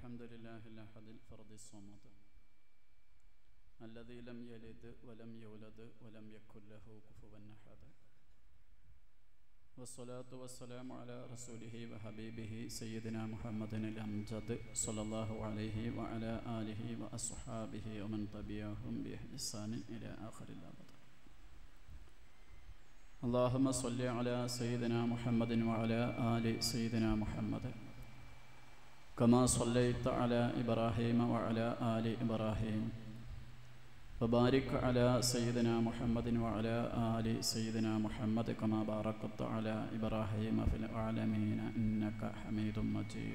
الحمد لله الأحد الفرد الصمد الذي لم يلد ولم يولد ولم يكن له كفوا أحد والصلاة والسلام على رسوله وحبيبه سيدنا محمد الأمجد صلى الله عليه وعلى آله وأصحابه ومن تبعهم بإحسان إلى آخر الأبد اللهم صل على سيدنا محمد وعلى آل سيدنا محمد كما صليت على إبراهيم وعلى آل إبراهيم وبارك على سيدنا محمد وعلى آل سيدنا محمد كما باركت على إبراهيم في العالمين إنك حميد مجيد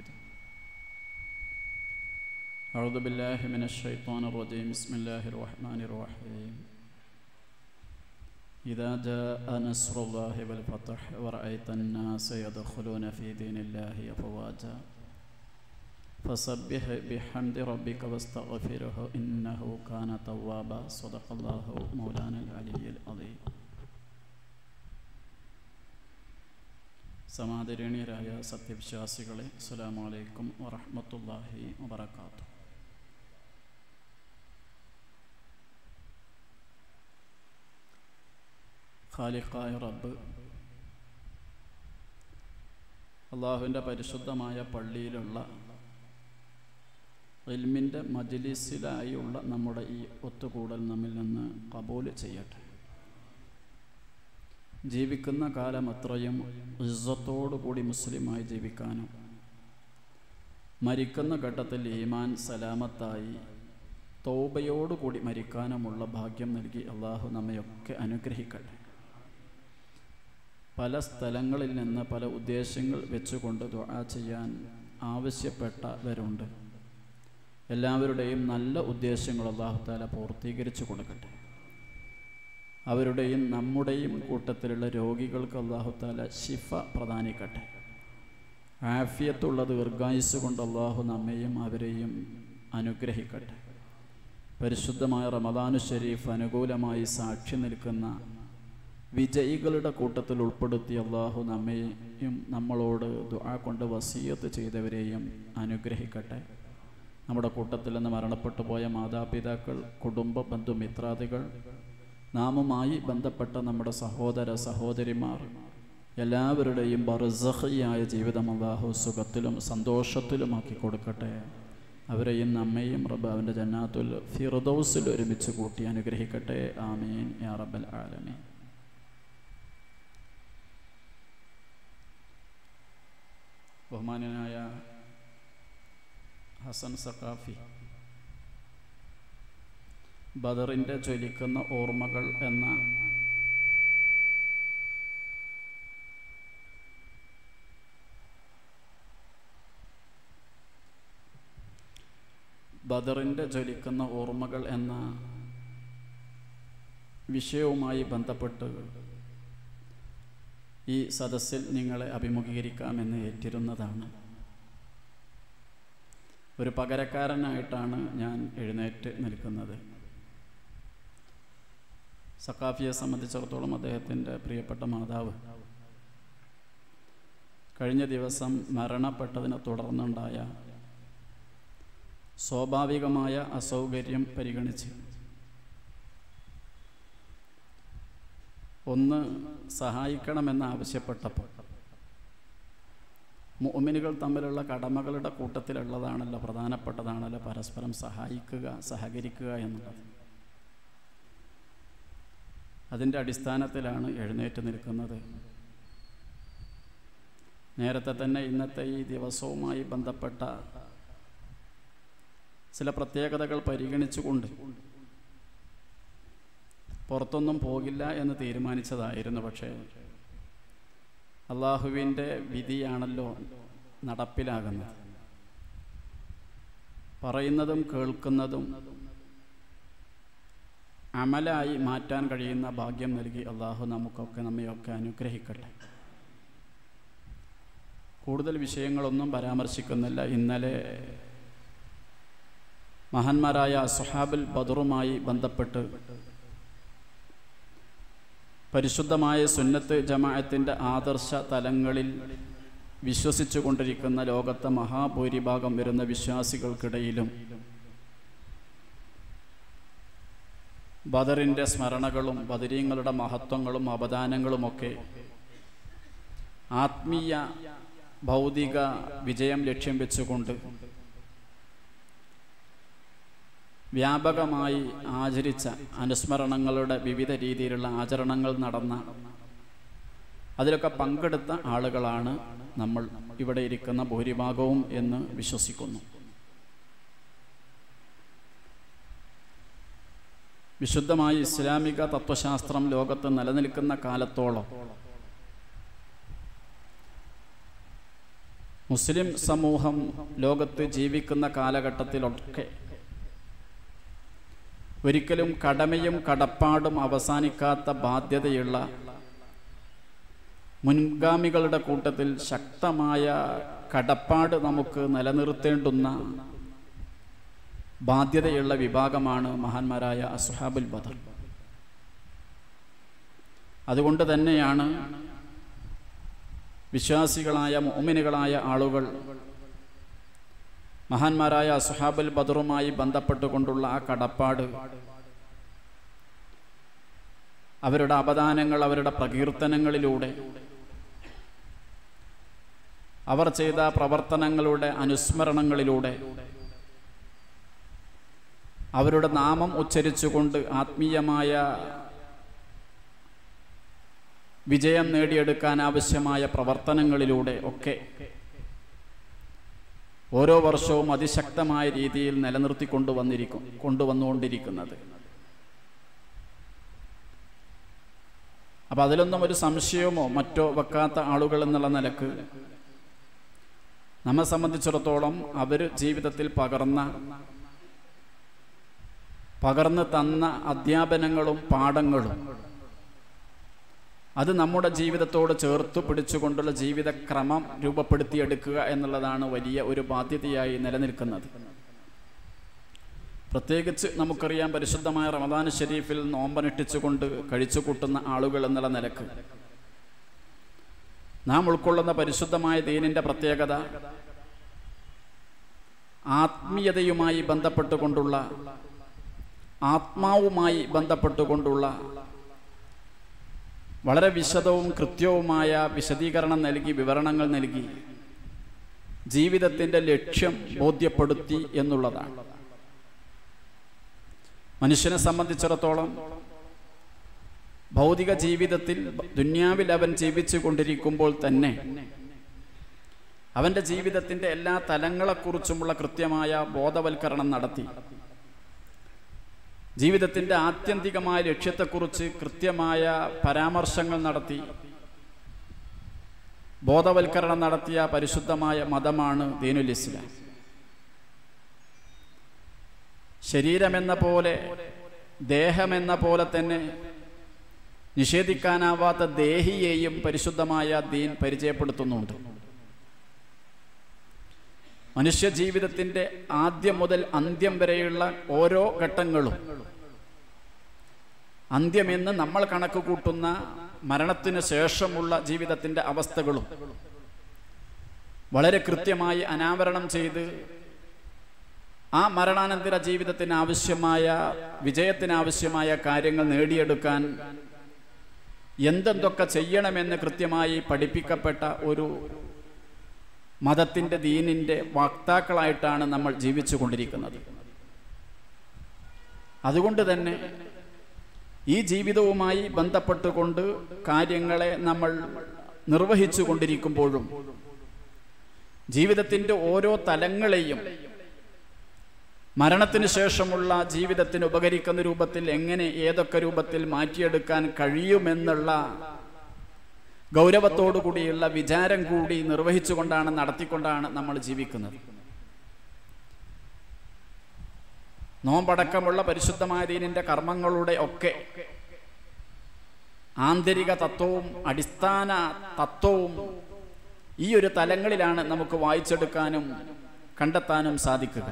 أعوذ بالله من الشيطان الرجيم بسم الله الرحمن الرحيم إذا جاء نصر الله والفتح ورأيت الناس يدخلون في دين الله أفواجا فسبح بحمد ربك واستغفره إنه كان توابا صدق الله مولانا العلي العظيم സമാദരണീയരായ സത്യവിശ്വാസികളെ അസ്സലാമു അലൈക്കും വറഹ്മത്തുള്ളാഹി വബറകാതുഹു ഖാലിഖായ റബ്ബ് അള്ളാഹുവിൻ്റെ പരിശുദ്ധമായ പള്ളിയിലുള്ള ഇൽമിൻ്റെ മജ്ലിസിലായുള്ള നമ്മുടെ ഈ ഒത്തുകൂടൽ നമ്മിൽ നിന്ന് കബൂൽ ചെയ്യട്ടെ ജീവിക്കുന്ന കാലം അത്രയും ഇസ്സത്തോടുകൂടി മുസ്ലിമായി ജീവിക്കാനും മരിക്കുന്ന ഘട്ടത്തിൽ ഈമാൻ സലാമത്തായി തൗബയോടുകൂടി മരിക്കാനുമുള്ള ഭാഗ്യം നൽകി അള്ളാഹു നമ്മയൊക്കെ അനുഗ്രഹിക്കട്ടെ പല സ്ഥലങ്ങളിൽ നിന്ന് പല ഉദ്ദേശങ്ങൾ വെച്ചുകൊണ്ട് ദുആ ചെയ്യാൻ ആവശ്യപ്പെട്ടവരുണ്ട് എല്ലാവരുടെയും നല്ല ഉദ്ദേശങ്ങൾ അള്ളാഹുത്താല പൂർത്തീകരിച്ചു കൊടുക്കട്ടെ അവരുടെയും നമ്മുടെയും കൂട്ടത്തിലുള്ള രോഗികൾക്ക് അള്ളാഹുത്താല ശിഫ പ്രദാനിക്കട്ടെ ആഫിയത്തുള്ള ദീർഘായുസ് കൊണ്ട് അള്ളാഹു നമ്മയും അവരെയും അനുഗ്രഹിക്കട്ടെ പരിശുദ്ധമായ റമദാനു ഷരീഫ് അനുകൂലമായി സാക്ഷി നിൽക്കുന്ന വിജയികളുടെ കൂട്ടത്തിൽ ഉൾപ്പെടുത്തി അള്ളാഹു നമ്മയും നമ്മളോട് ദുആ കൊണ്ട് വസീയത്ത് ചെയ്തവരെയും അനുഗ്രഹിക്കട്ടെ നമ്മുടെ കൂട്ടത്തിൽ നിന്ന് മരണപ്പെട്ടു പോയ മാതാപിതാക്കൾ കുടുംബ ബന്ധുമിത്രാദികൾ നാമുമായി ബന്ധപ്പെട്ട നമ്മുടെ സഹോദര സഹോദരിമാർ എല്ലാവരുടെയും ബർസഹിയായ ജീവിതം അള്ളാഹു സുഖത്തിലും സന്തോഷത്തിലുമാക്കി കൊടുക്കട്ടെ അവരെയും നമ്മയും റബ്ബ് അവൻ്റെ ജന്നാത്തുൽ ഫിർദൗസിൽ ഒരുമിച്ച് കൂട്ടി അനുഗ്രഹിക്കട്ടെ ആമീൻ യാ റബ്ബൽ ആലമീൻ ബഹുമാനനായ ഹസൻ സഖാഫി ബദറിൻ്റെ ജ്വലിക്കുന്ന ഓർമ്മകൾ എന്ന ബദറിൻ്റെ ജ്വലിക്കുന്ന ഓർമ്മകൾ എന്ന വിഷയവുമായി ബന്ധപ്പെട്ട് ഈ സദസ്സിൽ നിങ്ങളെ അഭിമുഖീകരിക്കാമെന്ന് ഏറ്റിരുന്നതാണ് ഒരു പകരക്കാരനായിട്ടാണ് ഞാൻ എഴുന്നേറ്റ് നിൽക്കുന്നത് സക്കാഫിയെ സംബന്ധിച്ചിടത്തോളം അദ്ദേഹത്തിൻ്റെ പ്രിയപ്പെട്ട മാതാവ് കഴിഞ്ഞ ദിവസം മരണപ്പെട്ടതിനെ തുടർന്നുണ്ടായ സ്വാഭാവികമായ അസൗകര്യം പരിഗണിച്ച് ഒന്ന് സഹായിക്കണമെന്ന് ആവശ്യപ്പെട്ടപ്പോൾ മുഅ്മിനുകൾ തമ്മിലുള്ള കടമകളുടെ കൂട്ടത്തിലുള്ളതാണല്ലോ പ്രധാനപ്പെട്ടതാണല്ലോ പരസ്പരം സഹായിക്കുക സഹകരിക്കുക എന്നുള്ളത് അതിൻ്റെ അടിസ്ഥാനത്തിലാണ് എഴുന്നേറ്റ് നിൽക്കുന്നത് നേരത്തെ തന്നെ ഇന്നത്തെ ഈ ദിവസവുമായി ബന്ധപ്പെട്ട ചില പ്രത്യേകതകൾ പരിഗണിച്ചുകൊണ്ട് പുറത്തൊന്നും പോകില്ല എന്ന് തീരുമാനിച്ചതായിരുന്നു പക്ഷേ അള്ളാഹുവിൻ്റെ വിധിയാണല്ലോ നടപ്പിലാകുന്നത് പറയുന്നതും കേൾക്കുന്നതും അമലായി മാറ്റാൻ കഴിയുന്ന ഭാഗ്യം നൽകി അള്ളാഹു നമുക്കൊക്കെ നമ്മയൊക്കെ അനുഗ്രഹിക്കട്ടെ കൂടുതൽ വിഷയങ്ങളൊന്നും പരാമർശിക്കുന്നില്ല ഇന്നലെ മഹാന്മാരായ സുഹാബുൽ ബദറുമായി ബന്ധപ്പെട്ട് പരിശുദ്ധമായ സുന്നത്ത് ജമാഅത്തിൻ്റെ ആദർശ തലങ്ങളിൽ വിശ്വസിച്ചു കൊണ്ടിരിക്കുന്ന ലോകത്തെ മഹാഭൂരിഭാഗം വരുന്ന വിശ്വാസികൾക്കിടയിലും ബദറിൻ്റെ സ്മരണകളും ബദരീങ്ങളുടെ മഹത്വങ്ങളും അവദാനങ്ങളുമൊക്കെ ആത്മീയ ഭൗതിക വിജയം ലക്ഷ്യം വെച്ചുകൊണ്ട് വ്യാപകമായി ആചരിച്ച അനുസ്മരണങ്ങളുടെ വിവിധ രീതിയിലുള്ള ആചരണങ്ങൾ നടന്ന അതിലൊക്കെ പങ്കെടുത്ത ആളുകളാണ് നമ്മൾ ഇവിടെ ഇരിക്കുന്ന ഭൂരിഭാഗവും എന്ന് വിശ്വസിക്കുന്നു വിശുദ്ധമായ ഇസ്ലാമിക തത്വശാസ്ത്രം ലോകത്ത് നിലനിൽക്കുന്ന കാലത്തോളം മുസ്ലിം സമൂഹം ലോകത്ത് ജീവിക്കുന്ന കാലഘട്ടത്തിലൊക്കെ ഒരിക്കലും കടമയും കടപ്പാടും അവസാനിക്കാത്ത ബാധ്യതയുള്ള മുൻഗാമികളുടെ കൂട്ടത്തിൽ ശക്തമായ കടപ്പാട് നമുക്ക് നിലനിർത്തേണ്ടുന്ന ബാധ്യതയുള്ള വിഭാഗമാണ് മഹാന്മാരായ അസ്ഹാബുൽ ബദർ അതുകൊണ്ട് തന്നെയാണ് വിശ്വാസികളായ മോമിനുകളായ ആളുകൾ മഹാന്മാരായ അസ്ഹാബുൽ ബദറുമായി ബന്ധപ്പെട്ടുകൊണ്ടുള്ള ആ കടപ്പാട് അവരുടെ അപദാനങ്ങൾ അവരുടെ പ്രകീർത്തനങ്ങളിലൂടെ അവർ ചെയ്ത പ്രവർത്തനങ്ങളുടെ അനുസ്മരണങ്ങളിലൂടെ അവരുടെ നാമം ഉച്ചരിച്ചുകൊണ്ട് ആത്മീയമായ വിജയം നേടിയെടുക്കാൻ ആവശ്യമായ പ്രവർത്തനങ്ങളിലൂടെ ഒക്കെ ഓരോ വർഷവും അതിശക്തമായ രീതിയിൽ നിലനിർത്തിക്കൊണ്ടുവന്നിരിക്കും കൊണ്ടുവന്നുകൊണ്ടിരിക്കുന്നത് അപ്പം അതിലൊന്നും ഒരു സംശയമോ മറ്റോ വെക്കാത്ത ആളുകൾ എന്നുള്ള നിലക്ക് നമ്മെ സംബന്ധിച്ചിടത്തോളം അവർ ജീവിതത്തിൽ പകർന്ന പകർന്നു തന്ന അധ്യാപനങ്ങളും പാഠങ്ങളും അത് നമ്മുടെ ജീവിതത്തോട് ചേർത്ത് പിടിച്ചുകൊണ്ടുള്ള ജീവിതക്രമം രൂപപ്പെടുത്തിയെടുക്കുക എന്നുള്ളതാണ് വലിയ ഒരു ബാധ്യതയായി നിലനിൽക്കുന്നത് പ്രത്യേകിച്ച് നമുക്കറിയാം പരിശുദ്ധമായ റമദാൻ ഷരീഫിൽ നോമ്പനുഷ്ഠിച്ചുകൊണ്ട് കഴിച്ചു കൂട്ടുന്ന ആളുകൾ എന്നുള്ള നിലക്ക് നാം ഉൾക്കൊള്ളുന്ന പരിശുദ്ധമായ ദീനിൻ്റെ പ്രത്യേകത ആത്മീയതയുമായി ബന്ധപ്പെട്ടുകൊണ്ടുള്ള ആത്മാവുമായി ബന്ധപ്പെട്ടുകൊണ്ടുള്ള വളരെ വിശദവും കൃത്യവുമായ വിശദീകരണം നൽകി വിവരണങ്ങൾ നൽകി ജീവിതത്തിൻ്റെ ലക്ഷ്യം ബോധ്യപ്പെടുത്തി എന്നുള്ളതാണ് മനുഷ്യനെ സംബന്ധിച്ചിടത്തോളം ഭൗതിക ജീവിതത്തിൽ ദുന്യാവിൽ അവൻ ജീവിച്ചു കൊണ്ടിരിക്കുമ്പോൾ തന്നെ അവൻ്റെ ജീവിതത്തിൻ്റെ എല്ലാ തലങ്ങളെക്കുറിച്ചുമുള്ള കൃത്യമായ ബോധവൽക്കരണം നടത്തി ജീവിതത്തിൻ്റെ ആത്യന്തികമായ ലക്ഷ്യത്തെക്കുറിച്ച് കൃത്യമായ പരാമർശങ്ങൾ നടത്തി ബോധവൽക്കരണം നടത്തിയ പരിശുദ്ധമായ മതമാണ് ദീനുൽ ഇസ്ലാം ശരീരമെന്ന പോലെ ദേഹമെന്ന പോലെ തന്നെ നിഷേധിക്കാനാവാത്ത ദേഹിയെയും പരിശുദ്ധമായ ദീൻ പരിചയപ്പെടുത്തുന്നുണ്ട് മനുഷ്യ ജീവിതത്തിൻ്റെ ആദ്യം മുതൽ അന്ത്യം വരെയുള്ള ഓരോ ഘട്ടങ്ങളും അന്ത്യമെന്ന് നമ്മൾ കണക്ക് കൂട്ടുന്ന മരണത്തിന് ശേഷമുള്ള ജീവിതത്തിൻ്റെ അവസ്ഥകളും വളരെ കൃത്യമായി അനാവരണം ചെയ്ത് ആ മരണാനന്തര ജീവിതത്തിന് ആവശ്യമായ വിജയത്തിനാവശ്യമായ കാര്യങ്ങൾ നേടിയെടുക്കാൻ എന്തെന്തൊക്കെ ചെയ്യണമെന്ന് കൃത്യമായി പഠിപ്പിക്കപ്പെട്ട ഒരു മതത്തിൻ്റെ ദീനിൻ്റെ വക്താക്കളായിട്ടാണ് നമ്മൾ ജീവിച്ചു കൊണ്ടിരിക്കുന്നത് അതുകൊണ്ട് തന്നെ ഈ ജീവിതവുമായി ബന്ധപ്പെട്ടുകൊണ്ട് കാര്യങ്ങളെ നമ്മൾ നിർവഹിച്ചു കൊണ്ടിരിക്കുമ്പോഴും ജീവിതത്തിൻ്റെ ഓരോ തലങ്ങളെയും മരണത്തിന് ശേഷമുള്ള ജീവിതത്തിന് ഉപകരിക്കുന്ന രൂപത്തിൽ എങ്ങനെ ഏതൊക്കെ രൂപത്തിൽ മാറ്റിയെടുക്കാൻ കഴിയുമെന്നുള്ള ഗൗരവത്തോടു കൂടിയുള്ള വിചാരം കൂടി നിർവഹിച്ചുകൊണ്ടാണ് നടത്തിക്കൊണ്ടാണ് നമ്മൾ ജീവിക്കുന്നത് നോമ്പടക്കമുള്ള പരിശുദ്ധമായ ദീനിൻ്റെ കർമ്മങ്ങളുടെ ഒക്കെ ആന്തരിക തത്വവും അടിസ്ഥാന തത്വവും ഈ ഒരു തലങ്ങളിലാണ് നമുക്ക് വായിച്ചെടുക്കാനും കണ്ടെത്താനും സാധിക്കുക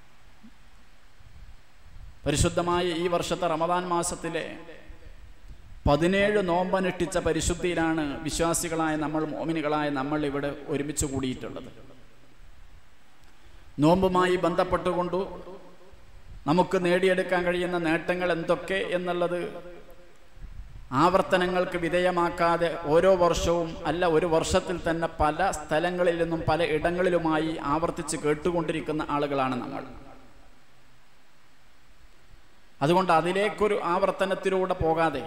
പരിശുദ്ധമായ ഈ വർഷത്തെ റമദാൻ മാസത്തിലെ പതിനേഴ് നോമ്പനുഷ്ഠിച്ച പരിശുദ്ധിയിലാണ് വിശ്വാസികളായ നമ്മൾ മോമിനികളായ നമ്മൾ ഇവിടെ ഒരുമിച്ച് കൂടിയിട്ടുള്ളത് നോമ്പുമായി ബന്ധപ്പെട്ടുകൊണ്ടു നമുക്ക് നേടിയെടുക്കാൻ കഴിയുന്ന നേട്ടങ്ങൾ എന്തൊക്കെ എന്നുള്ളത് ആവർത്തനങ്ങൾക്ക് വിധേയമാക്കാതെ ഓരോ വർഷവും അല്ല ഒരു വർഷത്തിൽ തന്നെ പല സ്ഥലങ്ങളിൽ നിന്നും പല ഇടങ്ങളിലുമായി ആവർത്തിച്ച് കേട്ടുകൊണ്ടിരിക്കുന്ന ആളുകളാണ് നമ്മൾ അതുകൊണ്ട് അതിലേക്കൊരു ആവർത്തനത്തിലൂടെ പോകാതെ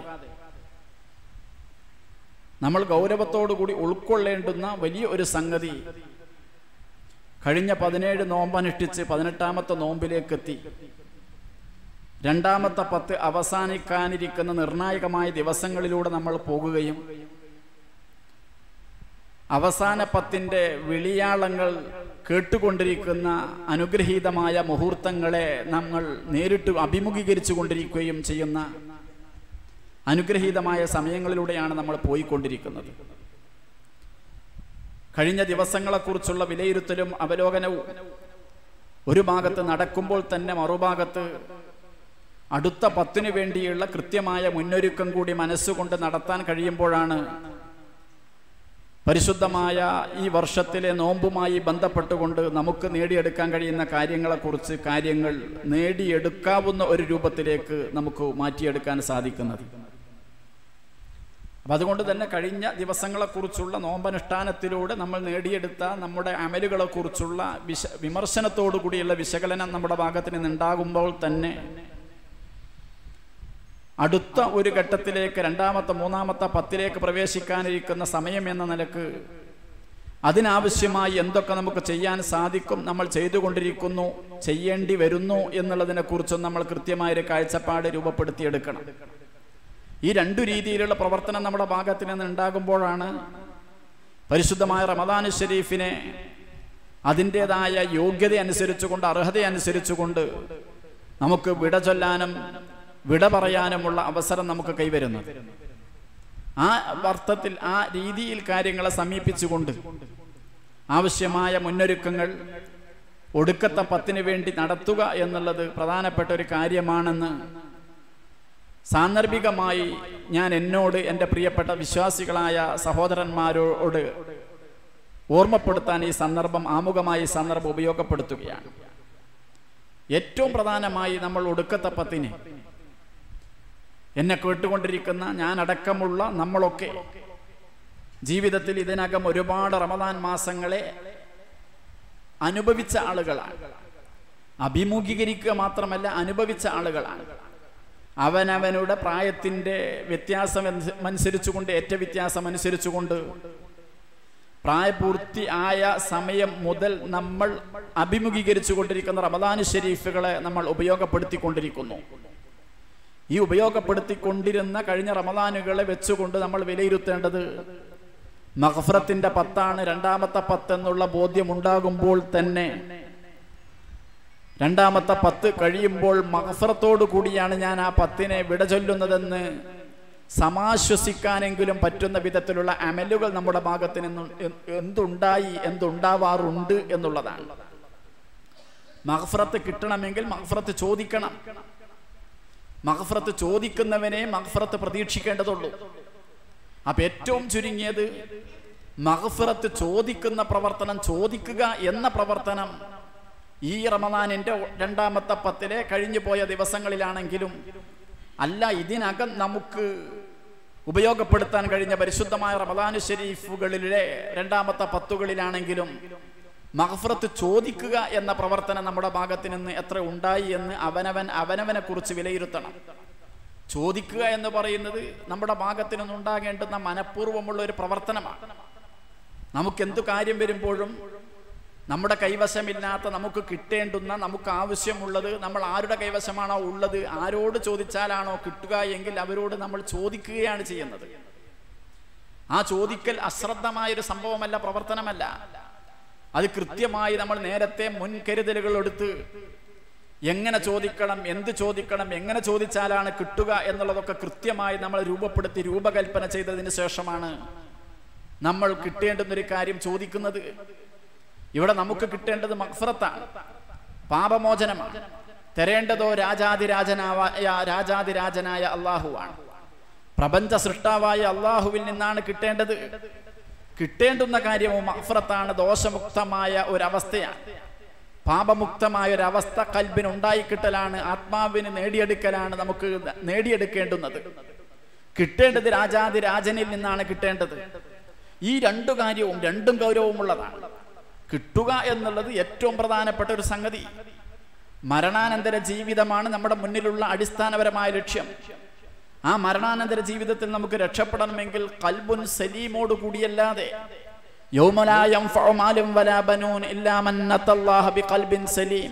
നമ്മൾ ഗൗരവത്തോടുകൂടി ഉൾക്കൊള്ളേണ്ടുന്ന വലിയ ഒരു സംഗതി കഴിഞ്ഞ പതിനേഴ് നോമ്പനുഷ്ഠിച്ച് പതിനെട്ടാമത്തെ നോമ്പിലേക്ക് എത്തി രണ്ടാമത്തെ പത്ത് അവസാനിക്കാനിരിക്കുന്ന നിർണായകമായ ദിവസങ്ങളിലൂടെ നമ്മൾ പോകുകയും അവസാന പത്തിൻ്റെ വിളിയാളങ്ങൾ കേട്ടുകൊണ്ടിരിക്കുന്ന അനുഗ്രഹീതമായ മുഹൂർത്തങ്ങളെ നമ്മൾ നേരിട്ട് അഭിമുഖീകരിച്ചു കൊണ്ടിരിക്കുകയും ചെയ്യുന്ന അനുഗ്രഹീതമായ സമയങ്ങളിലൂടെയാണ് നമ്മൾ പോയിക്കൊണ്ടിരിക്കുന്നത് കഴിഞ്ഞ ദിവസങ്ങളെക്കുറിച്ചുള്ള വിലയിരുത്തലും അവലോകനവും ഒരു ഭാഗത്ത് നടക്കുമ്പോൾ തന്നെ മറുഭാഗത്ത് അടുത്ത പത്തിനു വേണ്ടിയുള്ള കൃത്യമായ മുന്നൊരുക്കം കൂടി മനസ്സുകൊണ്ട് നടത്താൻ കഴിയുമ്പോഴാണ് പരിശുദ്ധമായ ഈ വർഷത്തിലെ നോമ്പുമായി ബന്ധപ്പെട്ടുകൊണ്ട് നമുക്ക് നേടിയെടുക്കാൻ കഴിയുന്ന കാര്യങ്ങളെക്കുറിച്ച് കാര്യങ്ങൾ നേടിയെടുക്കാവുന്ന ഒരു രൂപത്തിലേക്ക് നമുക്ക് മാറ്റിയെടുക്കാൻ സാധിക്കുന്നത് അപ്പം അതുകൊണ്ട് തന്നെ കഴിഞ്ഞ ദിവസങ്ങളെക്കുറിച്ചുള്ള നോമ്പനുഷ്ഠാനത്തിലൂടെ നമ്മൾ നേടിയെടുത്ത നമ്മുടെ അമലുകളെക്കുറിച്ചുള്ള വിശ വിമർശനത്തോടു കൂടിയുള്ള വിശകലനം നമ്മുടെ ഭാഗത്ത് നിന്നുണ്ടാകുമ്പോൾ തന്നെ അടുത്ത ഒരു ഘട്ടത്തിലേക്ക് രണ്ടാമത്തെ മൂന്നാമത്തെ പത്തിലേക്ക് പ്രവേശിക്കാനിരിക്കുന്ന സമയം എന്ന നിലക്ക് അതിനാവശ്യമായി എന്തൊക്കെ നമുക്ക് ചെയ്യാൻ സാധിക്കും നമ്മൾ ചെയ്തുകൊണ്ടിരിക്കുന്നു ചെയ്യേണ്ടി വരുന്നു എന്നുള്ളതിനെക്കുറിച്ചും നമ്മൾ കൃത്യമായൊരു കാഴ്ചപ്പാട് രൂപപ്പെടുത്തിയെടുക്കണം ഈ രണ്ടു രീതിയിലുള്ള പ്രവർത്തനം നമ്മുടെ ഭാഗത്ത് നിന്ന് ഉണ്ടാകുമ്പോഴാണ് പരിശുദ്ധമായ റമദാൻ ഷരീഫിനെ അതിൻ്റെതായ യോഗ്യത അനുസരിച്ചുകൊണ്ട് അർഹത അനുസരിച്ചുകൊണ്ട് നമുക്ക് വിട ചൊല്ലാനും വിട പറയാനുമുള്ള അവസരം നമുക്ക് കൈവരുന്നത് ആ അർത്ഥത്തിൽ ആ രീതിയിൽ കാര്യങ്ങളെ സമീപിച്ചുകൊണ്ട് ആവശ്യമായ മുന്നൊരുക്കങ്ങൾ ഒടുക്കത്തെ പത്തിന് വേണ്ടി നടത്തുക എന്നുള്ളത് പ്രധാനപ്പെട്ട ഒരു കാര്യമാണെന്ന് സാന്ദർഭികമായി ഞാൻ എന്നോട് എൻ്റെ പ്രിയപ്പെട്ട വിശ്വാസികളായ സഹോദരന്മാരോട് ഓർമ്മപ്പെടുത്താൻ ഈ സന്ദർഭം ആമുഖമായി ഈ സന്ദർഭം ഉപയോഗപ്പെടുത്തുകയാണ് ഏറ്റവും പ്രധാനമായി നമ്മൾ ഒടുക്കത്തെ പത്തിന് എന്നെ കേട്ടുകൊണ്ടിരിക്കുന്ന ഞാൻ അടക്കമുള്ള നമ്മളൊക്കെ ജീവിതത്തിൽ ഇതിനകം ഒരുപാട് റമദാൻ മാസങ്ങളെ അനുഭവിച്ച ആളുകളാണ് അഭിമുഖീകരിക്കുക മാത്രമല്ല അനുഭവിച്ച ആളുകളാണ് അവനവനുടെ പ്രായത്തിൻ്റെ വ്യത്യാസം അനുസരിച്ചുകൊണ്ട് ഏറ്റ വ്യത്യാസം അനുസരിച്ചുകൊണ്ട് പ്രായപൂർത്തി ആയ സമയം മുതൽ നമ്മൾ അഭിമുഖീകരിച്ചു കൊണ്ടിരിക്കുന്ന റമദാൻ ഷെരീഫുകളെ നമ്മൾ ഉപയോഗപ്പെടുത്തിക്കൊണ്ടിരിക്കുന്നു ഈ ഉപയോഗപ്പെടുത്തിക്കൊണ്ടിരുന്ന കഴിഞ്ഞ റമദാനുകളെ വെച്ചുകൊണ്ട് നമ്മൾ വിലയിരുത്തേണ്ടത് മഹഫറത്തിന്റെ പത്താണ് രണ്ടാമത്തെ പത്ത് എന്നുള്ള ബോധ്യം ഉണ്ടാകുമ്പോൾ തന്നെ രണ്ടാമത്തെ പത്ത് കഴിയുമ്പോൾ മഹഫറത്തോടു കൂടിയാണ് ഞാൻ ആ പത്തിനെ വിട ചൊല്ലുന്നതെന്ന് സമാശ്വസിക്കാനെങ്കിലും പറ്റുന്ന വിധത്തിലുള്ള അമലുകൾ നമ്മുടെ ഭാഗത്ത് നിന്ന് എന്തുണ്ടായി എന്തുണ്ടാവാറുണ്ട് എന്നുള്ളതാണ് മഹഫറത്ത് കിട്ടണമെങ്കിൽ മഹഫറത്ത് ചോദിക്കണം മഹഫറത്ത് ചോദിക്കുന്നവനെ മഹഫറത്ത് പ്രതീക്ഷിക്കേണ്ടതുള്ളൂ അപ്പൊ ഏറ്റവും ചുരുങ്ങിയത് മഹഫറത്ത് ചോദിക്കുന്ന പ്രവർത്തനം ചോദിക്കുക എന്ന പ്രവർത്തനം ഈ റമദാനിന്റെ രണ്ടാമത്തെ പത്തിലെ കഴിഞ്ഞു പോയ ദിവസങ്ങളിലാണെങ്കിലും അല്ല ഇതിനകം നമുക്ക് ഉപയോഗപ്പെടുത്താൻ കഴിഞ്ഞ പരിശുദ്ധമായ റമദാനു ഷരീഫുകളിലെ രണ്ടാമത്തെ പത്തുകളിലാണെങ്കിലും മഹഫറത്ത് ചോദിക്കുക എന്ന പ്രവർത്തനം നമ്മുടെ ഭാഗത്ത് നിന്ന് എത്ര ഉണ്ടായി എന്ന് അവനവൻ അവനവനെ കുറിച്ച് വിലയിരുത്തണം ചോദിക്കുക എന്ന് പറയുന്നത് നമ്മുടെ ഭാഗത്ത് നിന്നുണ്ടാകേണ്ടുന്ന മനഃപൂർവ്വമുള്ള ഒരു പ്രവർത്തനമാണ് നമുക്ക് എന്തു കാര്യം വരുമ്പോഴും നമ്മുടെ കൈവശമില്ലാത്ത നമുക്ക് കിട്ടേണ്ടുന്ന നമുക്ക് ആവശ്യമുള്ളത് നമ്മൾ ആരുടെ കൈവശമാണോ ഉള്ളത് ആരോട് ചോദിച്ചാലാണോ കിട്ടുക എങ്കിൽ അവരോട് നമ്മൾ ചോദിക്കുകയാണ് ചെയ്യുന്നത് ആ ചോദിക്കൽ അശ്രദ്ധമായൊരു സംഭവമല്ല പ്രവർത്തനമല്ല അത് കൃത്യമായി നമ്മൾ നേരത്തെ മുൻകരുതലുകൾ എടുത്ത് എങ്ങനെ ചോദിക്കണം എന്ത് ചോദിക്കണം എങ്ങനെ ചോദിച്ചാലാണ് കിട്ടുക എന്നുള്ളതൊക്കെ കൃത്യമായി നമ്മൾ രൂപപ്പെടുത്തി രൂപകൽപ്പന ചെയ്തതിന് ശേഷമാണ് നമ്മൾ കിട്ടേണ്ടുന്നൊരു കാര്യം ചോദിക്കുന്നത് ഇവിടെ നമുക്ക് കിട്ടേണ്ടത് മക്ഫറത്താണ് പാപമോചനമാണ് തരേണ്ടതോ രാജാതിരാജനായ രാജാതിരാജനായ അള്ളാഹുവാണ് പ്രപഞ്ച സൃഷ്ടാവായ അള്ളാഹുവിൽ നിന്നാണ് കിട്ടേണ്ടത് കിട്ടേണ്ടുന്ന കാര്യവും അഫ്രത്താണ് ദോഷമുക്തമായ ഒരവസ്ഥയാണ് പാപമുക്തമായ ഒരവസ്ഥ കൽബിന് ഉണ്ടായിക്കിട്ടലാണ് ആത്മാവിന് നേടിയെടുക്കലാണ് നമുക്ക് നേടിയെടുക്കേണ്ടുന്നത് കിട്ടേണ്ടത് രാജാതി രാജനിൽ നിന്നാണ് കിട്ടേണ്ടത് ഈ രണ്ടു കാര്യവും രണ്ടും ഗൗരവമുള്ളതാണ് കിട്ടുക എന്നുള്ളത് ഏറ്റവും പ്രധാനപ്പെട്ട ഒരു സംഗതി മരണാനന്തര ജീവിതമാണ് നമ്മുടെ മുന്നിലുള്ള അടിസ്ഥാനപരമായ ലക്ഷ്യം ആ മരണാനന്തര ജീവിതത്തിൽ നമുക്ക് രക്ഷപ്പെടണമെങ്കിൽ കൽബുൻ സലീമോട് കൂടിയല്ലാതെ യൗമലായം ഫഅമാലും വലാ ബനൂൻ ഇല്ലാ മൻ അത്തല്ലാഹ ബിഖൽബിൻ സലീം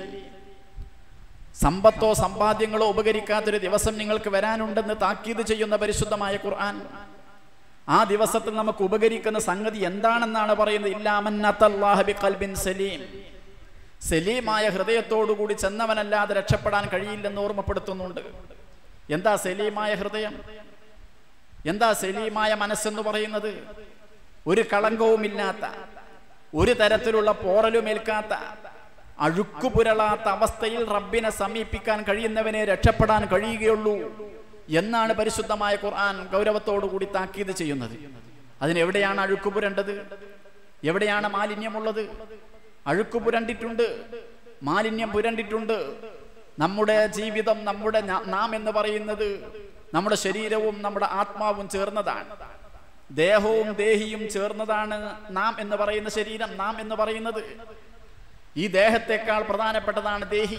സമ്പത്തോ സമ്പാദ്യങ്ങളോ ഉപകരിക്കാത്തൊരു ദിവസം നിങ്ങൾക്ക് വരാനുണ്ടെന്ന് താക്കീത് ചെയ്യുന്ന പരിശുദ്ധമായ ഖുർആൻ ആ ദിവസത്തിൽ നമുക്ക് ഉപകരിക്കുന്ന സംഗതി എന്താണെന്നാണ് പറയുന്നത് ഇല്ലാമൻ അത്തല്ലാഹ ബിഖൽബിൻ സലീം സലീമായ ഹൃദയത്തോടുകൂടി ചെന്നവനല്ലാതെ രക്ഷപ്പെടാൻ കഴിയില്ലെന്ന് ഓർമ്മപ്പെടുത്തുന്നുണ്ട് എന്താ സലീമായ ഹൃദയം എന്താ സലീമായ മനസ്സെന്ന് പറയുന്നത് ഒരു കളങ്കവുമില്ലാത്ത ഒരു തരത്തിലുള്ള പോറലുമേൽക്കാത്ത അഴുക്കുപുരളാത്ത അവസ്ഥയിൽ റബ്ബിനെ സമീപിക്കാൻ കഴിയുന്നവനെ രക്ഷപ്പെടാൻ കഴിയുകയുള്ളൂ എന്നാണ് പരിശുദ്ധമായ ഖുർആൻ ഗൗരവത്തോടു കൂടി താക്കീത് ചെയ്യുന്നത് അതിനെവിടെയാണ് അഴുക്ക് പുരണ്ടത് എവിടെയാണ് മാലിന്യമുള്ളത് അഴുക്ക് പുരണ്ടിട്ടുണ്ട് മാലിന്യം പുരണ്ടിട്ടുണ്ട് നമ്മുടെ ജീവിതം നമ്മുടെ ഞ- നാം എന്ന് പറയുന്നത് നമ്മുടെ ശരീരവും നമ്മുടെ ആത്മാവും ചേർന്നതാണ് ദേഹവും ദേഹിയും ചേർന്നതാണ് നാം എന്ന് പറയുന്ന ശരീരം നാം എന്ന് പറയുന്നത് ഈ ദേഹത്തെക്കാൾ പ്രധാനപ്പെട്ടതാണ് ദേഹി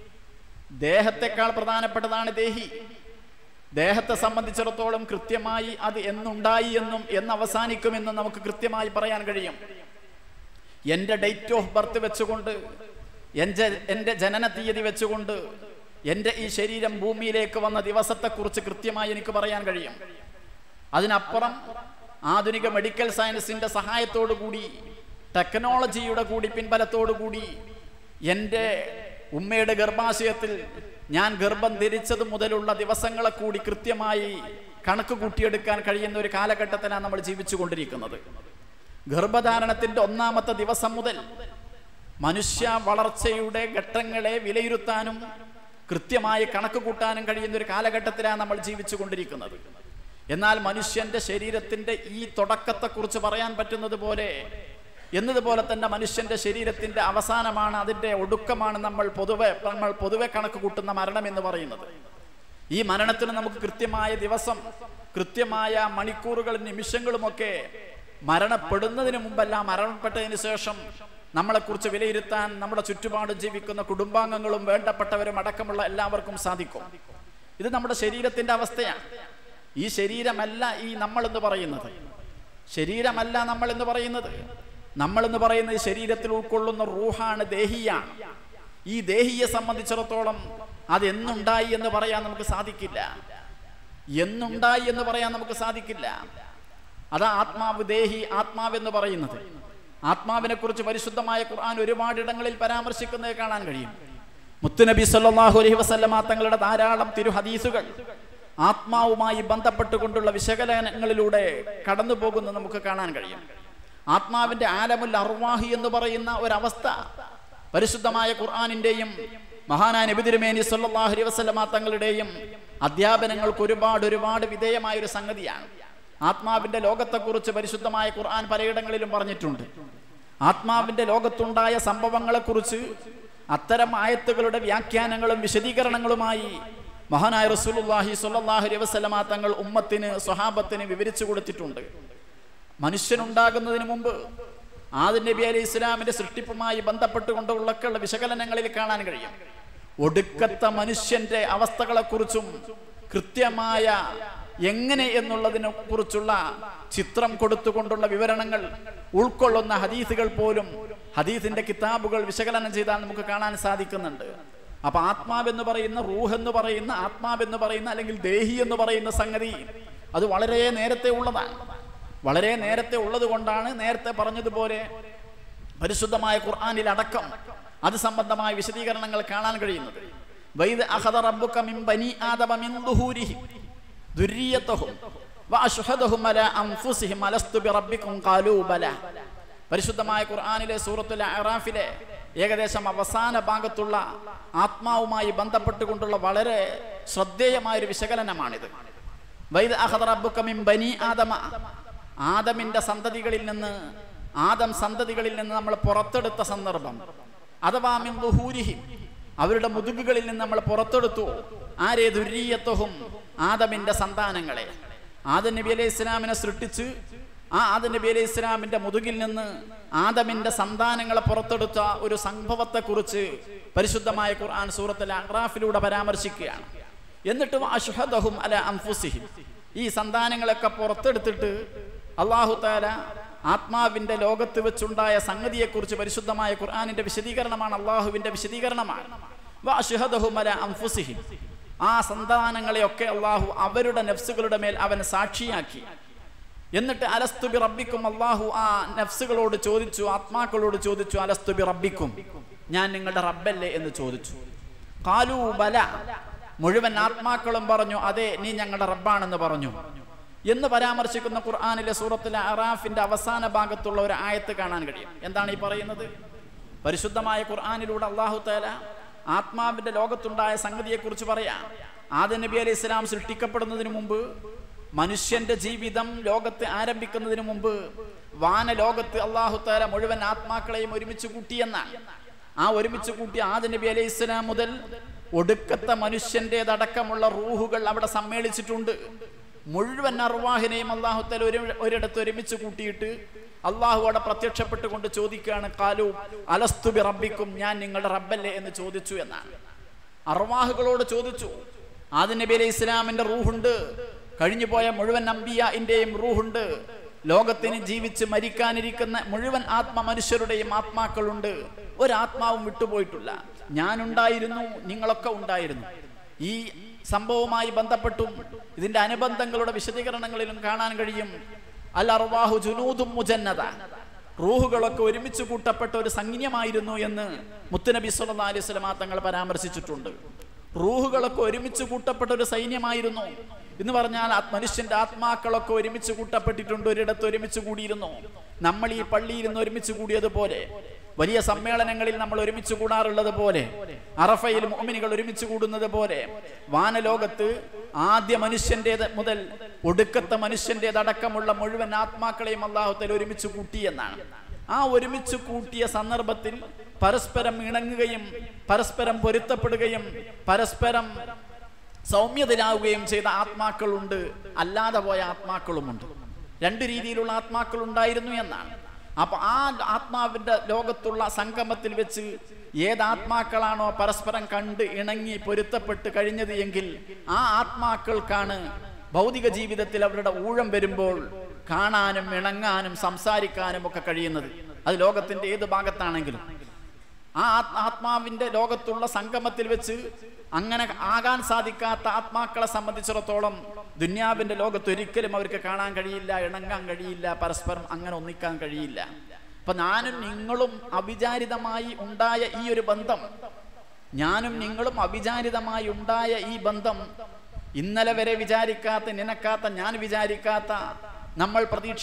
ദേഹത്തെക്കാൾ പ്രധാനപ്പെട്ടതാണ് ദേഹി ദേഹത്തെ സംബന്ധിച്ചിടത്തോളം കൃത്യമായി അത് എന്നുണ്ടായി എന്നും എന്ന് അവസാനിക്കുമെന്നും നമുക്ക് കൃത്യമായി പറയാൻ കഴിയും എൻ്റെ ഡേറ്റ് ഓഫ് ബർത്ത് വെച്ചുകൊണ്ട് എൻ്റെ എൻ്റെ ജനന തീയതി വെച്ചുകൊണ്ട് എൻ്റെ ഈ ശരീരം ഭൂമിയിലേക്ക് വന്ന ദിവസത്തെക്കുറിച്ച് കൃത്യമായി എനിക്ക് പറയാൻ കഴിയും അതിനപ്പുറം ആധുനിക മെഡിക്കൽ സയൻസിന്റെ സഹായത്തോടു കൂടി ടെക്നോളജിയുടെ കൂടി പിൻബലത്തോടു കൂടി എൻ്റെ ഉമ്മയുടെ ഗർഭാശയത്തിൽ ഞാൻ ഗർഭം ധരിച്ചത് മുതലുള്ള ദിവസങ്ങളെ കൂടി കൃത്യമായി കണക്ക് കൂട്ടിയെടുക്കാൻ കഴിയുന്ന ഒരു കാലഘട്ടത്തിലാണ് നമ്മൾ ജീവിച്ചു കൊണ്ടിരിക്കുന്നത് ഗർഭധാരണത്തിന്റെ ഒന്നാമത്തെ ദിവസം മുതൽ മനുഷ്യ വളർച്ചയുടെ ഘട്ടങ്ങളെ വിലയിരുത്താനും കൃത്യമായി കണക്ക് കൂട്ടാനും കഴിയുന്ന ഒരു കാലഘട്ടത്തിലാണ് നമ്മൾ ജീവിച്ചു കൊണ്ടിരിക്കുന്നത് എന്നാൽ മനുഷ്യന്റെ ശരീരത്തിന്റെ ഈ തുടക്കത്തെക്കുറിച്ച് പറയാൻ പറ്റുന്നത് പോലെ എന്നതുപോലെ തന്നെ മനുഷ്യന്റെ ശരീരത്തിന്റെ അവസാനമാണ് അതിന്റെ ഒടുക്കമാണ് നമ്മൾ പൊതുവെ നമ്മൾ പൊതുവെ കണക്ക് കൂട്ടുന്ന മരണം എന്ന് പറയുന്നത് ഈ മരണത്തിന് നമുക്ക് കൃത്യമായ ദിവസം കൃത്യമായ മണിക്കൂറുകളും നിമിഷങ്ങളുമൊക്കെ മരണപ്പെടുന്നതിന് മുമ്പല്ല മരണപ്പെട്ടതിന് ശേഷം നമ്മളെക്കുറിച്ച് വിലയിരുത്താൻ നമ്മുടെ ചുറ്റുപാട് ജീവിക്കുന്ന കുടുംബാംഗങ്ങളും വേണ്ടപ്പെട്ടവരും അടക്കമുള്ള എല്ലാവർക്കും സാധിക്കും ഇത് നമ്മുടെ ശരീരത്തിന്റെ അവസ്ഥയാണ് ഈ ശരീരമല്ല ഈ നമ്മൾ എന്ന് പറയുന്നത് ശരീരമല്ല നമ്മൾ എന്ന് പറയുന്നത് നമ്മൾ എന്ന് പറയുന്നത് ഈ ശരീരത്തിൽ ഉൾക്കൊള്ളുന്ന റൂഹാണ് ദേഹിയാണ് ഈ ദേഹിയെ സംബന്ധിച്ചിടത്തോളം അത് എന്നുണ്ടായി എന്ന് പറയാൻ നമുക്ക് സാധിക്കില്ല എന്നുണ്ടായി എന്ന് പറയാൻ നമുക്ക് സാധിക്കില്ല അതാ ആത്മാവ് ദേഹി ആത്മാവ് എന്ന് പറയുന്നത് ആത്മാവിനെ കുറിച്ച് പരിശുദ്ധമായ ഖുർആൻ ഒരുപാട് ഇടങ്ങളിൽ പരാമർശിക്കുന്നത് കാണാൻ കഴിയും മുത്തുനബി സല്ലല്ലാഹു അലൈഹി വസല്ലമ തങ്ങളുടെ ധാരാളം തിരു ഹദീസുകൾ ആത്മാവുമായി ബന്ധപ്പെട്ടുകൊണ്ടുള്ള വിശകലനങ്ങളിലൂടെ കടന്നു പോകുന്നത് നമുക്ക് കാണാൻ കഴിയും ആത്മാവിന്റെ ആലമുൽ അർവാഹി എന്ന് പറയുന്ന ഒരവസ്ഥ പരിശുദ്ധമായ ഖുർആാനിന്റെയും മഹാനായ നബി തിരുമേനി സല്ലല്ലാഹു അലൈഹി വസല്ലമ തങ്ങളുടെയും അധ്യാപനങ്ങൾക്ക് ഒരുപാട് ഒരുപാട് വിധേയമായ ഒരു സംഗതിയാണ് ആത്മാവിന്റെ ലോകത്തെക്കുറിച്ച് പരിശുദ്ധമായ ഖുർആൻ പലയിടങ്ങളിലും പറഞ്ഞിട്ടുണ്ട് ആത്മാവിന്റെ ലോകത്തുണ്ടായ സംഭവങ്ങളെക്കുറിച്ച് അത്തരം ആയത്തുകളുടെ വ്യാഖ്യാനങ്ങളും വിശദീകരണങ്ങളുമായി മഹാനായ റസൂലുള്ളാഹി സ്വല്ലല്ലാഹു അലൈഹി വസല്ലമ തങ്ങൾ ഉമ്മത്തിന് സ്വഹാബത്തിന് വിവരിച്ചു കൊടുത്തിട്ടുണ്ട് മനുഷ്യനുണ്ടാകുന്നതിന് മുമ്പ് ആദ്യ നബി അലൈഹി ഇസ്ലാമിന്റെ സൃഷ്ടിപ്പുമായി ബന്ധപ്പെട്ടുകൊണ്ടുള്ളൊക്കെയുള്ള വിശകലനങ്ങളിൽ കാണാൻ കഴിയും ഒടുക്കത്തെ മനുഷ്യന്റെ അവസ്ഥകളെക്കുറിച്ചും കൃത്യമായ എങ്ങനെ എന്നുള്ളതിനെ കുറിച്ചുള്ള ചിത്രം കൊടുത്തുകൊണ്ടുള്ള വിവരണങ്ങൾ ഉൾക്കൊള്ളുന്ന ഹദീസുകൾ പോലും ഹദീസിന്റെ കിതാബുകൾ വിശകലനം ചെയ്താൽ നമുക്ക് കാണാൻ സാധിക്കുന്നുണ്ട് അപ്പൊ ആത്മാവെന്ന് പറയുന്ന റൂഹ് എന്ന് പറയുന്ന ആത്മാവെന്ന് പറയുന്ന അല്ലെങ്കിൽ ദേഹി എന്ന് പറയുന്ന സംഗതി അത് വളരെ നേരത്തെ ഉള്ളതാണ് വളരെ നേരത്തെ ഉള്ളത് കൊണ്ടാണ് നേരത്തെ പറഞ്ഞതുപോലെ പരിശുദ്ധമായ ഖുർആനിൽ അടക്കം അത് സംബന്ധമായ വിശദീകരണങ്ങൾ കാണാൻ കഴിയുന്നത് വൈദ് അഖദ റബ്ബുക മിൻ ബനി ആദമ മിൻ ദുഹൂരിഹിം ദുർരിയതഹും വഅശ്ഹദഹും അലാ അൻഫുസിഹിം അലസ്തു ബിറബ്ബിക്കും ഖാലൂ ബല പരിശുദ്ധമായ ഖുർആനിലെ സൂറത്തുൽ അറാഫിലെ ഏകദേശം അവസാന ഭാഗത്തുള്ള ആത്മാവുമായി ബന്ധപ്പെട്ടുകൊണ്ടുള്ള വളരെ ശ്രദ്ധേയമായ ഒരു വിശകലനമാണിത് വൈദ അഖദ റബ്ബുക മിൻ ബനി ആദമ ആദമിന്റെ സന്തതികളിൽ നിന്ന് ആദം സന്തതികളിൽ നിന്ന് നമ്മൾ പുറത്തെടുത്ത സന്ദർഭം അഥവാ മിൻ ദുഹൂരിഹിം അവരുടെ മുതുകുകളിൽ നിന്ന് നമ്മൾ പുറത്തെടുത്തു ആരേ ദുരീയത്വവും ആദമിന്റെ സന്താനങ്ങളെ ആദം നബി അലൈഹി ഇസ്ലാമിനെ സൃഷ്ടിച്ച് ആ ആദം നബി അലൈഹി ഇസ്ലാമിന്റെ മുതുകിൽ നിന്ന് ആദമിന്റെ സന്താനങ്ങളെ പുറത്തെടുത്ത ഒരു സംഭവത്തെ കുറിച്ച് പരിശുദ്ധമായ ഖുർആൻ സൂറത്തിലെ അഗ്രാഫിലൂടെ പരാമർശിക്കുകയാണ് എന്നിട്ടും അഷ്ഹദഹും അല അൻഫുസിഹിം ഈ സന്താനങ്ങളൊക്കെ പുറത്തെടുത്തിട്ട് അള്ളാഹു താല ആത്മാവിന്റെ ലോകത്ത് വെച്ചുണ്ടായ സംഗതിയെക്കുറിച്ച് പരിശുദ്ധമായ ഖുർആാനിന്റെ വിശദീകരണമാണ് അള്ളാഹുവിന്റെ വിശദീകരണമാണ് വ അഷ്ഹദഹും അല അൻഫുസിഹിം ആ സന്താനങ്ങളെയൊക്കെ അള്ളാഹു അവരുടെ നഫ്സുകളുടെ മേൽ അവൻ സാക്ഷിയാക്കി എന്നിട്ട് അലസ്തുബി റബ്ബിക്കും അള്ളാഹു ആ നഫ്സുകളോട് ചോദിച്ചു ആത്മാക്കളോട് ചോദിച്ചു അലസ്തുബി റബ്ബിക്കും ഞാൻ നിങ്ങളുടെ റബ്ബല്ലേ എന്ന് ചോദിച്ചു കാലു ബല മുഴുവൻ ആത്മാക്കളും പറഞ്ഞു അതെ നീ ഞങ്ങളുടെ റബ്ബാണെന്ന് പറഞ്ഞു എന്ന് പരാമർശിക്കുന്ന ഖുർആാനിലെ സൂറത്തിലെ അറാഫിന്റെ അവസാന ഭാഗത്തുള്ള ഒരു ആയത്ത് കാണാൻ കഴിയും എന്താണ് ഈ പറയുന്നത് പരിശുദ്ധമായ ഖുർആാനിലൂടെ അള്ളാഹു താല ആത്മാവിന്റെ ലോകത്തുണ്ടായ സംഗതിയെക്കുറിച്ച് പറയാം ആദം നബി അലൈഹി ഇസ്ലാം സൃഷ്ടിക്കപ്പെടുന്നതിന് മുമ്പ് മനുഷ്യന്റെ ജീവിതം ലോകത്ത് ആരംഭിക്കുന്നതിന് മുമ്പ് വാനലോകത്ത് അള്ളാഹു താല മുഴുവൻ ആത്മാക്കളെയും ഒരുമിച്ച് കൂട്ടിയെന്നാണ് ആ ഒരുമിച്ച് കൂട്ടിയ ആദം നബി അലൈഹി ഇസ്ലാം മുതൽ ഒടുക്കത്തെ മനുഷ്യന്റേതടക്കമുള്ള റൂഹുകൾ അവിടെ സമ്മേളിച്ചിട്ടുണ്ട് മുഴുവൻ അർവാഹിനെയും അള്ളാഹു താല ഒരു ഒരിടത്ത് ഒരുമിച്ച് കൂട്ടിയിട്ട് അള്ളാഹു അവിടെ പ്രത്യക്ഷപ്പെട്ടുകൊണ്ട് ചോദിക്കുകയാണ് കാലു അലസ്തുബി റബ്ബിക്കും ഞാൻ നിങ്ങളുടെ റബ്ബല്ലേ എന്ന് ചോദിച്ചു എന്നാണ് അർവാഹുകളോട് ചോദിച്ചു ആദ്യ നബി അലൈഹി ഇസ്ലാമിന്റെ റൂഹുണ്ട് കഴിഞ്ഞു പോയ മുഴുവൻ അമ്പിയന്റെയും റൂഹുണ്ട് ലോകത്തിന് ജീവിച്ച് മരിക്കാനിരിക്കുന്ന മുഴുവൻ ആത്മ മനുഷ്യരുടെയും ആത്മാക്കളുണ്ട് ഒരാത്മാവും വിട്ടുപോയിട്ടില്ല ഞാനുണ്ടായിരുന്നു നിങ്ങളൊക്കെ ഉണ്ടായിരുന്നു ഈ സംഭവവുമായി ബന്ധപ്പെട്ടും ഇതിന്റെ അനുബന്ധങ്ങളുടെ വിശദീകരണങ്ങളിലും കാണാൻ കഴിയും അൽ അർവാഹു ജുനൂദും മുജന്നത റൂഹുകളൊക്കെ ഒരുമിച്ച് കൂട്ടപ്പെട്ട ഒരു സംജ്ഞമായിരുന്നു എന്ന് മുത്തുനബി സല്ലാ അലൈഹി സ്വലമാ തങ്ങൾ പരാമർശിച്ചിട്ടുണ്ട് റൂഹുകളൊക്കെ ഒരുമിച്ച് കൂട്ടപ്പെട്ട ഒരു സൈന്യമായിരുന്നു എന്ന് പറഞ്ഞാൽ ആ മനുഷ്യന്റെ ആത്മാക്കളൊക്കെ ഒരുമിച്ച് കൂട്ടപ്പെട്ടിട്ടുണ്ട് ഒരിടത്ത് ഒരുമിച്ച് കൂടിയിരുന്നു നമ്മൾ ഈ പള്ളിയിൽ നിന്ന് ഒരുമിച്ച് കൂടിയതുപോലെ വലിയ സമ്മേളനങ്ങളിൽ നമ്മൾ ഒരുമിച്ച് കൂടാറുള്ളത് പോലെ അറഫയിൽ മോമിനികൾ ഒരുമിച്ച് കൂടുന്നത് പോലെ വാനലോകത്ത് ആദ്യ മനുഷ്യന്റേത് മുതൽ ഒടുക്കത്തെ മനുഷ്യന്റേതടക്കമുള്ള മുഴുവൻ ആത്മാക്കളെയും അള്ളാഹുത്തൽ ഒരുമിച്ച് കൂട്ടി എന്നാണ് ആ ഒരുമിച്ച് കൂട്ടിയ സന്ദർഭത്തിൽ പരസ്പരം ഇണങ്ങുകയും പരസ്പരം പൊരുത്തപ്പെടുകയും പരസ്പരം സൗമ്യതരാകുകയും ചെയ്ത ആത്മാക്കളുണ്ട് അല്ലാതെ പോയ ആത്മാക്കളുമുണ്ട് രണ്ട് രീതിയിലുള്ള ആത്മാക്കൾ ഉണ്ടായിരുന്നു എന്നാണ് അപ്പൊ ആ ആത്മാവിന്റെ ലോകത്തുള്ള സംഗമത്തിൽ വെച്ച് ഏത് ആത്മാക്കളാണോ പരസ്പരം കണ്ട് ഇണങ്ങി പൊരുത്തപ്പെട്ട് കഴിഞ്ഞത് എങ്കിൽ ആ ആത്മാക്കൾക്കാണ് ഭൗതിക ജീവിതത്തിൽ അവരുടെ ഊഴം വരുമ്പോൾ കാണാനും ഇണങ്ങാനും സംസാരിക്കാനും ഒക്കെ കഴിയുന്നത് അത് ലോകത്തിന്റെ ഏത് ഭാഗത്താണെങ്കിലും ആ ആത്മാവിന്റെ ലോകത്തുള്ള സംഗമത്തിൽ വെച്ച് അങ്ങനെ ആകാൻ സാധിക്കാത്ത ആത്മാക്കളെ സംബന്ധിച്ചിടത്തോളം ദുന്യാവിന്റെ ലോകത്ത് ഒരിക്കലും അവർക്ക് കാണാൻ കഴിയില്ല ഇണങ്ങാൻ കഴിയില്ല പരസ്പരം അങ്ങനെ ഒന്നിക്കാൻ കഴിയില്ല അപ്പൊ ഞാനും നിങ്ങളും അവിചാരിതമായി ഉണ്ടായ ഈ ഒരു ബന്ധം ഞാനും നിങ്ങളും അവിചാരിതമായി ഉണ്ടായ ഈ ബന്ധം ഇന്നലെ വരെ വിചാരിക്കാത്ത നിനക്കാത്ത ഞാൻ വിചാരിക്കാത്ത നമ്മൾ പ്രതീക്ഷ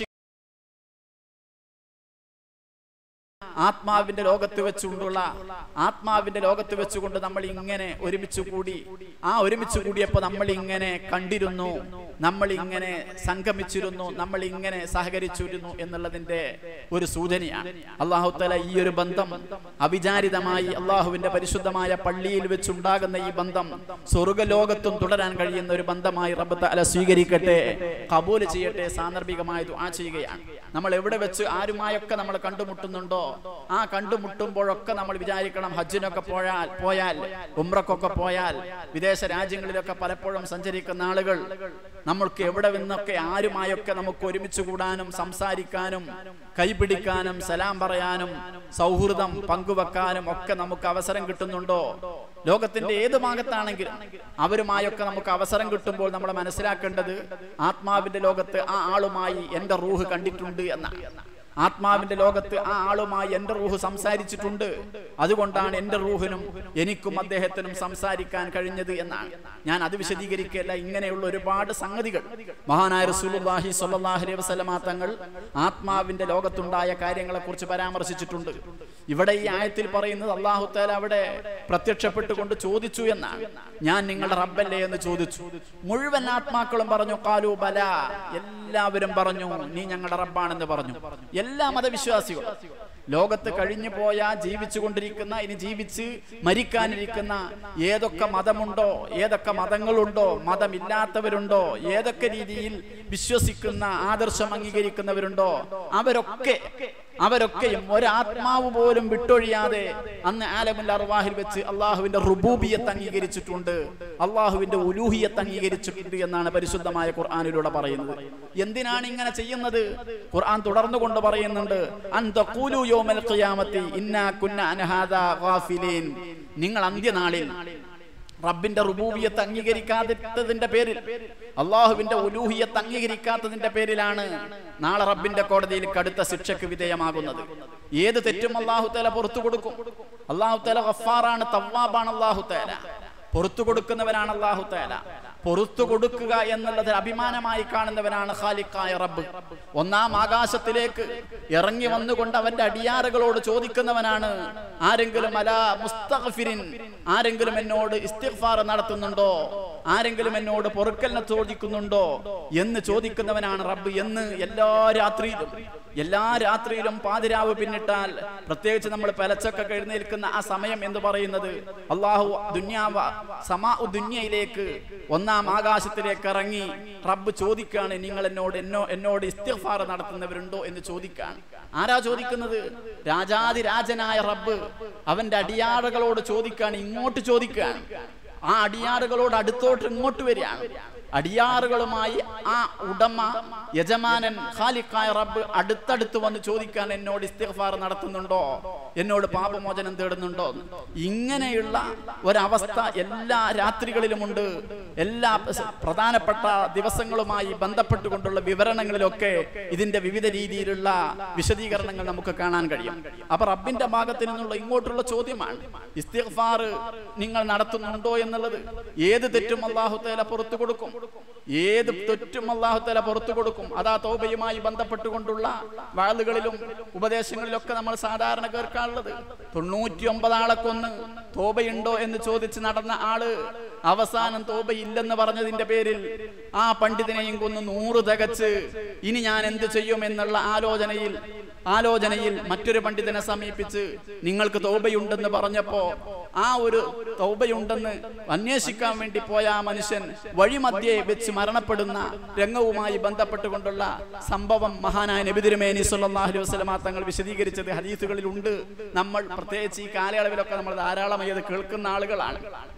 ആത്മാവിന്റെ ലോകത്ത് വെച്ചുകൊണ്ടുള്ള ആത്മാവിന്റെ ലോകത്ത് വെച്ചുകൊണ്ട് നമ്മൾ ഇങ്ങനെ ഒരുമിച്ച് കൂടി ആ ഒരുമിച്ച് കൂടിയപ്പോൾ നമ്മൾ ഇങ്ങനെ കണ്ടിരുന്നു നമ്മൾ ഇങ്ങനെ സംഗമിച്ചിരുന്നു നമ്മൾ ഇങ്ങനെ സഹകരിച്ചിരുന്നു എന്നുള്ളതിന്റെ ഒരു സൂചനയാണ് അള്ളാഹു തല ഈ ഒരു ബന്ധം അവിചാരിതമായി അള്ളാഹുവിന്റെ പരിശുദ്ധമായ പള്ളിയിൽ വെച്ചുണ്ടാകുന്ന ഈ ബന്ധം സ്വർഗലോകത്തും തുടരാൻ കഴിയുന്ന ഒരു ബന്ധമായി റബ്ബ് തല സ്വീകരിക്കട്ടെ കബൂല് ചെയ്യട്ടെ സാന്ദർഭികമായി ദുആ ചെയ്യുകയാണ് നമ്മൾ എവിടെ വെച്ച് ആരുമായൊക്കെ നമ്മൾ കണ്ടുമുട്ടുന്നുണ്ടോ ആ കണ്ടുമുട്ടുമ്പോഴൊക്കെ നമ്മൾ വിചാരിക്കണം ഹജ്ജിനൊക്കെ പോയാൽ പോയാൽ ഉമ്രക്കൊക്കെ പോയാൽ വിദേശ രാജ്യങ്ങളിലൊക്കെ പലപ്പോഴും സഞ്ചരിക്കുന്ന ആളുകൾ നമ്മൾക്ക് എവിടെ നിന്നൊക്കെ ആരുമായൊക്കെ നമുക്ക് ഒരുമിച്ച് കൂടാനും സംസാരിക്കാനും കൈപിടിക്കാനും സലാം പറയാനും സൗഹൃദം പങ്കുവെക്കാനും ഒക്കെ നമുക്ക് അവസരം കിട്ടുന്നുണ്ടോ ലോകത്തിന്റെ ഏത് ഭാഗത്താണെങ്കിലും അവരുമായൊക്കെ നമുക്ക് അവസരം കിട്ടുമ്പോൾ നമ്മൾ മനസ്സിലാക്കേണ്ടത് ആത്മാവിന്റെ ലോകത്ത് ആ ആളുമായി എന്റെ റൂഹ് കണ്ടിട്ടുണ്ട് എന്നാണ് ആത്മാവിന്റെ ലോകത്ത് ആ ആളുമായി എന്റെ റൂഹ് സംസാരിച്ചിട്ടുണ്ട് അതുകൊണ്ടാണ് എന്റെ റൂഹിനും എനിക്കും അദ്ദേഹത്തിനും സംസാരിക്കാൻ കഴിഞ്ഞത് എന്നാണ് ഞാൻ അത് വിശദീകരിക്കുകയല്ല ഇങ്ങനെയുള്ള ഒരുപാട് സംഗതികൾ മഹാനായ റസൂലുള്ളാഹി സ്വല്ലല്ലാഹു അലൈഹി വസല്ലമ തങ്ങൾ ആത്മാവിന്റെ ലോകത്തുണ്ടായ കാര്യങ്ങളെ കുറിച്ച് പരാമർശിച്ചിട്ടുണ്ട് ഇവിടെ ഈ ആയത്തിൽ പറയുന്നത് അള്ളാഹു താല അവിടെ പ്രത്യക്ഷപ്പെട്ടുകൊണ്ട് ചോദിച്ചു എന്നാണ് ഞാൻ നിങ്ങളുടെ റബ്ബല്ലേ എന്ന് ചോദിച്ചു മുഴുവൻ ആത്മാക്കളും പറഞ്ഞു കാലു ബല എല്ലാവരും പറഞ്ഞു നീ ഞങ്ങളുടെ റബ്ബാണെന്ന് പറഞ്ഞു എല്ലാ മതവിശ്വാസികളും ലോകത്ത് കഴിഞ്ഞു പോയ ജീവിച്ചു കൊണ്ടിരിക്കുന്ന ഇനി ജീവിച്ച് മരിക്കാനിരിക്കുന്ന ഏതൊക്കെ മതമുണ്ടോ ഏതൊക്കെ മതങ്ങളുണ്ടോ മതമില്ലാത്തവരുണ്ടോ ഏതൊക്കെ രീതിയിൽ വിശ്വസിക്കുന്ന ആദർശം അംഗീകരിക്കുന്നവരുണ്ടോ അവരൊക്കെ അവരൊക്കെയും ഒരാത്മാവ് പോലും വിട്ടൊഴിയാതെ അന്ന് ആലമുൽ അർവാഹിൽ വെച്ച് അള്ളാഹുവിന്റെ റുബൂബിയത്ത് അംഗീകരിച്ചിട്ടുണ്ട് അള്ളാഹുവിന്റെ ഉലൂഹിയത്ത് അംഗീകരിച്ചിട്ടുണ്ട് എന്നാണ് പരിശുദ്ധമായ ഖുർആാനിലൂടെ പറയുന്നത് എന്തിനാണ് ഇങ്ങനെ ചെയ്യുന്നത് ഖുർആൻ തുടർന്നു കൊണ്ട് പറയുന്നുണ്ട് അൻ തഖൂലു യൗമൽ ഖിയാമത്തി ഇന്നാ കുന്ന അൻ ഹാദാ ഗാഫിലീൻ നിങ്ങൾ അന്ത്യനാളിൽ റബ്ബിന്റെ റുബൂബിയത്ത് അംഗീകരിക്കാത്തതിന്റെ പേരിൽ അള്ളാഹുവിന്റെ ഉലൂഹിയത്ത് അംഗീകരിക്കാത്തതിന്റെ പേരിലാണ് നാളെ റബ്ബിന്റെ കോടതിയിൽ കടുത്ത ശിക്ഷയ്ക്ക് വിധേയമാകുന്നത് ഏത് തെറ്റും അള്ളാഹു തല പുറത്തു കൊടുക്കും അള്ളാഹു തല ഗഫാറാണ് തവ്വാബാണ് അള്ളാഹു തല പുറത്തു കൊടുക്കുന്നവനാണ് അള്ളാഹു തല പുറത്തു കൊടുക്കുക എന്നുള്ളത് അഭിമാനമായി കാണുന്നവനാണ് ഖാലിക്കായ റബ്ബ് ഒന്നാം ആകാശത്തിലേക്ക് ഇറങ്ങി വന്നുകൊണ്ട് അവന്റെ അടിയാറുകളോട് ചോദിക്കുന്നവനാണ് ആരെങ്കിലും അല മുസ്തഗ്ഫിരിൻ ആരെങ്കിലും എന്നോട് ഇസ്തിഗ്ഫാർ നടത്തുന്നുണ്ടോ ആരെങ്കിലും എന്നോട് പൊറുക്കലിനെ ചോദിക്കുന്നുണ്ടോ എന്ന് ചോദിക്കുന്നവനാണ് റബ്ബ് എന്ന് എല്ലാ രാത്രിയിലും എല്ലാ രാത്രിയിലും പാതിരാവ് പിന്നിട്ടാൽ പ്രത്യേകിച്ച് നമ്മൾ പലച്ചൊക്കെ എഴുന്നേൽക്കുന്ന ആ സമയം എന്ന് പറയുന്നത് അള്ളാഹു ദുന്യാവ സമാ ദുന്യയിലേക്ക് ഒന്നാം ആകാശത്തിലേക്ക് ഇറങ്ങി റബ്ബ് ചോദിക്കാണ് നിങ്ങൾ എന്നോട് എന്നോ എന്നോട് ഇസ്തിഗ്ഫാർ നടത്തുന്നവരുണ്ടോ എന്ന് ചോദിക്കാൻ ആരാ ചോദിക്കുന്നത് രാജാതിരാജനായ റബ്ബ് അവന്റെ അടിയാറുകളോട് ചോദിക്കാൻ ഇങ്ങോട്ട് ചോദിക്കാൻ ആ അടിയാറുകളോട് അടുത്തോട്ട് ഇങ്ങോട്ട് വരികയാണ് അടിയാറുകളുമായി ആ ഉടമ യജമാനൻ ഖാലിഖായ റബ്ബ് അടുത്തടുത്ത് വന്ന് ചോദിക്കാൻ എന്നോട് ഇസ്തിഗ്ഫാർ നടത്തുന്നുണ്ടോ എന്നോട് പാപമോചനം തേടുന്നുണ്ടോ ഇങ്ങനെയുള്ള ഒരവസ്ഥ എല്ലാ രാത്രികളിലുമുണ്ട് എല്ലാ പ്രധാനപ്പെട്ട ദിവസങ്ങളുമായി ബന്ധപ്പെട്ടുകൊണ്ടുള്ള വിവരണങ്ങളിലൊക്കെ ഇതിന്റെ വിവിധ രീതിയിലുള്ള വിശദീകരണങ്ങൾ നമുക്ക് കാണാൻ കഴിയും അപ്പൊ റബ്ബിന്റെ ഭാഗത്ത് നിന്നുള്ള ഇങ്ങോട്ടുള്ള ചോദ്യമാണ് ഇസ്തിഗ്ഫാർ നിങ്ങൾ നടത്തുന്നുണ്ടോ എന്നുള്ളത് ഏത് തെറ്റും അള്ളാഹു തേല പുറത്തു കൊടുക്കും ഏത് തെറ്റും അള്ളാഹു തല പുറത്തു കൊടുക്കും അതാ തോബയുമായി ബന്ധപ്പെട്ടുകൊണ്ടുള്ള വാളുകളിലും ഉപദേശങ്ങളിലൊക്കെ നമ്മൾ സാധാരണ കേൾക്കാറുള്ളത് തൊണ്ണൂറ്റി ഒമ്പതാളെ കൊന്ന് തോബയുണ്ടോ എന്ന് ചോദിച്ച് നടന്ന ആള് അവസാനം തോബയില്ലെന്ന് പറഞ്ഞതിന്റെ പേരിൽ ആ പണ്ഡിതനെയും കൊന്ന് നൂറ് തികച്ച് ഇനി ഞാൻ എന്ത് ചെയ്യും എന്നുള്ള ആലോചനയിൽ ആലോചനയിൽ മറ്റൊരു പണ്ഡിതനെ സമീപിച്ച് നിങ്ങൾക്ക് തൗബയുണ്ടെന്ന് പറഞ്ഞപ്പോ ആ ഒരു തൗബയുണ്ടെന്ന് അന്വേഷിക്കാൻ വേണ്ടി പോയ ആ മനുഷ്യൻ വഴിമധ്യേ വെച്ച് മരണപ്പെടുന്ന രംഗവുമായി ബന്ധപ്പെട്ടുകൊണ്ടുള്ള സംഭവം മഹാനായ നബിതിരുമേനി സല്ലല്ലാഹു അലൈഹി വസല്ലമ തങ്ങൾ വിശദീകരിച്ചത് ഹദീസുകളിൽ ഉണ്ട് നമ്മൾ പ്രത്യേകിച്ച് ഈ കാലയളവിലൊക്കെ നമ്മൾ ധാരാളമായി അത് കേൾക്കുന്ന ആളുകളാണ്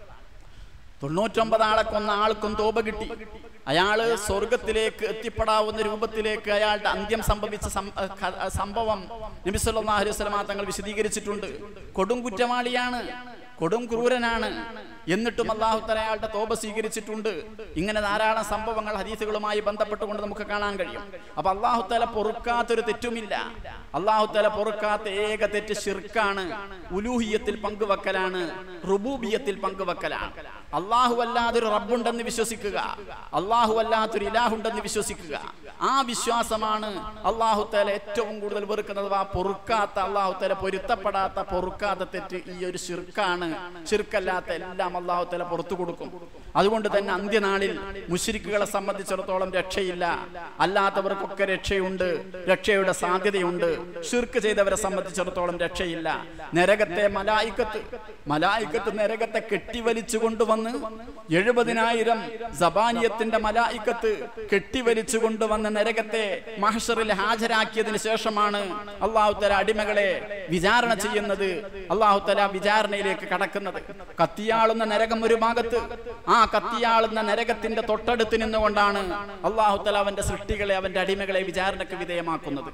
തൊണ്ണൂറ്റൊമ്പത് ആളെ കൊന്ന ആൾക്കും തോപ കിട്ടി അയാള് സ്വർഗത്തിലേക്ക് എത്തിപ്പെടാവുന്ന രൂപത്തിലേക്ക് അയാളുടെ അന്ത്യം സംഭവിച്ച സം- അഹ് ക- അഹ് സംഭവം നബി സല്ലല്ലാഹു അലൈഹി വസല്ലമ തങ്ങൾ വിശദീകരിച്ചിട്ടുണ്ട് കൊടും കുറ്റവാളിയാണ് കൊടും ക്രൂരനാണ് എന്നിട്ടും അള്ളാഹു തല അയാളുടെ തോപ സ്വീകരിച്ചിട്ടുണ്ട് ഇങ്ങനെ ധാരാളം സംഭവങ്ങൾ ഹദീസുകളുമായി ബന്ധപ്പെട്ടുകൊണ്ട് നമുക്ക് കാണാൻ കഴിയും അപ്പൊ അള്ളാഹു തല പൊറുക്കാത്തൊരു തെറ്റുമില്ല അള്ളാഹു തല പൊറുക്കാത്ത ഏക തെറ്റ് ഷിർക്കാണ് ഉലൂഹിയത്തിൽ പങ്കുവെക്കലാണ് റുബൂബിയത്തിൽ പങ്കുവെക്കലാണ് അള്ളാഹു അല്ലാതൊരു റബ്ബുണ്ടെന്ന് വിശ്വസിക്കുക അള്ളാഹു അല്ലാത്തൊരു ഇലാഹുണ്ടെന്ന് വിശ്വസിക്കുക ആ വിശ്വാസമാണ് അള്ളാഹു തല ഏറ്റവും കൂടുതൽ വെറുക്കുന്നത് ആ പൊറുക്കാത്ത അള്ളാഹു തല പൊരുത്തപ്പെടാത്ത പൊറുക്കാത്ത തെറ്റ് ഈ ഒരു ഷിർക്കാണ് ഷിർക്കല്ലാത്ത എല്ലാം അള്ളാഹു തല പുറത്തു കൊടുക്കും അതുകൊണ്ട് തന്നെ അന്ത്യനാളിൽ മുഷിരിക്കുകളെ സംബന്ധിച്ചിടത്തോളം രക്ഷയില്ല അല്ലാത്തവർക്കൊക്കെ രക്ഷയുണ്ട് രക്ഷയുടെ സാധ്യതയുണ്ട് ഷിർക്ക് ചെയ്തവരെ സംബന്ധിച്ചിടത്തോളം രക്ഷയില്ല നരകത്തെ മലായിക്കത്ത് മലായിക്കത്ത് നരകത്തെ കെട്ടിവലിച്ചു കൊണ്ടുവന്ന് എഴുപതിനായിരം സബാനിയത്തിന്റെ മലായിക്കത്ത് കെട്ടിവലിച്ചു കൊണ്ടുവന്ന നരകത്തെ മഹഷറിൽ ഹാജരാക്കിയതിന് ശേഷമാണ് അള്ളാഹു തല അടിമകളെ വിചാരണ ചെയ്യുന്നത് അള്ളാഹു തല വിചാരണയിലേക്ക് കടക്കുന്നത് കത്തിയാളുന്ന നരകം ഒരു ഭാഗത്ത് ആ കത്തിയാളുന്ന നരകത്തിന്റെ തൊട്ടടുത്ത് നിന്നുകൊണ്ടാണ് അള്ളാഹു തല അവന്റെ സൃഷ്ടികളെ അവന്റെ അടിമകളെ വിചാരണയ്ക്ക് വിധേയമാക്കുന്നത്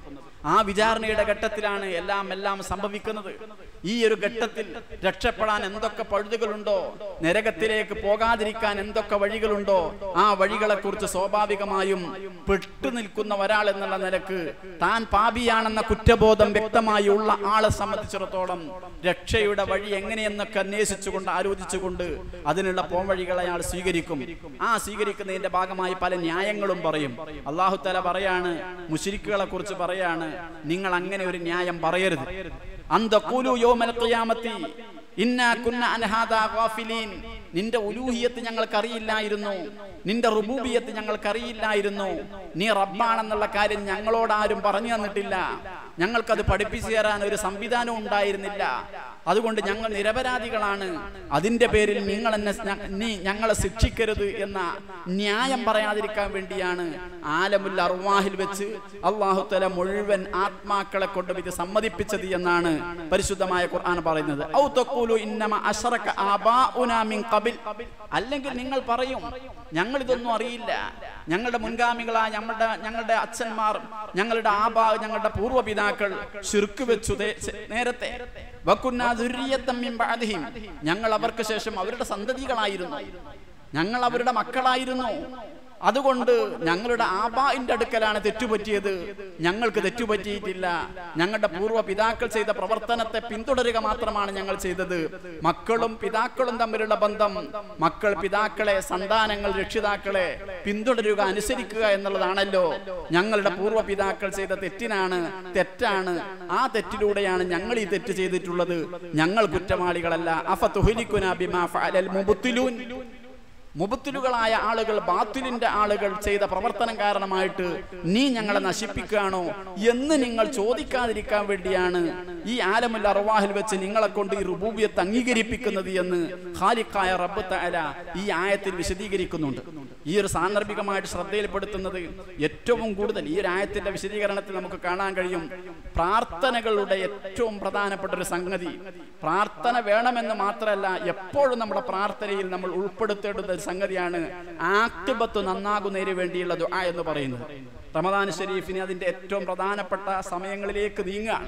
ആ വിചാരണയുടെ ഘട്ടത്തിലാണ് എല്ലാം എല്ലാം സംഭവിക്കുന്നത് ഈ ഒരു ഘട്ടത്തിൽ രക്ഷപ്പെടാൻ എന്തൊക്കെ പഴുതുകളുണ്ടോ നരകത്തിലേക്ക് പോകാതിരിക്കാൻ എന്തൊക്കെ വഴികളുണ്ടോ ആ വഴികളെ കുറിച്ച് സ്വാഭാവികമായും പെട്ടു നിൽക്കുന്ന ഒരാൾ എന്നുള്ള നിലക്ക് താൻ പാപിയാണെന്ന കുറ്റബോധം വ്യക്തമായി ഉള്ള ആളെ സംബന്ധിച്ചിടത്തോളം രക്ഷയുടെ വഴി എങ്ങനെയെന്നൊക്കെ അന്വേഷിച്ചുകൊണ്ട് ആലോചിച്ചുകൊണ്ട് അതിനുള്ള പോംവഴികൾ അയാൾ സ്വീകരിക്കും ആ സ്വീകരിക്കുന്നതിന്റെ ഭാഗമായി പല ന്യായങ്ങളും പറയും അള്ളാഹു തല പറയാണ് മുഷിരിക്കുകളെ കുറിച്ച് പറയാണ് നിങ്ങൾ അങ്ങനെ ഒരു ന്യായം പറയരുത് അന്തഖൂലു യൗമൽ ഖിയാമത്തി ഇന്നാ കുന്ന അൻ ഹാദാ ഗാഫിലീൻ നിന്റെ ഉലൂഹിയത്ത് ഞങ്ങൾക്കറിയില്ലായിരുന്നു നിന്റെ റുബൂബിയത്ത് ഞങ്ങൾക്കറിയില്ലായിരുന്നു നീ റബ്ബാണെന്നുള്ള കാര്യം ഞങ്ങളോട് ആരും പറഞ്ഞു തന്നിട്ടില്ല ഞങ്ങൾക്കത് പഠിപ്പിച്ചു തരാൻ ഒരു സംവിധാനം ഉണ്ടായിരുന്നില്ല അതുകൊണ്ട് ഞങ്ങൾ നിരപരാധികളാണ് അതിന്റെ പേരിൽ നിങ്ങൾ എന്നെ ഞ- നീ ഞങ്ങളെ ശിക്ഷിക്കരുത് എന്ന ന്യായം പറയാതിരിക്കാൻ വേണ്ടിയാണ് ആലമുൽ അർവാഹിൽ വെച്ച് അള്ളാഹു തല മുഴുവൻ ആത്മാക്കളെ കൊണ്ടും ഇത് സമ്മതിപ്പിച്ചത് എന്നാണ് പരിശുദ്ധമായ ഖുർആൻ പറയുന്നത് ഔ തഖൂലു ഇന്നമ അശ്റക ആബാഉനാ മിൻ ഖബിൽ അല്ലെങ്കിൽ നിങ്ങൾ പറയും ഞങ്ങൾ ഇതൊന്നും അറിയില്ല ഞങ്ങളുടെ മുൻഗാമികളായ ഞങ്ങളുടെ ഞങ്ങളുടെ അച്ഛന്മാർ ഞങ്ങളുടെ ആബാ ഞങ്ങളുടെ പൂർവ്വപിതാക്കൾ ശിർക്ക് വെച്ചു ദേ- ചെ- നേരത്തെ വക്കുന്നാ ദുർരിയത്തം മിൻ ബഅദിഹിം. ഞങ്ങൾ അവർക്ക് ശേഷം അവരുടെ സന്തതികളായിരുന്നു ഞങ്ങൾ അവരുടെ മക്കളായിരുന്നു അതുകൊണ്ട് ഞങ്ങളുടെ ആബായിന്റെ അടുക്കലാണ് തെറ്റുപറ്റിയത് ഞങ്ങൾക്ക് തെറ്റുപറ്റിയിട്ടില്ല ഞങ്ങളുടെ പൂർവ്വ പിതാക്കൾ ചെയ്ത പ്രവർത്തനത്തെ പിന്തുടരുക മാത്രമാണ് ഞങ്ങൾ ചെയ്തത് മക്കളും പിതാക്കളും തമ്മിലുള്ള ബന്ധം മക്കൾ പിതാക്കളെ സന്താനങ്ങൾ രക്ഷിതാക്കളെ പിന്തുടരുക അനുസരിക്കുക എന്നുള്ളതാണല്ലോ ഞങ്ങളുടെ പൂർവ്വ പിതാക്കൾ ചെയ്ത തെറ്റിനാണ് തെറ്റാണ് ആ തെറ്റിലൂടെയാണ് ഞങ്ങൾ ഈ തെറ്റ് ചെയ്തിട്ടുള്ളത് ഞങ്ങൾ കുറ്റവാളികളല്ല അഫ തുഹലിക്കുന ബിമാ ഫഅലൽ മുബ്തിലൂൻ മുബത്തിലുകളായ ആളുകൾ ബാത്തിലിന്റെ ആളുകൾ ചെയ്ത പ്രവർത്തനം കാരണമായിട്ട് നീ ഞങ്ങളെ നശിപ്പിക്കുകയാണോ എന്ന് നിങ്ങൾ ചോദിക്കാതിരിക്കാൻ വേണ്ടിയാണ് ഈ ആലമുൽ അർവാഹിൽ വെച്ച് നിങ്ങളെ കൊണ്ട് ഈ റുബൂബിയത്ത് അംഗീകരിപ്പിക്കുന്നത് എന്ന് ഖാലിഖായ റബ്ബ് തആല ഈ ആയത്തിൽ വിശദീകരിക്കുന്നുണ്ട് ഈ ഒരു സാന്ദർഭികമായിട്ട് ശ്രദ്ധയിൽപ്പെടുത്തുന്നത് ഏറ്റവും കൂടുതൽ ഈ ഒരു ആയത്തിന്റെ വിശദീകരണത്തിൽ നമുക്ക് കാണാൻ കഴിയും പ്രാർത്ഥനകളുടെ ഏറ്റവും പ്രധാനപ്പെട്ട ഒരു സംഗതി പ്രാർത്ഥന വേണമെന്ന് മാത്രമല്ല എപ്പോഴും നമ്മുടെ പ്രാർത്ഥനയിൽ നമ്മൾ ഉൾപ്പെടുത്തേണ്ടുന്ന ഒരു സംഗതിയാണ് ആക്തിബത്ത് നന്നാകുന്നതിന് വേണ്ടിയുള്ള ദുആ എന്ന് പറയുന്നത് റമദാൻ ഷരീഫിന് അതിന്റെ ഏറ്റവും പ്രധാനപ്പെട്ട സമയങ്ങളിലേക്ക് നീങ്ങുകയാണ്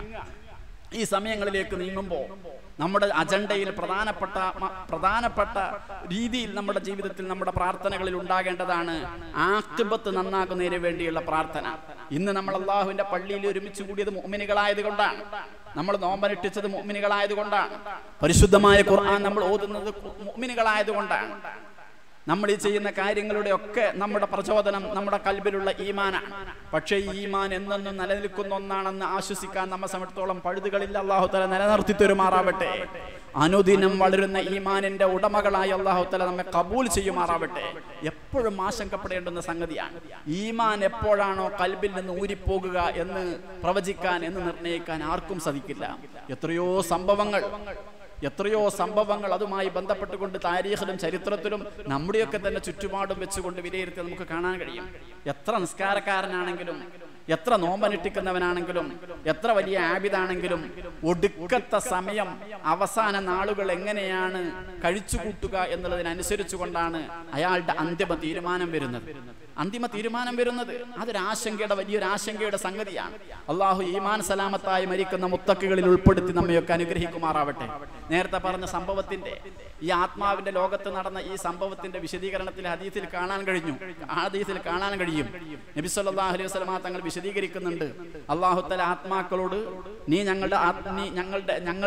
ഈ സമയങ്ങളിലേക്ക് നീങ്ങുമ്പോൾ നമ്മുടെ അജണ്ടയിൽ പ്രധാനപ്പെട്ട മ- പ്രധാനപ്പെട്ട രീതിയിൽ നമ്മുടെ ജീവിതത്തിൽ നമ്മുടെ പ്രാർത്ഥനകളിൽ ഉണ്ടാകേണ്ടതാണ് ആക്തിബത്ത് നന്നാക്കുന്നതിന് വേണ്ടിയുള്ള പ്രാർത്ഥന ഇന്ന് നമ്മൾ അള്ളാഹുവിന്റെ പള്ളിയിൽ ഒരുമിച്ച് കൂടിയത് മുഅ്മിനുകളായത് കൊണ്ടാണ് നമ്മൾ നോമ്പനുഷ്ഠിച്ചത് മുഅ്മിനുകളായത് കൊണ്ടാണ് പരിശുദ്ധമായ ഖുർആൻ നമ്മൾ ഓതുന്നത് മുഅ്മിനുകളായത് കൊണ്ടാണ് നമ്മൾ ഈ ചെയ്യുന്ന കാര്യങ്ങളുടെ ഒക്കെ നമ്മുടെ പ്രചോദനം നമ്മുടെ കൽബിലുള്ള ഈമാനാണ് പക്ഷേ ഈ ഈമാൻ എന്നെന്നും നിലനിൽക്കുന്ന ഒന്നാണെന്ന് ആശ്വസിക്കാൻ നമ്മെ സമയത്തോളം പഴുതുകളില്ല അള്ളാഹു തല നിലനിർത്തി തരുമാറാവട്ടെ അനുദിനം വളരുന്ന ഈമാനിന്റെ ഉടമകളായി അള്ളാഹു തല നമ്മെ കബൂൽ ചെയ്യുമാറാവട്ടെ എപ്പോഴും ആശങ്കപ്പെടേണ്ടുന്ന സംഗതിയാണ് ഈമാൻ എപ്പോഴാണോ കൽബിൽ നിന്ന് ഊരിപ്പോകുക എന്ന് പ്രവചിക്കാൻ എന്ന് നിർണ്ണയിക്കാൻ ആർക്കും സാധിക്കില്ല എത്രയോ സംഭവങ്ങൾ എത്രയോ സംഭവങ്ങൾ അതുമായി ബന്ധപ്പെട്ടുകൊണ്ട് താരീഖിലും ചരിത്രത്തിലും നമ്മുടെയൊക്കെ തന്നെ ചുറ്റുപാടും വെച്ചുകൊണ്ട് വിലയിരുത്തി നമുക്ക് കാണാൻ കഴിയും എത്ര നിസ്കാരക്കാരനാണെങ്കിലും എത്ര നോമ്പനുഷ്ഠിക്കുന്നവനാണെങ്കിലും എത്ര വലിയ ആബിദാണെങ്കിലും ഒടുക്കത്തെ സമയം അവസാന നാളുകൾ എങ്ങനെയാണ് കഴിച്ചുകൂട്ടുക എന്നുള്ളതിനനുസരിച്ചു കൊണ്ടാണ് അയാളുടെ അന്തിമ തീരുമാനം വരുന്നത് അന്തിമ തീരുമാനം വരുന്നത് അതൊരു ആശങ്കയുടെ വലിയൊരു ആശങ്കയുടെ സംഗതിയാണ് അള്ളാഹു ഈമാൻ സലാമത്തായി മരിക്കുന്ന മുത്തക്കുകളിൽ ഉൾപ്പെടുത്തി നമ്മയൊക്കെ അനുഗ്രഹിക്കുമാറാവട്ടെ നേരത്തെ പറഞ്ഞ സംഭവത്തിന്റെ ഈ ആത്മാവിന്റെ ലോകത്ത് നടന്ന ഈ സംഭവത്തിന്റെ വിശദീകരണത്തിൽ ഹദീസിൽ കാണാൻ കഴിഞ്ഞു ഹദീസിൽ കാണാൻ കഴിയും നബി സല്ലല്ലാഹു അലൈഹി വസല്ലമ തങ്ങൾ വിശദീകരിക്കുന്നുണ്ട് അള്ളാഹു തല ആത്മാക്കളോട് നീ ഞങ്ങളുടെ ആത്- നീ ഞങ്ങളുടെ ഞങ്ങൾ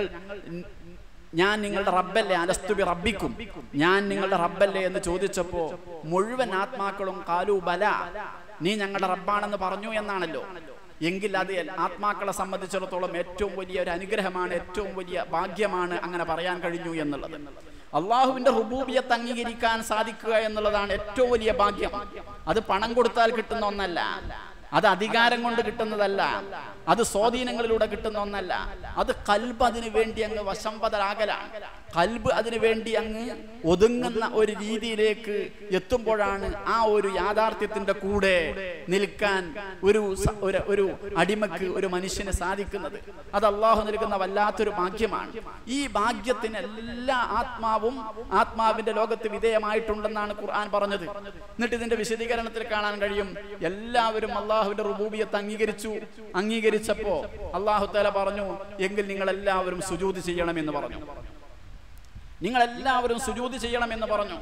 ഞാൻ നിങ്ങളുടെ റബ്ബല്ലേ അലസ്തുബി റബ്ബിക്കും ഞാൻ നിങ്ങളുടെ റബ്ബല്ലേ എന്ന് ചോദിച്ചപ്പോ മുഴുവൻ ആത്മാക്കളും കാലു ബല നീ ഞങ്ങളുടെ റബ്ബാണെന്ന് പറഞ്ഞു എന്നാണല്ലോ എങ്കിൽ അത് ആത്മാക്കളെ സംബന്ധിച്ചിടത്തോളം ഏറ്റവും വലിയ ഒരു അനുഗ്രഹമാണ് ഏറ്റവും വലിയ ഭാഗ്യമാണ് അങ്ങനെ പറയാൻ കഴിഞ്ഞു എന്നുള്ളത് അള്ളാഹുവിന്റെ റുബൂബിയത്ത് അംഗീകരിക്കാൻ സാധിക്കുക എന്നുള്ളതാണ് ഏറ്റവും വലിയ ഭാഗ്യം അത് പണം കൊടുത്താൽ കിട്ടുന്ന ഒന്നല്ല അത് അധികാരം കൊണ്ട് കിട്ടുന്നതല്ല അത് സ്വാധീനങ്ങളിലൂടെ കിട്ടുന്ന ഒന്നല്ല അത് കൽബ് അതിനു വേണ്ടി അങ്ങ് വശംവതരാകലാണ് കൽബ് അതിനു വേണ്ടി അങ്ങ് ഒതുങ്ങുന്ന ഒരു രീതിയിലേക്ക് എത്തുമ്പോഴാണ് ആ ഒരു യാഥാർത്ഥ്യത്തിന്റെ കൂടെ നിൽക്കാൻ ഒരു സ- ഒരു- ഒരു അടിമക്ക് ഒരു മനുഷ്യന് സാധിക്കുന്നത് അത് അള്ളാഹു നൽകുന്ന വല്ലാത്തൊരു ഭാഗ്യമാണ് ഈ ഭാഗ്യത്തിന് എല്ലാ ആത്മാവും ആത്മാവിന്റെ ലോകത്ത് വിധേയമായിട്ടുണ്ടെന്നാണ് ഖുർആൻ പറഞ്ഞത് എന്നിട്ട് ഇതിന്റെ വിശദീകരണത്തിൽ കാണാൻ കഴിയും എല്ലാവരും അള്ളാഹു അള്ളാഹുവിന്റെ റുബൂബിയത്ത് അംഗീകരിച്ചു അംഗീകരിച്ചപ്പോ അള്ളാഹു തല പറഞ്ഞു എങ്കിൽ നിങ്ങൾ എല്ലാവരും സുജൂത് ചെയ്യണമെന്ന് പറഞ്ഞു നിങ്ങൾ എല്ലാവരും സുജൂത് ചെയ്യണമെന്ന് പറഞ്ഞു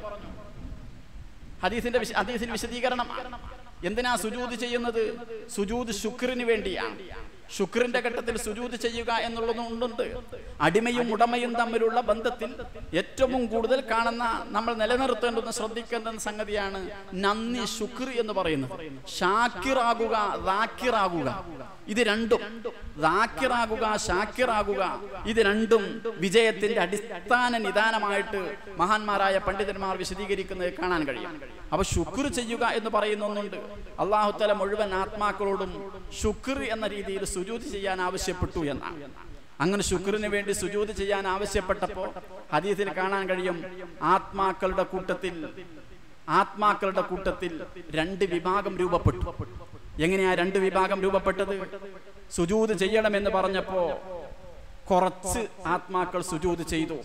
ഹദീസിന്റെ വിശ- ഹദീസിന്റെ വിശദീകരണം എന്തിനാ സുജൂത് ചെയ്യുന്നത് സുജൂത് ശുക്രിന് വേണ്ടിയാണ് ശുക്രിന്റെ ഘട്ടത്തിൽ സുജൂത് ചെയ്യുക എന്നുള്ളതുകൊണ്ടുണ്ട് അടിമയും ഉടമയും തമ്മിലുള്ള ബന്ധത്തിൽ ഏറ്റവും കൂടുതൽ കാണുന്ന നമ്മൾ നിലനിർത്തേണ്ടുന്ന ശ്രദ്ധിക്കേണ്ട സംഗതിയാണ് നന്ദി ശുക്ർ എന്ന് പറയുന്നത് ഷാക്കിറാകുക റാക്കിറാകുക ഇത് രണ്ടും റാക്കിറാകുക ഷാക്കിറാകുക ഇത് രണ്ടും വിജയത്തിന്റെ അടിസ്ഥാന നിദാനമായിട്ട് മഹാന്മാരായ പണ്ഡിതന്മാർ വിശദീകരിക്കുന്നത് കാണാൻ കഴിയും അപ്പൊ ശുക്ർ ചെയ്യുക എന്ന് പറയുന്ന ഒന്നുണ്ട് അള്ളാഹുത്തല മുഴുവൻ ആത്മാക്കളോടും ശുക്ർ എന്ന രീതിയിൽ സുജൂത് ചെയ്യാൻ ആവശ്യപ്പെട്ടു എന്നാണ് അങ്ങനെ ശുക്രിന് വേണ്ടി സുജൂത് ചെയ്യാൻ ആവശ്യപ്പെട്ടപ്പോ ഹദീസിൽ കാണാൻ കഴിയും ആത്മാക്കളുടെ കൂട്ടത്തിൽ ആത്മാക്കളുടെ കൂട്ടത്തിൽ രണ്ട് വിഭാഗം രൂപപ്പെട്ടു എങ്ങനെയാ രണ്ട് വിഭാഗം രൂപപ്പെട്ടത് സുജൂത് ചെയ്യണമെന്ന് പറഞ്ഞപ്പോ കുറച്ച് ആത്മാക്കൾ സുജൂത് ചെയ്തു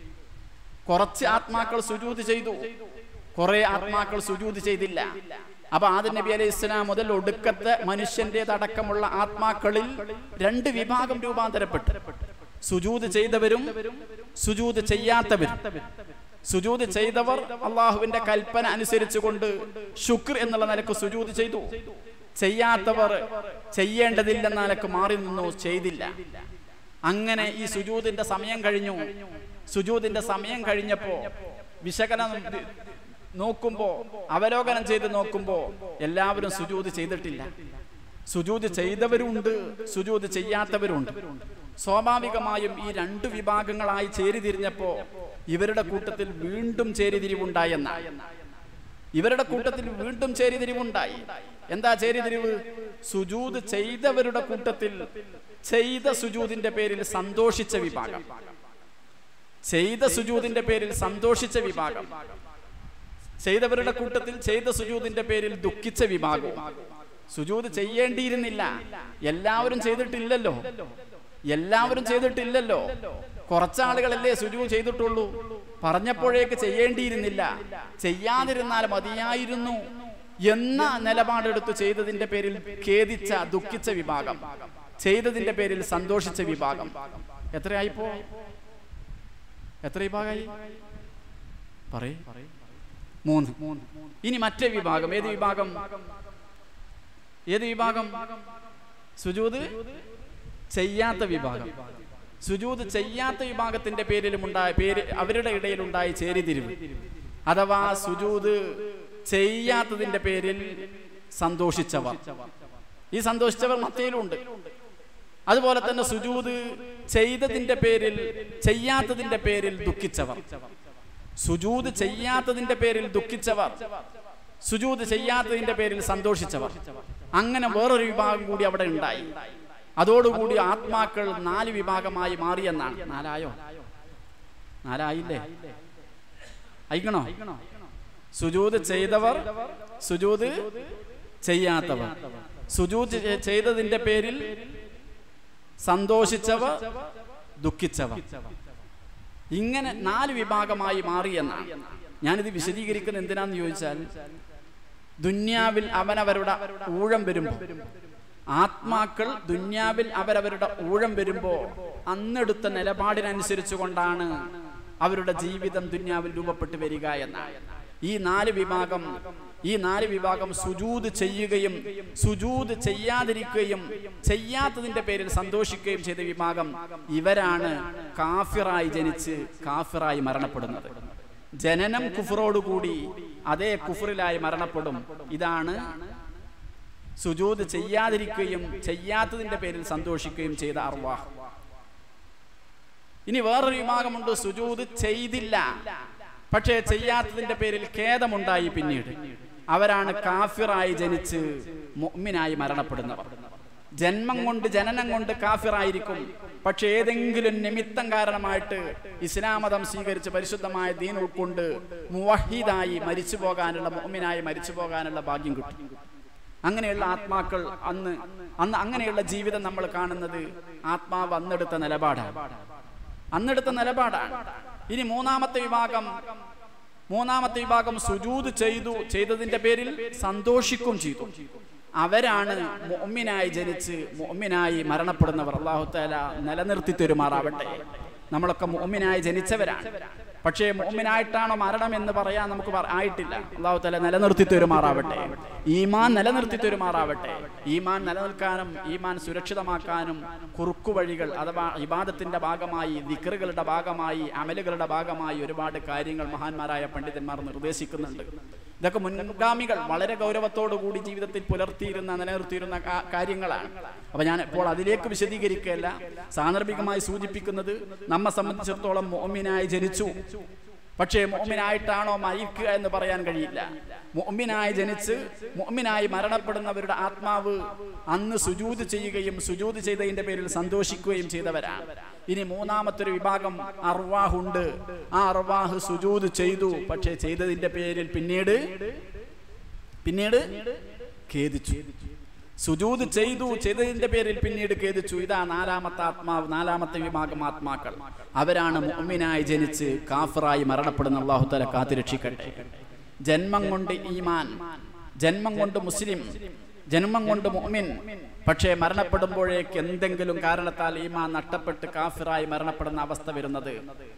കുറച്ച് ആത്മാക്കൾ സുജൂത് ചെയ്തു കുറെ ആത്മാക്കൾ സുജൂത് ചെയ്തില്ല അപ്പൊ ആദ്യ നബി അലൈഹി ഇസ്ലാം മുതൽ ഒടുക്കത്തെ മനുഷ്യന്റേതടക്കമുള്ള ആത്മാക്കളിൽ രണ്ട് വിഭാഗം രൂപാന്തരപ്പെട്ടു സുജൂത് ചെയ്തവരും സുജൂത് ചെയ്യാത്തവരും സുജൂത് ചെയ്തവർ അള്ളാഹുവിന്റെ കൽപ്പന അനുസരിച്ചുകൊണ്ട് ശുക്ർ എന്നുള്ള നിലക്ക് സുജൂത് ചെയ്തു ചെയ്യാത്തവർ ചെയ്യേണ്ടതില്ലെന്ന നിലക്ക് മാറി നിന്നു ചെയ്തില്ല അങ്ങനെ ഈ സുജൂതിന്റെ സമയം കഴിഞ്ഞു സുജൂതിന്റെ സമയം കഴിഞ്ഞപ്പോ വിശകലനം നോക്കുമ്പോ അവലോകനം ചെയ്ത് നോക്കുമ്പോ എല്ലാവരും സുജൂത് ചെയ്തിട്ടില്ല സുജൂത് ചെയ്തവരുണ്ട് സുജൂത് ചെയ്യാത്തവരുണ്ട് സ്വാഭാവികമായും ഈ രണ്ട് വിഭാഗങ്ങളായി ചേരിതിരിഞ്ഞപ്പോ ഇവരുടെ കൂട്ടത്തിൽ വീണ്ടും ചേരിതിരിവുണ്ടായെന്നാണ് ഇവരുടെ കൂട്ടത്തിൽ വീണ്ടും ചേരിതിരിവുണ്ടായി എന്താ ചേരിതിരിവ് സുജൂത് ചെയ്തവരുടെ കൂട്ടത്തിൽ ചെയ്ത സുജൂതിന്റെ പേരിൽ സന്തോഷിച്ച വിഭാഗം ചെയ്ത സുജൂതിന്റെ പേരിൽ സന്തോഷിച്ച വിഭാഗം ചെയ്തവരുടെ കൂട്ടത്തിൽ ചെയ്ത സുജൂതിന്റെ പേരിൽ ദുഃഖിച്ച വിഭാഗവും സുജൂത് ചെയ്യേണ്ടിയിരുന്നില്ല എല്ലാവരും ചെയ്തിട്ടില്ലല്ലോ എല്ലാവരും ചെയ്തിട്ടില്ലല്ലോ കുറച്ചാളുകളല്ലേ സുജൂ ചെയ്തിട്ടുള്ളൂ പറഞ്ഞപ്പോഴേക്ക് ചെയ്യേണ്ടിയിരുന്നില്ല ചെയ്യാതിരുന്നാൽ മതിയായിരുന്നു എന്ന നിലപാടെടുത്ത് ചെയ്തതിന്റെ പേരിൽ ഖേദിച്ച ദുഃഖിച്ച വിഭാഗം ചെയ്തതിന്റെ പേരിൽ സന്തോഷിച്ച വിഭാഗം എത്രയായിപ്പോ എത്ര വിഭാഗമായി പറയേ മൂന്ന് ഇനി മറ്റേ വിഭാഗം ഏത് വിഭാഗം ഏത് വിഭാഗം സുജൂത് ചെയ്യാത്ത വിഭാഗം സുജൂത് ചെയ്യാത്ത വിഭാഗത്തിന്റെ പേരിലും ഉണ്ടായ പേര് അവരുടെ ഇടയിൽ ഉണ്ടായ ചേരിതിരിവ് അഥവാ സുജൂത് ചെയ്യാത്തതിന്റെ പേരിൽ സന്തോഷിച്ചവർ ഈ സന്തോഷിച്ചവർ മത്തയിലുണ്ട് അതുപോലെ തന്നെ സുജൂത് ചെയ്തതിന്റെ പേരിൽ ചെയ്യാത്തതിന്റെ പേരിൽ ദുഃഖിച്ചവർ സുജൂത് ചെയ്യാത്തതിന്റെ പേരിൽ ദുഃഖിച്ചവർ സുജൂത് ചെയ്യാത്തതിന്റെ പേരിൽ സന്തോഷിച്ചവർ അങ്ങനെ വേറൊരു വിഭാഗം കൂടി അവിടെ ഉണ്ടായി അതോടുകൂടി ആത്മാക്കൾ നാല് വിഭാഗമായി മാറിയെന്നാണ് നാലായോ നാലായില്ലേ അയക്കണോ സുജൂത് ചെയ്തവർ സുജൂത് ചെയ്യാത്തവർ സുജൂത് ചെയ്തതിന്റെ പേരിൽ സന്തോഷിച്ചവർ ദുഃഖിച്ചവർ ഇങ്ങനെ നാല് വിഭാഗമായി മാറിയെന്നാണ് ഞാനിത് വിശദീകരിക്കുന്നത് എന്തിനാന്ന് ചോദിച്ചാൽ ദുന്യാവിൽ അവനവരുടെ ഊഴം വരുമ്പോ ആത്മാക്കൾ ദുന്യാവിൽ അവരവരുടെ ഊഴം വരുമ്പോ അന്നെടുത്ത നിലപാടിനനുസരിച്ച് കൊണ്ടാണ് അവരുടെ ജീവിതം ദുന്യാവിൽ രൂപപ്പെട്ടു വരിക എന്നാണ് ഈ നാല് വിഭാഗം ഈ നാല് വിഭാഗം സുജൂത് ചെയ്യുകയും സുജൂത് ചെയ്യാതിരിക്കുകയും ചെയ്യാത്തതിന്റെ പേരിൽ സന്തോഷിക്കുകയും ചെയ്ത വിഭാഗം ഇവരാണ് കാഫിറായി ജനിച്ച് കാഫിറായി മരണപ്പെടുന്നത് ജനനം കുഫറോടുകൂടി അതേ കുഫറിലായി മരണപ്പെടും ഇതാണ് സുജൂത് ചെയ്യാതിരിക്കുകയും ചെയ്യാത്തതിന്റെ പേരിൽ സന്തോഷിക്കുകയും ചെയ്ത അർവാഹ് ഇനി വേറൊരു വിഭാഗമുണ്ട് സുജൂത് ചെയ്തില്ല പക്ഷേ ചെയ്യാത്തതിന്റെ പേരിൽ ഖേദമുണ്ടായി പിന്നീട് അവരാണ് കാഫിറായി ജനിച്ച് മുഅ്മിനായി മരണപ്പെടുന്നവർ ജന്മം കൊണ്ട് ജനനം കൊണ്ട് കാഫിറായിരിക്കും പക്ഷെ ഏതെങ്കിലും നിമിത്തം കാരണമായിട്ട് ഇസ്ലാം മതം സ്വീകരിച്ച് പരിശുദ്ധമായ ദീൻ ഉൾക്കൊണ്ട് മുവഹീദായി മരിച്ചു പോകാനുള്ള മുഅ്മിനായി മരിച്ചു പോകാനുള്ള ഭാഗ്യം കിട്ടും അങ്ങനെയുള്ള ആത്മാക്കൾ അന്ന് അന്ന് അങ്ങനെയുള്ള ജീവിതം നമ്മൾ കാണുന്നത് ആത്മാവ് അന്നെടുത്ത നിലപാടാണ് അന്നെടുത്ത നിലപാടാണ് ഇനി മൂന്നാമത്തെ വിഭാഗം മൂന്നാമത്തെ വിഭാഗം സുജൂത് ചെയ്തു ചെയ്തതിന്റെ പേരിൽ സന്തോഷിക്കും ചെയ്തു അവരാണ് മുഅ്മിനായി ജനിച്ച് മുഅ്മിനായി മരണപ്പെടുന്നവർ അള്ളാഹു താല നിലനിർത്തി തരുമാറാവട്ടെ നമ്മളൊക്കെ മുഅ്മിനായി ജനിച്ചവരാണ് പക്ഷേ മുഅ്മിനായിട്ടാണോ മരണം എന്ന് പറയാൻ നമുക്ക് പറ- ആയിട്ടില്ല അള്ളാഹു താല നിലനിർത്തി തരുമാറാവട്ടെ ഈമാൻ നിലനിർത്തി തരുമാറാവട്ടെ ഈമാൻ നിലനിൽക്കാനും ഈമാൻ സുരക്ഷിതമാക്കാനും കുറുക്കുവഴികൾ അഥവാ ഇബാദത്തിന്റെ ഭാഗമായി ദിക്റുകളുടെ ഭാഗമായി അമലുകളുടെ ഭാഗമായി ഒരുപാട് കാര്യങ്ങൾ മഹാന്മാരായ പണ്ഡിതന്മാർ നിർദ്ദേശിക്കുന്നുണ്ട് ഇതൊക്കെ മുൻഗാമികൾ വളരെ ഗൗരവത്തോടു കൂടി ജീവിതത്തിൽ പുലർത്തിയിരുന്ന നിലനിർത്തിയിരുന്ന കാ- കാര്യങ്ങളാണ് അപ്പൊ ഞാൻ ഇപ്പോൾ അതിലേക്ക് വിശദീകരിക്കുകയല്ല സാന്ദർഭികമായി സൂചിപ്പിക്കുന്നത് നമ്മെ സംബന്ധിച്ചിടത്തോളം മോമിനായി ജനിച്ചു പക്ഷേ മോമിനായിട്ടാണോ മരിക്കുക എന്ന് പറയാൻ കഴിയില്ല മോമിനായി ജനിച്ച് മോമിനായി മരണപ്പെടുന്നവരുടെ ആത്മാവ് അന്ന് സുജൂത് ചെയ്യുകയും സുജൂത് ചെയ്തതിന്റെ പേരിൽ സന്തോഷിക്കുകയും ചെയ്തവരാണ് ഇനി മൂന്നാമത്തൊരു വിഭാഗം അർവാഹുണ്ട് ആ അർവാഹ് സുജൂത് ചെയ്തു പക്ഷേ ചെയ്തതിന്റെ പേരിൽ പിന്നീട് പിന്നീട് ഖേദിച്ചു സുജൂത് ചെയ്തു ചെയ്തതിന്റെ പേരിൽ പിന്നീട് ഖേദിച്ചു ഇതാ നാലാമത്തെ ആത്മാവ് നാലാമത്തെ വിഭാഗം ആത്മാക്കൾ അവരാണ് മുഅ്മിനായി ജനിച്ച് കാഫറായി മരണപ്പെടുന്ന അള്ളാഹു തല കാത്തിരക്ഷിക്കട്ടെ ജന്മം കൊണ്ട് ഈമാൻ ജന്മം കൊണ്ട് മുസ്ലിം ജന്മം കൊണ്ട് മുഅ്മിൻ പക്ഷേ മരണപ്പെടുമ്പോഴേക്ക് എന്തെങ്കിലും കാരണത്താൽ ഈമാൻ നഷ്ടപ്പെട്ട് കാഫിറായി മരണപ്പെടുന്ന അവസ്ഥ വരുന്നത്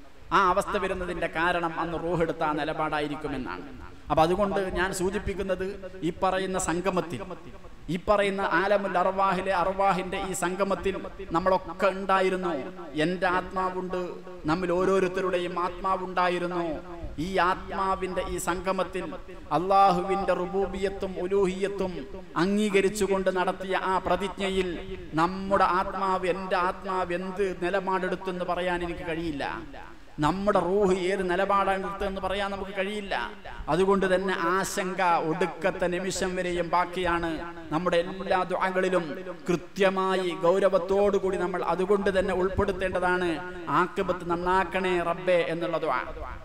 ആ അവസ്ഥ വരുന്നതിന്റെ കാരണം അന്ന് റൂഹെടുത്ത ആ നിലപാടായിരിക്കുമെന്നാണ് അപ്പൊ അതുകൊണ്ട് ഞാൻ സൂചിപ്പിക്കുന്നത് ഈ പറയുന്ന സംഗമത്തിൽ ഈ പറയുന്ന ആലമുൽ അർവാഹിലെ അർവാഹിന്റെ ഈ സംഗമത്തിൽ നമ്മളൊക്കെ ഉണ്ടായിരുന്നു എൻ്റെ ആത്മാവുണ്ട് നമ്മിൽ ഓരോരുത്തരുടെയും ആത്മാവുണ്ടായിരുന്നു ഈ ആത്മാവിന്റെ ഈ സംഗമത്തിൽ അള്ളാഹുവിന്റെ റുബൂബിയത്തും ഉലൂഹിയത്തും അംഗീകരിച്ചുകൊണ്ട് നടത്തിയ ആ പ്രതിജ്ഞയിൽ നമ്മുടെ ആത്മാവ് എൻ്റെ ആത്മാവ് എന്ത് നിലപാടെടുത്തെന്ന് പറയാൻ എനിക്ക് കഴിയില്ല നമ്മുടെ റൂഹ് ഏത് നിലപാടാണ് എടുത്തതെന്ന് പറയാൻ നമുക്ക് കഴിയില്ല അതുകൊണ്ട് തന്നെ ആശങ്ക ഒടുക്കത്തെ നിമിഷം വരെയും ബാക്കിയാണ് നമ്മുടെ എല്ലാ ദ്വാകളിലും കൃത്യമായി ഗൗരവത്തോടു കൂടി നമ്മൾ അതുകൊണ്ട് തന്നെ ഉൾപ്പെടുത്തേണ്ടതാണ് ആക്കബത്ത് നന്നാക്കണേ റബ്ബേ എന്നുള്ള ദ്വാ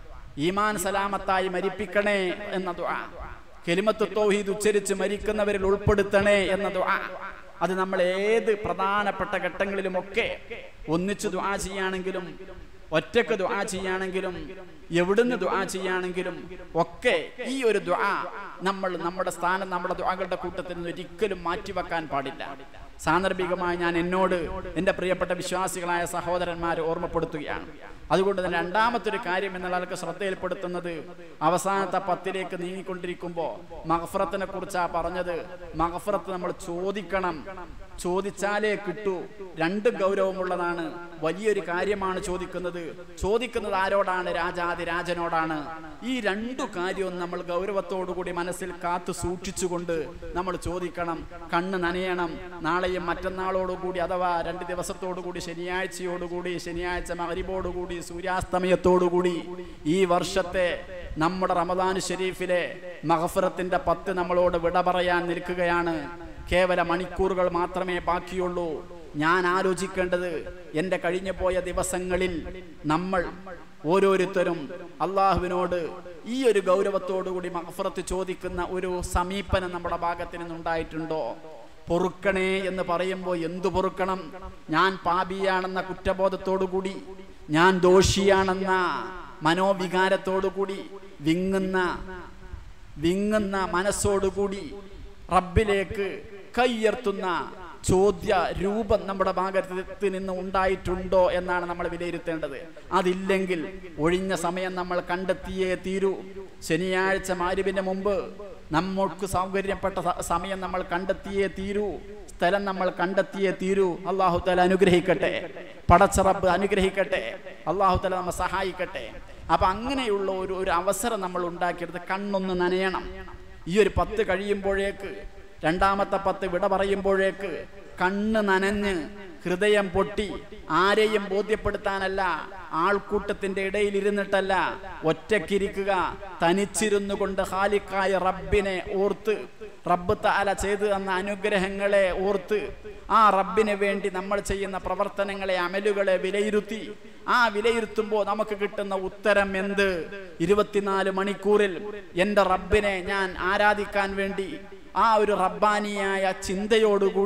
ഈമാൻ സലാമത്തായി മരിപ്പിക്കണേ എന്ന ദ്വാ കെലിമത്ത് തൗഹീദ് ഉച്ചരിച്ച് മരിക്കുന്നവരിൽ ഉൾപ്പെടുത്തണേ എന്ന ദ്വാ അത് നമ്മൾ ഏത് പ്രധാനപ്പെട്ട ഘട്ടങ്ങളിലുമൊക്കെ ഒന്നിച്ച് ദ്വാ ചെയ്യാണെങ്കിലും ഒറ്റക്ക് ദുആ ചെയ്യാണെങ്കിലും എവിടുന്ന് ദുആ ചെയ്യാണെങ്കിലും ഒക്കെ ഈ ഒരു ദുആ നമ്മൾ നമ്മുടെ സ്ഥാനം നമ്മുടെ ദുആകളുടെ കൂട്ടത്തിൽ നിന്ന് ഒരിക്കലും മാറ്റിവെക്കാൻ പാടില്ല സാന്ദർഭികമായി ഞാൻ എന്നോട് എൻ്റെ പ്രിയപ്പെട്ട വിശ്വാസികളായ സഹോദരന്മാരെ ഓർമ്മപ്പെടുത്തുകയാണ് അതുകൊണ്ട് തന്നെ രണ്ടാമത്തെ ഒരു കാര്യം എന്നുള്ള ആൾക്ക് ശ്രദ്ധയിൽപ്പെടുത്തുന്നത് അവസാനത്തെ പത്തിലേക്ക് നീങ്ങിക്കൊണ്ടിരിക്കുമ്പോൾ മഹഫറത്തിനെ കുറിച്ചാ പറഞ്ഞത് മഹഫറത്ത് നമ്മൾ ചോദിക്കണം ചോദിച്ചാലേ കിട്ടൂ രണ്ട് ഗൗരവമുള്ളതാണ് വലിയൊരു കാര്യമാണ് ചോദിക്കുന്നത് ചോദിക്കുന്നത് ആരോടാണ് രാജാതി രാജനോടാണ് ഈ രണ്ടു കാര്യവും നമ്മൾ ഗൗരവത്തോടുകൂടി മനസ്സിൽ കാത്തു സൂക്ഷിച്ചുകൊണ്ട് നമ്മൾ ചോദിക്കണം കണ്ണ് നനയണം നാളെയും മറ്റന്നാളോടുകൂടി അഥവാ രണ്ട് ദിവസത്തോടുകൂടി ശനിയാഴ്ചയോടുകൂടി ശനിയാഴ്ച മകരിബോടുകൂടി സൂര്യാസ്തമയത്തോടുകൂടി ഈ വർഷത്തെ നമ്മുടെ റമദാൻ ഷെരീഫിലെ മഹഫറത്തിന്റെ പത്ത് നമ്മളോട് വിട പറയാൻ നിൽക്കുകയാണ് കേവല മണിക്കൂറുകൾ മാത്രമേ ബാക്കിയുള്ളൂ ഞാൻ ആലോചിക്കേണ്ടത് എൻ്റെ കഴിഞ്ഞു പോയ ദിവസങ്ങളിൽ നമ്മൾ ഓരോരുത്തരും അള്ളാഹുവിനോട് ഈ ഒരു ഗൗരവത്തോടുകൂടി മഹഫറത്ത് ചോദിക്കുന്ന ഒരു സമീപനം നമ്മുടെ ഭാഗത്ത് നിന്നുണ്ടായിട്ടുണ്ടോ പൊറുക്കണേ എന്ന് പറയുമ്പോൾ എന്തു പൊറുക്കണം ഞാൻ പാപിയാണെന്ന കുറ്റബോധത്തോടുകൂടി ഞാൻ ദോഷിയാണെന്ന മനോവികാരത്തോടുകൂടി വിങ്ങുന്ന വിങ്ങുന്ന മനസ്സോടുകൂടി റബ്ബിലേക്ക് കൈയർത്തുന്ന ചോദ്യ രൂപം നമ്മുടെ ഭാഗത്ത് നിന്ന് ഉണ്ടായിട്ടുണ്ടോ എന്നാണ് നമ്മൾ വിലയിരുത്തേണ്ടത് അതില്ലെങ്കിൽ ഒഴിഞ്ഞ സമയം നമ്മൾ കണ്ടെത്തിയേ തീരൂ ശനിയാഴ്ച മാരുവിന് മുമ്പ് നമ്മൾക്ക് സൗകര്യപ്പെട്ട സ- സമയം നമ്മൾ കണ്ടെത്തിയേ തീരൂ സ്ഥലം നമ്മൾ കണ്ടെത്തിയേ തീരൂ അള്ളാഹു തല അനുഗ്രഹിക്കട്ടെ പടച്ചറബ് അനുഗ്രഹിക്കട്ടെ അള്ളാഹു തല നമ്മെ സഹായിക്കട്ടെ അപ്പൊ അങ്ങനെയുള്ള ഒരു ഒരു അവസരം നമ്മൾ ഉണ്ടാക്കിയെടുത്ത് കണ്ണൊന്ന് നനയണം ഈ ഒരു പത്ത് കഴിയുമ്പോഴേക്ക് രണ്ടാമത്തെ പത്ത് വിട പറയുമ്പോഴേക്ക് കണ്ണ് നനഞ്ഞ് ഹൃദയം പൊട്ടി ആരെയും ബോധ്യപ്പെടുത്താനല്ല ആൾക്കൂട്ടത്തിന്റെ ഇടയിൽ ഇരുന്നിട്ടല്ല ഒറ്റക്കിരിക്കുക തനിച്ചിരുന്നു കൊണ്ട് ഹാലിക്കായ റബ്ബിനെ ഓർത്ത് റബ്ബ് താല ചെയ്തു തന്ന അനുഗ്രഹങ്ങളെ ഓർത്ത് ആ റബ്ബിന് വേണ്ടി നമ്മൾ ചെയ്യുന്ന പ്രവർത്തനങ്ങളെ അമലുകളെ വിലയിരുത്തി ആ വിലയിരുത്തുമ്പോൾ നമുക്ക് കിട്ടുന്ന ഉത്തരം എന്ത് ഇരുപത്തിനാല് മണിക്കൂറിൽ എൻ്റെ റബ്ബിനെ ഞാൻ ആരാധിക്കാൻ വേണ്ടി ആ ഒരു റബ്ബാനിയായ ചിന്തയോടുകൂടി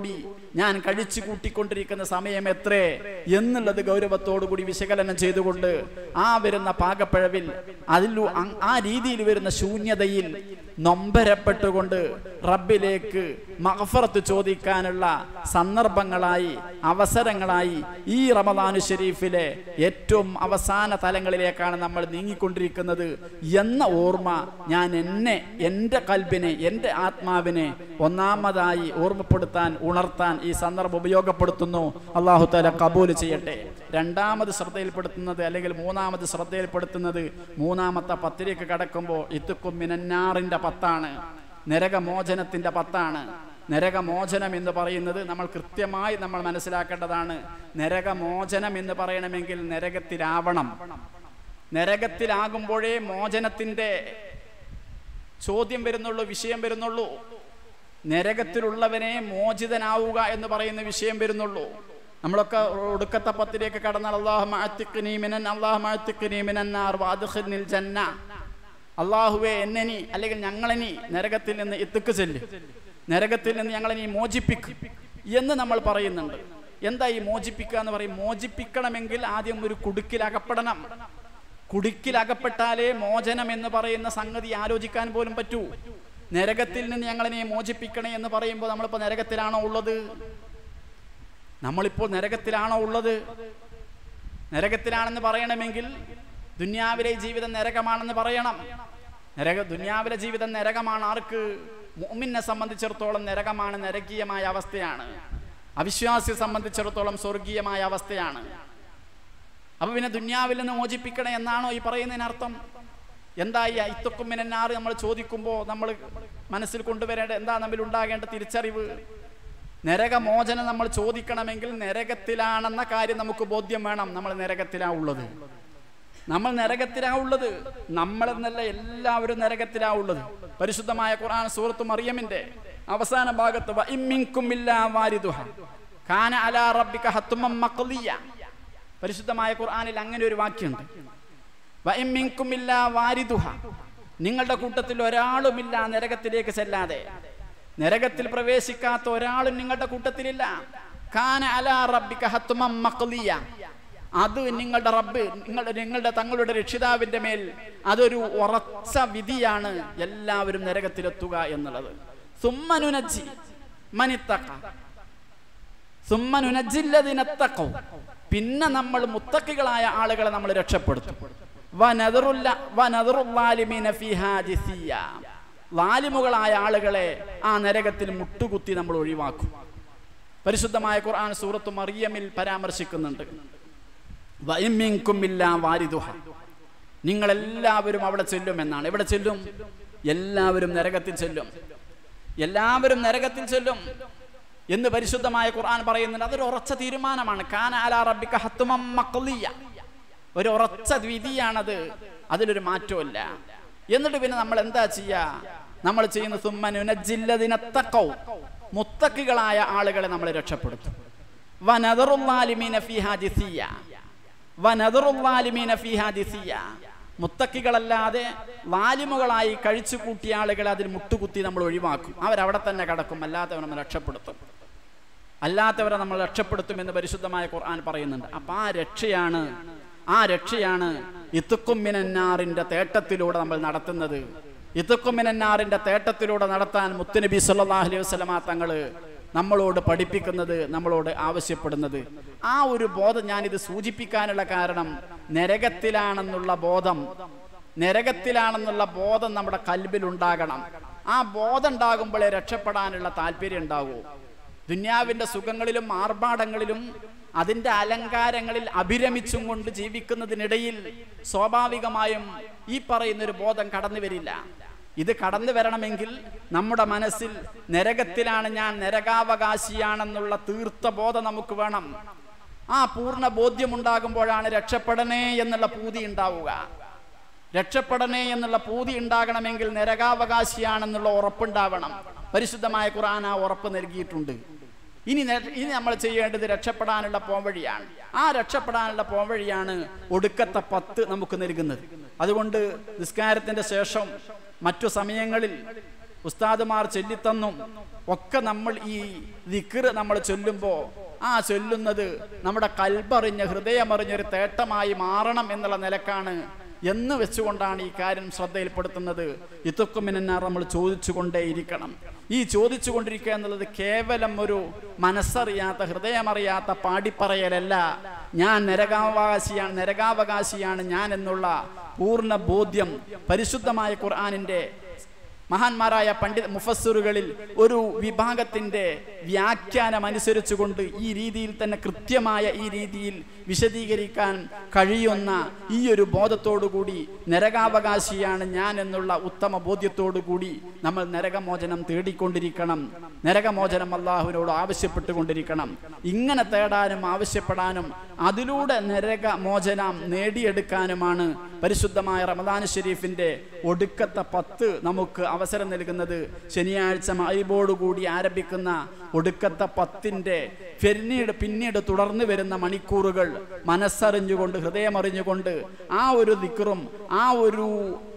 ഞാൻ കഴിച്ചു കൂട്ടിക്കൊണ്ടിരിക്കുന്ന സമയം എത്രേ എന്നുള്ളത് ഗൗരവത്തോടുകൂടി വിശകലനം ചെയ്തുകൊണ്ട് ആ വരുന്ന പാകപ്പിഴവിൽ അതിൽ ആ രീതിയിൽ വരുന്ന ശൂന്യതയിൽ നൊമ്പരപ്പെട്ടുകൊണ്ട് റബ്ബിലേക്ക് മഹഫറത്ത് ചോദിക്കാനുള്ള സന്ദർഭങ്ങളായി അവസരങ്ങളായി ഈ റമദാനു ഷരീഫിലെ ഏറ്റവും അവസാന തലങ്ങളിലേക്കാണ് നമ്മൾ നീങ്ങിക്കൊണ്ടിരിക്കുന്നത് എന്ന ഓർമ്മ ഞാൻ എന്നെ എൻ്റെ കൽബിനെ എൻ്റെ ആത്മാവിനെ ഒന്നാമതായി ഓർമ്മപ്പെടുത്താൻ ഉണർത്താൻ ഈ സന്ദർഭം ഉപയോഗപ്പെടുത്തുന്നു അള്ളാഹു താല കബൂൽ ചെയ്യട്ടെ രണ്ടാമത് ശ്രദ്ധയിൽപ്പെടുത്തുന്നത് അല്ലെങ്കിൽ മൂന്നാമത് ശ്രദ്ധയിൽപ്പെടുത്തുന്നത് മൂന്നാമത്തെ പത്തിലേക്ക് കടക്കുമ്പോൾ ഇത്തുക്കും മിനന്നാറിൻ്റെ പത്താണ് നരകമോചനത്തിൻ്റെ പത്താണ് നരകമോചനം എന്ന് പറയുന്നത് നമ്മൾ കൃത്യമായി നമ്മൾ മനസ്സിലാക്കേണ്ടതാണ് നരകമോചനം എന്ന് പറയണമെങ്കിൽ നരകത്തിലാവണം നരകത്തിലാകുമ്പോഴേ മോചനത്തിൻ്റെ ചോദ്യം വരുന്നുള്ളൂ വിഷയം വരുന്നുള്ളൂ നരകത്തിലുള്ളവനെ മോചിതനാവുക എന്ന് പറയുന്ന വിഷയം വരുന്നുള്ളൂ നമ്മളൊക്കെ ഒടുക്കത്തെ പത്തിലേക്ക് കടന്നാൽ അള്ളാഹു ജന്ന അള്ളാഹുവെ എന്നെനി അല്ലെങ്കിൽ ഞങ്ങളെനി നരകത്തിൽ നിന്ന് എത്തിക്ക് ചെല്ല് നരകത്തിൽ നിന്ന് ഞങ്ങളെനി മോചിപ്പിക്കും എന്ന് നമ്മൾ പറയുന്നുണ്ട് എന്താ ഈ മോചിപ്പിക്കുക എന്ന് പറയും മോചിപ്പിക്കണമെങ്കിൽ ആദ്യം ഒരു കുടുക്കിൽ അകപ്പെടണം കുടുക്കിൽ അകപ്പെട്ടാലേ മോചനം എന്ന് പറയുന്ന സംഗതി ആലോചിക്കാൻ പോലും പറ്റൂ നരകത്തിൽ നിന്ന് ഞങ്ങളെന്നെ മോചിപ്പിക്കണേ എന്ന് പറയുമ്പോൾ നമ്മളിപ്പോൾ നരകത്തിലാണോ ഉള്ളത് നമ്മളിപ്പോൾ നരകത്തിലാണോ ഉള്ളത് നരകത്തിലാണെന്ന് പറയണമെങ്കിൽ ദുന്യാവിലെ ജീവിതം നരകമാണെന്ന് പറയണം നരക ദുന്യാവിലെ ജീവിതം നരകമാണ് ആർക്ക് മുഅ്മിനെ സംബന്ധിച്ചിടത്തോളം നരകമാണ് നരകീയമായ അവസ്ഥയാണ് അവിശ്വാസിയെ സംബന്ധിച്ചിടത്തോളം സ്വർഗീയമായ അവസ്ഥയാണ് അപ്പൊ പിന്നെ ദുന്യാവിൽ നിന്ന് മോചിപ്പിക്കണേ എന്നാണോ ഈ പറയുന്നതിനർത്ഥം എന്താ ഈ ഐത്തുക്കുമ്മിനാറ് നമ്മൾ ചോദിക്കുമ്പോൾ നമ്മൾ മനസ്സിൽ കൊണ്ടുവരേണ്ട എന്താ നമ്മിൽ ഉണ്ടാകേണ്ട തിരിച്ചറിവ് നരകമോചനം നമ്മൾ ചോദിക്കണമെങ്കിൽ നരകത്തിലാണെന്ന കാര്യം നമുക്ക് ബോധ്യം വേണം നമ്മൾ നരകത്തിലാ ഉള്ളത് നമ്മൾ നരകത്തിലാ ഉള്ളത് നമ്മളെന്നല്ല എല്ലാവരും നരകത്തിലാ ഉള്ളത് പരിശുദ്ധമായ ഖുർആൻ സൂറത്ത് മറിയമിന്റെ അവസാന ഭാഗത്ത് വ ഇമ്മിൻകും ഇല്ലാ വാരിദുഹ കാന അലാ റബ്ബിക ഹത്തുമം മഖ്ലിയ പരിശുദ്ധമായ ഖുർആനിൽ അങ്ങനെ ഒരു വാക്യമുണ്ട് വ ഇമ്മിൻകും ഇല്ലാ വാരിദുഹ നിങ്ങളുടെ കൂട്ടത്തിൽ ഒരാളുമില്ല നരകത്തിലേക്ക് ചെല്ലാതെ നരകത്തിൽ പ്രവേശിക്കാത്ത ഒരാളും നിങ്ങളുടെ കൂട്ടത്തിലില്ല കാന അലാ റബ്ബിക ഹത്തുമം മഖ്ലിയ അത് നിങ്ങളുടെ റബ്ബ് നിങ്ങളുടെ നിങ്ങളുടെ തങ്ങളുടെ രക്ഷിതാവിന്റെ മേൽ അതൊരു ഉറച്ച വിധിയാണ് എല്ലാവരും നരകത്തിലെത്തുക എന്നുള്ളത് സുമ്മനുനജി മനിത്തക്ക സുമ്മനുനജില്ലതിനത്തക്കവും പിന്നെ നമ്മൾ മുത്തക്കികളായ ആളുകളെ നമ്മൾ രക്ഷപ്പെടുത്തും വനദറുല്ല വനദറുല്ലാലിമീന ഫിഹാ ജിസിയ ലാലിമുകളായ ആളുകളെ ആ നരകത്തിൽ മുട്ടുകുത്തി നമ്മൾ ഒഴിവാക്കും പരിശുദ്ധമായ ഖുർആൻ സൂറത്ത് മറിയമിൽ പരാമർശിക്കുന്നുണ്ട് വയമ്മിങ്കുമില്ലാ വാരിദുഹ നിങ്ങളെല്ലാവരും അവിടെ ചെല്ലും എന്നാണ് എവിടെ ചെല്ലും എല്ലാവരും നരകത്തിൽ ചെല്ലും എല്ലാവരും നരകത്തിൽ ചെല്ലും എന്ന് പരിശുദ്ധമായ ഖുർആൻ പറയുന്നുണ്ട് അതൊരു ഉറച്ച തീരുമാനമാണ് കാന അലാ റബ്ബിക ഹത്തുമം മഖ്ലിയ ഒരു ഉറച്ച വിധിയാണത് അതിലൊരു മാറ്റമില്ല എന്നിട്ട് പിന്നെ നമ്മൾ എന്താ ചെയ്യാ നമ്മൾ ചെയ്യുന്ന സുമ്മനുനജില്ലതിനത്തക്കൗ മുത്തക്കികളായ ആളുകളെ നമ്മൾ രക്ഷപ്പെടുത്തും വനദറുല്ലാലിമീന ഫിഹാ ജിസിയ വനദറുല്ലാലിമീന ഫിഹാ ജിസിയ മുത്തക്കികളല്ലാതെ വാലിമുകളായി കഴിച്ചു കൂട്ടിയ ആളുകളെ അതിൽ മുട്ടുകുത്തി നമ്മൾ ഒഴിവാക്കും അവരവിടെ തന്നെ കിടക്കും അല്ലാത്തവരെ നമ്മൾ രക്ഷപ്പെടുത്തും അല്ലാത്തവരെ നമ്മൾ രക്ഷപ്പെടുത്തും എന്ന് പരിശുദ്ധമായ ഖുർആൻ പറയുന്നുണ്ട് അപ്പൊ ആ രക്ഷയാണ് ആ രക്ഷയാണ് ഇത്തുക്കുമ്മിനാറിന്റെ തേട്ടത്തിലൂടെ നമ്മൾ നടത്തുന്നത് ഇത്തുക്കുമ്മിനാറിന്റെ തേട്ടത്തിലൂടെ നടത്താൻ മുത്തുനബി സല്ലല്ലാഹു അലൈഹി വസല്ലമ തങ്ങള് നമ്മളോട് പഠിപ്പിക്കുന്നത് നമ്മളോട് ആവശ്യപ്പെടുന്നത് ആ ഒരു ബോധം ഞാനിത് സൂചിപ്പിക്കാനുള്ള കാരണം നരകത്തിലാണെന്നുള്ള ബോധം നരകത്തിലാണെന്നുള്ള ബോധം നമ്മുടെ കൽബിൽ ഉണ്ടാകണം ആ ബോധം ഉണ്ടാകുമ്പോഴേ രക്ഷപ്പെടാനുള്ള താല്പര്യം ഉണ്ടാകൂ ദുന്യാവിന്റെ സുഖങ്ങളിലും ആർഭാടങ്ങളിലും അതിന്റെ അലങ്കാരങ്ങളിൽ അഭിരമിച്ചും കൊണ്ട് ജീവിക്കുന്നതിനിടയിൽ സ്വാഭാവികമായും ഈ പറയുന്ന ഒരു ബോധം കടന്നു വരില്ല ഇത് കടന്നു വരണമെങ്കിൽ നമ്മുടെ മനസ്സിൽ നരകത്തിലാണ് ഞാൻ നരകാവകാശിയാണെന്നുള്ള തീർത്ത ബോധം നമുക്ക് വേണം ആ പൂർണ്ണ ബോധ്യമുണ്ടാകുമ്പോഴാണ് രക്ഷപ്പെടണേ എന്നുള്ള പൂതി ഉണ്ടാവുക രക്ഷപ്പെടണേ എന്നുള്ള പൂതി ഉണ്ടാകണമെങ്കിൽ നരകാവകാശിയാണെന്നുള്ള ഉറപ്പുണ്ടാവണം പരിശുദ്ധമായ ഖുർആൻ ആ ഉറപ്പ് നൽകിയിട്ടുണ്ട് ഇനി നെ- ഇനി നമ്മൾ ചെയ്യേണ്ടത് രക്ഷപ്പെടാനുള്ള പോംവഴിയാണ് ആ രക്ഷപ്പെടാനുള്ള പോംവഴിയാണ് ഒടുക്കത്തെ പത്ത് നമുക്ക് നൽകുന്നത് അതുകൊണ്ട് നിസ്കാരത്തിന്റെ ശേഷം മറ്റു സമയങ്ങളിൽ ഉസ്താദുമാർ ചൊല്ലിത്തന്നും ഒക്കെ നമ്മൾ ഈ ദിക്ർ നമ്മൾ ചൊല്ലുമ്പോൾ ആ ചൊല്ലുന്നത് നമ്മുടെ കൽബറിഞ്ഞ് ഹൃദയമറിഞ്ഞൊരു തേട്ടമായി മാറണം എന്നുള്ള നിലക്കാണ് എന്ന് വെച്ചുകൊണ്ടാണ് ഈ കാര്യം ശ്രദ്ധയിൽപ്പെടുത്തുന്നത് ഇതൊക്കുമിനാർ നമ്മൾ ചോദിച്ചുകൊണ്ടേയിരിക്കണം ഈ ചോദിച്ചുകൊണ്ടിരിക്കുക എന്നുള്ളത് കേവലം ഒരു മനസ്സറിയാത്ത ഹൃദയമറിയാത്ത പാടിപ്പറയലല്ല ഞാൻ നരകാവകാശിയാണ് നരകാവകാശിയാണ് ഞാൻ എന്നുള്ള പൂർണ്ണ ബോധ്യം പരിശുദ്ധമായ ഖുർആാനിന്റെ മഹാന്മാരായ പണ്ഡിത മുഫസ്സറുകളിൽ ഒരു വിഭാഗത്തിന്റെ വ്യാഖ്യാനം അനുസരിച്ചുകൊണ്ട് ഈ രീതിയിൽ തന്നെ കൃത്യമായ ഈ രീതിയിൽ വിശദീകരിക്കാൻ കഴിയുന്ന ഈ ഒരു ബോധത്തോടുകൂടി നരകാവകാശിയാണ് ഞാൻ എന്നുള്ള ഉത്തമ ബോധ്യത്തോടുകൂടി നമ്മൾ നരകമോചനം തേടിക്കൊണ്ടിരിക്കണം നരകമോചനം അള്ളാഹുവിനോട് ആവശ്യപ്പെട്ടുകൊണ്ടിരിക്കണം ഇങ്ങനെ തേടാനും ആവശ്യപ്പെടാനും അതിലൂടെ നരകമോചനം നേടിയെടുക്കാനുമാണ് പരിശുദ്ധമായ റമദാൻ ഷെരീഫിന്റെ ഒടുക്കത്തെ പത്ത് നമുക്ക് അവസരം നൽകുന്നത് ശനിയാഴ്ച മൈബോടുകൂടി ആരംഭിക്കുന്ന ഒടുക്കത്തെ പത്തിന്റെ പിന്നീട് പിന്നീട് തുടർന്ന് വരുന്ന മണിക്കൂറുകൾ മനസ്സറിഞ്ഞുകൊണ്ട് ഹൃദയമറിഞ്ഞുകൊണ്ട് ആ ഒരു ദിക്റും ആ ഒരു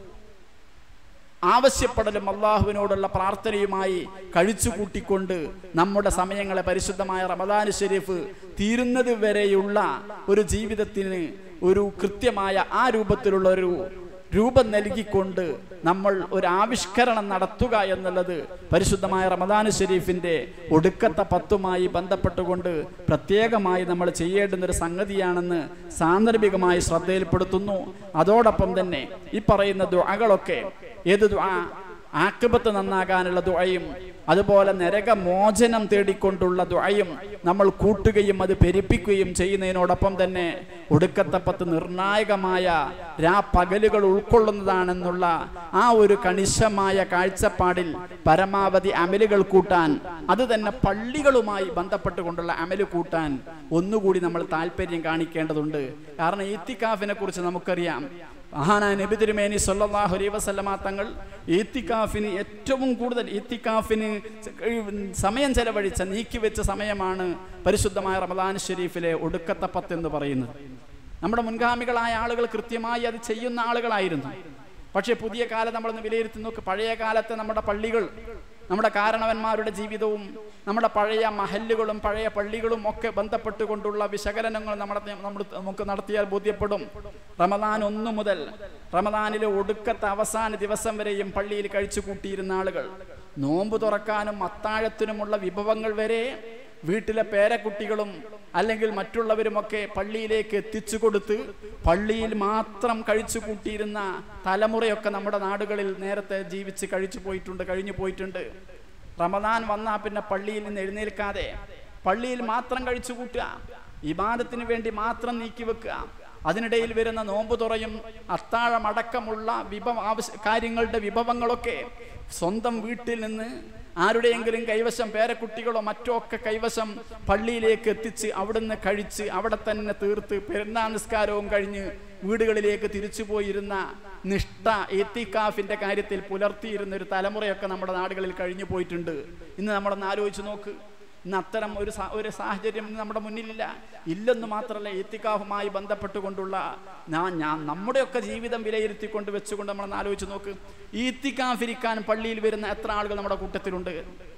ആവശ്യപ്പെടലും അള്ളാഹുവിനോടുള്ള പ്രാർത്ഥനയുമായി കഴിച്ചു കൂട്ടിക്കൊണ്ട് നമ്മുടെ സമയങ്ങളെ പരിശുദ്ധമായ റമദാൻ ഷെരീഫ് തീരുന്നത് വരെയുള്ള ഒരു ജീവിതത്തിന് ഒരു കൃത്യമായ ആ രൂപത്തിലുള്ള ഒരു രൂപം നൽകിക്കൊണ്ട് നമ്മൾ ഒരു ആവിഷ്കരണം നടത്തുക എന്നുള്ളത് പരിശുദ്ധമായ റമദാൻ ഷെരീഫിന്റെ ഒടുക്കത്തെ പത്തുമായി ബന്ധപ്പെട്ടുകൊണ്ട് പ്രത്യേകമായി നമ്മൾ ചെയ്യേണ്ടുന്ന ഒരു സംഗതിയാണെന്ന് സാന്ദർഭികമായി ശ്രദ്ധയിൽപ്പെടുത്തുന്നു അതോടൊപ്പം തന്നെ ഈ പറയുന്ന ദുആകളൊക്കെ ഏത് ദുആ ആക്രിപത്ത് നന്നാകാനുള്ള ദുആയും അതുപോലെ നരകമോചനം തേടിക്കൊണ്ടുള്ള ദുആയും നമ്മൾ കൂട്ടുകയും അത് പെരുപ്പിക്കുകയും ചെയ്യുന്നതിനോടൊപ്പം തന്നെ ഒടുക്കത്തപ്പത്ത് നിർണായകമായ രാ പകലുകൾ ഉൾക്കൊള്ളുന്നതാണെന്നുള്ള ആ ഒരു കണിശമായ കാഴ്ചപ്പാടിൽ പരമാവധി അമലുകൾ കൂട്ടാൻ അത് തന്നെ പള്ളികളുമായി ബന്ധപ്പെട്ടുകൊണ്ടുള്ള അമല് കൂട്ടാൻ ഒന്നുകൂടി നമ്മൾ താല്പര്യം കാണിക്കേണ്ടതുണ്ട് കാരണം ഈത്തിക്കാഫിനെ കുറിച്ച് നമുക്കറിയാം മഹാനായ നബി തിരുമേനി സല്ലല്ലാഹു അലൈഹി വസല്ലമ തങ്ങൾ ഈത്തിക്കാഫിന് ഏറ്റവും കൂടുതൽ ഈത്തിക്കാഫിന് സമയം ചെലവഴിച്ച നീക്കിവെച്ച സമയമാണ് പരിശുദ്ധമായ റമദാൻ ഷെരീഫിലെ ഒടുക്കത്തെ പത്ത് എന്ന് പറയുന്നത് നമ്മുടെ മുൻഗാമികളായ ആളുകൾ കൃത്യമായി അത് ചെയ്യുന്ന ആളുകളായിരുന്നു പക്ഷേ പുതിയ കാലം നമ്മളൊന്ന് വിലയിരുത്തി നോക്ക് പഴയ കാലത്തെ നമ്മുടെ പള്ളികൾ നമ്മുടെ കാരണവന്മാരുടെ ജീവിതവും നമ്മുടെ പഴയ മഹല്ലുകളും പഴയ പള്ളികളും ഒക്കെ ബന്ധപ്പെട്ടുകൊണ്ടുള്ള വിശകലനങ്ങൾ നമ്മുടെ നമ്മൾ നമുക്ക് നടത്തിയാൽ ബോധ്യപ്പെടും റമദാൻ ഒന്നു മുതൽ റമദാനിലെ ഒടുക്കത്തെ അവസാന ദിവസം വരെയും പള്ളിയിൽ കഴിച്ചു കൂട്ടിയിരുന്ന ആളുകൾ നോമ്പ് തുറക്കാനും അത്താഴത്തിനുമുള്ള വിഭവങ്ങൾ വരെ വീട്ടിലെ പേരക്കുട്ടികളും അല്ലെങ്കിൽ മറ്റുള്ളവരുമൊക്കെ പള്ളിയിലേക്ക് എത്തിച്ചു കൊടുത്ത് പള്ളിയിൽ മാത്രം കഴിച്ചു കൂട്ടിയിരുന്ന തലമുറയൊക്കെ നമ്മുടെ നാടുകളിൽ നേരത്തെ ജീവിച്ച് കഴിച്ചു പോയിട്ടുണ്ട് കഴിഞ്ഞു പോയിട്ടുണ്ട് റമദാൻ വന്നാൽ പിന്നെ പള്ളിയിൽ നിന്ന് എഴുന്നേൽക്കാതെ പള്ളിയിൽ മാത്രം കഴിച്ചു കൂട്ടുക ഇബാദത്തിന് വേണ്ടി മാത്രം നീക്കി വെക്കുക അതിനിടയിൽ വരുന്ന നോമ്പ് തുറയും അത്താഴമടക്കമുള്ള വിഭവ ആവശ്യ കാര്യങ്ങളുടെ വിഭവങ്ങളൊക്കെ സ്വന്തം വീട്ടിൽ നിന്ന് ആരുടെയെങ്കിലും കൈവശം പേരക്കുട്ടികളോ മറ്റോ ഒക്കെ കൈവശം പള്ളിയിലേക്ക് എത്തിച്ച് അവിടുന്ന് കഴിച്ച് അവിടെ തന്നെ തീർത്ത് പെരുന്നാൾ നിസ്കാരവും കഴിഞ്ഞ് വീടുകളിലേക്ക് തിരിച്ചു പോയിരുന്ന നിഷ്ഠ എത്തിക്കാഫിന്റെ കാര്യത്തിൽ പുലർത്തിയിരുന്ന ഒരു തലമുറയൊക്കെ നമ്മുടെ നാടുകളിൽ കഴിഞ്ഞു പോയിട്ടുണ്ട് ഇന്ന് നമ്മളൊന്ന് ആലോചിച്ച് നോക്ക് ഇന്ന് അത്തരം ഒരു സാ- ഒരു സാഹചര്യം ഇന്ന് നമ്മുടെ മുന്നിലില്ല ഇല്ലെന്ന് മാത്രമല്ല എത്തിക്കാഫുമായി ബന്ധപ്പെട്ടുകൊണ്ടുള്ള ഞാൻ ഞാൻ നമ്മുടെയൊക്കെ ജീവിതം വിലയിരുത്തിക്കൊണ്ട് വെച്ചുകൊണ്ട് നമ്മളൊന്ന് ആലോചിച്ച് നോക്ക് ഈത്തിക്കാഫിരിക്കാൻ പള്ളിയിൽ വരുന്ന എത്ര ആളുകൾ നമ്മുടെ കൂട്ടത്തിലുണ്ട്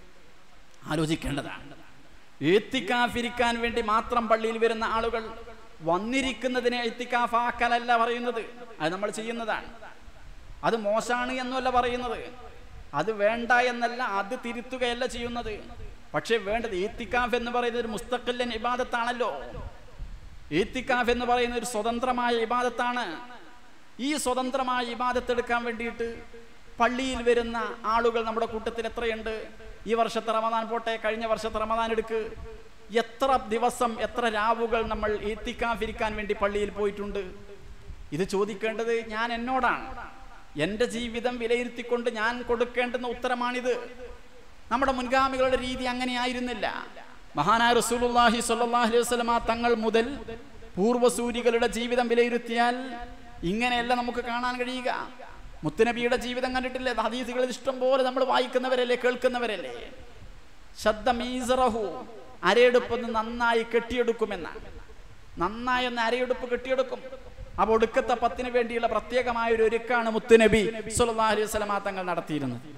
ആലോചിക്കേണ്ടതാണ് ഏത്തിക്കാഫിരിക്കാൻ വേണ്ടി മാത്രം പള്ളിയിൽ വരുന്ന ആളുകൾ വന്നിരിക്കുന്നതിനെ എത്തിക്കാഫാക്കലല്ല പറയുന്നത് അത് നമ്മൾ ചെയ്യുന്നതാണ് അത് മോശാണ് എന്നല്ല പറയുന്നത് അത് വേണ്ട എന്നല്ല അത് തിരുത്തുകയല്ല ചെയ്യുന്നത് പക്ഷെ വേണ്ടത് ഈത്തിക്കാഫ് എന്ന് പറയുന്നത് ഒരു മുസ്തഖല്ലൻ ഇബാദത്താണല്ലോ ഈത്തിക്കാഫ് എന്ന് പറയുന്ന ഒരു സ്വതന്ത്രമായ ഇബാദത്താണ് ഈ സ്വതന്ത്രമായ ഇബാദത്ത് എടുക്കാൻ വേണ്ടിയിട്ട് പള്ളിയിൽ വരുന്ന ആളുകൾ നമ്മുടെ കൂട്ടത്തിൽ എത്രയുണ്ട് ഈ വർഷത്തെ റമദാൻ പോട്ടെ കഴിഞ്ഞ വർഷത്തെ റമദാൻ എടുക്ക് എത്ര ദിവസം എത്ര രാവുകൾ നമ്മൾ ഈത്തിക്കാഫിരിക്കാൻ വേണ്ടി പള്ളിയിൽ പോയിട്ടുണ്ട് ഇത് ചോദിക്കേണ്ടത് ഞാൻ എന്നോടാണ് എൻ്റെ ജീവിതം വിലയിരുത്തിക്കൊണ്ട് ഞാൻ കൊടുക്കേണ്ടുന്ന ഉത്തരമാണിത് നമ്മുടെ മുൻഗാമികളുടെ രീതി അങ്ങനെയായിരുന്നില്ല മഹാനായ റസൂലുള്ളാഹി സ്വല്ലല്ലാഹി അലൈഹി വസല്ലമ തങ്ങൾ മുതൽ പൂർവ്വസൂരികളുടെ ജീവിതം വിലയിരുത്തിയാൽ ഇങ്ങനെയല്ല നമുക്ക് കാണാൻ കഴിയുക മുത്തുനബിയുടെ ജീവിതം കണ്ടിട്ടില്ലേ ഹദീസുകളിൽ ഇഷ്ടം പോലെ നമ്മൾ വായിക്കുന്നവരല്ലേ കേൾക്കുന്നവരല്ലേ ശബ്ദ മീസറഹു അരയെടുപ്പൊന്ന് നന്നായി കെട്ടിയെടുക്കുമെന്നാണ് നന്നായി ഒന്ന് അരയെടുപ്പ് കെട്ടിയെടുക്കും അപ്പോൾ ഒടുക്കത്തെ പത്തിന് വേണ്ടിയുള്ള പ്രത്യേകമായ ഒരു ഒരുക്കാണ് മുത്തുനബി സുല്ലല്ലാഹി അലൈഹി വസല്ലമ തങ്ങൾ നടത്തിയിരുന്നത്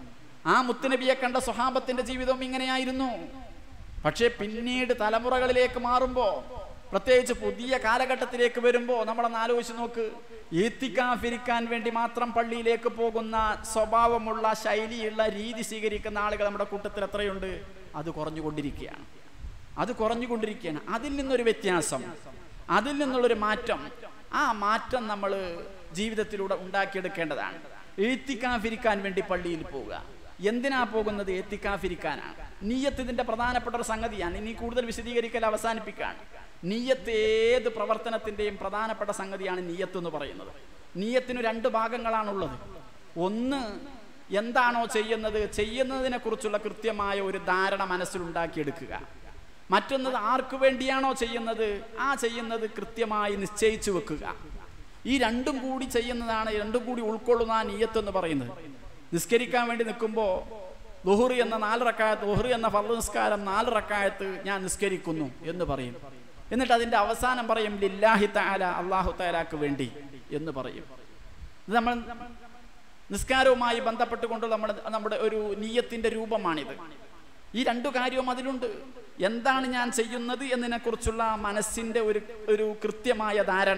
ആ മുത്തുനബിയെ കണ്ട സ്വഹാബത്തിന്റെ ജീവിതവും ഇങ്ങനെയായിരുന്നു പക്ഷേ പിന്നീട് തലമുറകളിലേക്ക് മാറുമ്പോൾ പ്രത്യേകിച്ച് പുതിയ കാലഘട്ടത്തിലേക്ക് വരുമ്പോൾ നമ്മളൊന്ന് ആലോചിച്ച് നോക്ക് ഏത്തിക്കാഫിരിക്കാൻ വേണ്ടി മാത്രം പള്ളിയിലേക്ക് പോകുന്ന സ്വഭാവമുള്ള ശൈലിയുള്ള രീതി സ്വീകരിക്കുന്ന ആളുകൾ നമ്മുടെ കൂട്ടത്തിൽ എത്രയുണ്ട് അത് കുറഞ്ഞുകൊണ്ടിരിക്കുകയാണ് അത് കുറഞ്ഞുകൊണ്ടിരിക്കുകയാണ് അതിൽ നിന്നൊരു വ്യത്യാസം അതിൽ നിന്നുള്ളൊരു മാറ്റം ആ മാറ്റം നമ്മൾ ജീവിതത്തിലൂടെ ഉണ്ടാക്കിയെടുക്കേണ്ടതാണ് എഴുത്തിക്കാഫിരിക്കാൻ വേണ്ടി പള്ളിയിൽ പോവുക എന്തിനാ പോകുന്നത് എത്തിക്കാഫിരിക്കാനാണ് നീയത്ത് ഇതിന്റെ പ്രധാനപ്പെട്ട ഒരു സംഗതിയാണ് ഇനി കൂടുതൽ വിശദീകരിക്കൽ അവസാനിപ്പിക്കുകയാണ് നീയത്ത് ഏത് പ്രവർത്തനത്തിന്റെയും പ്രധാനപ്പെട്ട സംഗതിയാണ് നീയത്ത് എന്ന് പറയുന്നത് നീയത്തിന് രണ്ട് ഭാഗങ്ങളാണുള്ളത് ഒന്ന് എന്താണോ ചെയ്യുന്നത് ചെയ്യുന്നതിനെ കുറിച്ചുള്ള കൃത്യമായ ഒരു ധാരണ മനസ്സിലുണ്ടാക്കിയെടുക്കുക മറ്റൊന്ന് ആർക്കു വേണ്ടിയാണോ ചെയ്യുന്നത് ആ ചെയ്യുന്നത് കൃത്യമായി നിശ്ചയിച്ചു വെക്കുക ഈ രണ്ടും കൂടി ചെയ്യുന്നതാണ് രണ്ടും കൂടി ഉൾക്കൊള്ളുന്ന ആ നീയത്ത് എന്ന് പറയുന്നത് നിസ്കരിക്കാൻ വേണ്ടി നിൽക്കുമ്പോൾ ലുഹുറി എന്ന നാല് റക്കായത്ത് ലുഹുറി എന്ന ഫർദ് നിസ്കാരം നാല് റക്കായത്ത് ഞാൻ നിസ്കരിക്കുന്നു എന്ന് പറയും എന്നിട്ട് അതിന്റെ അവസാനം പറയും ലില്ലാഹി താല അള്ളാഹു താലാക്ക് വേണ്ടി എന്ന് പറയും ഇത് നമ്മൾ നിസ്കാരവുമായി ബന്ധപ്പെട്ടുകൊണ്ട് നമ്മുടെ നമ്മുടെ ഒരു നീയത്തിന്റെ രൂപമാണിത് ഈ രണ്ടു കാര്യവും അതിലുണ്ട് എന്താണ് ഞാൻ ചെയ്യുന്നത് എന്നതിനെ കുറിച്ചുള്ള മനസ്സിന്റെ ഒരു ഒരു കൃത്യമായ ധാരണ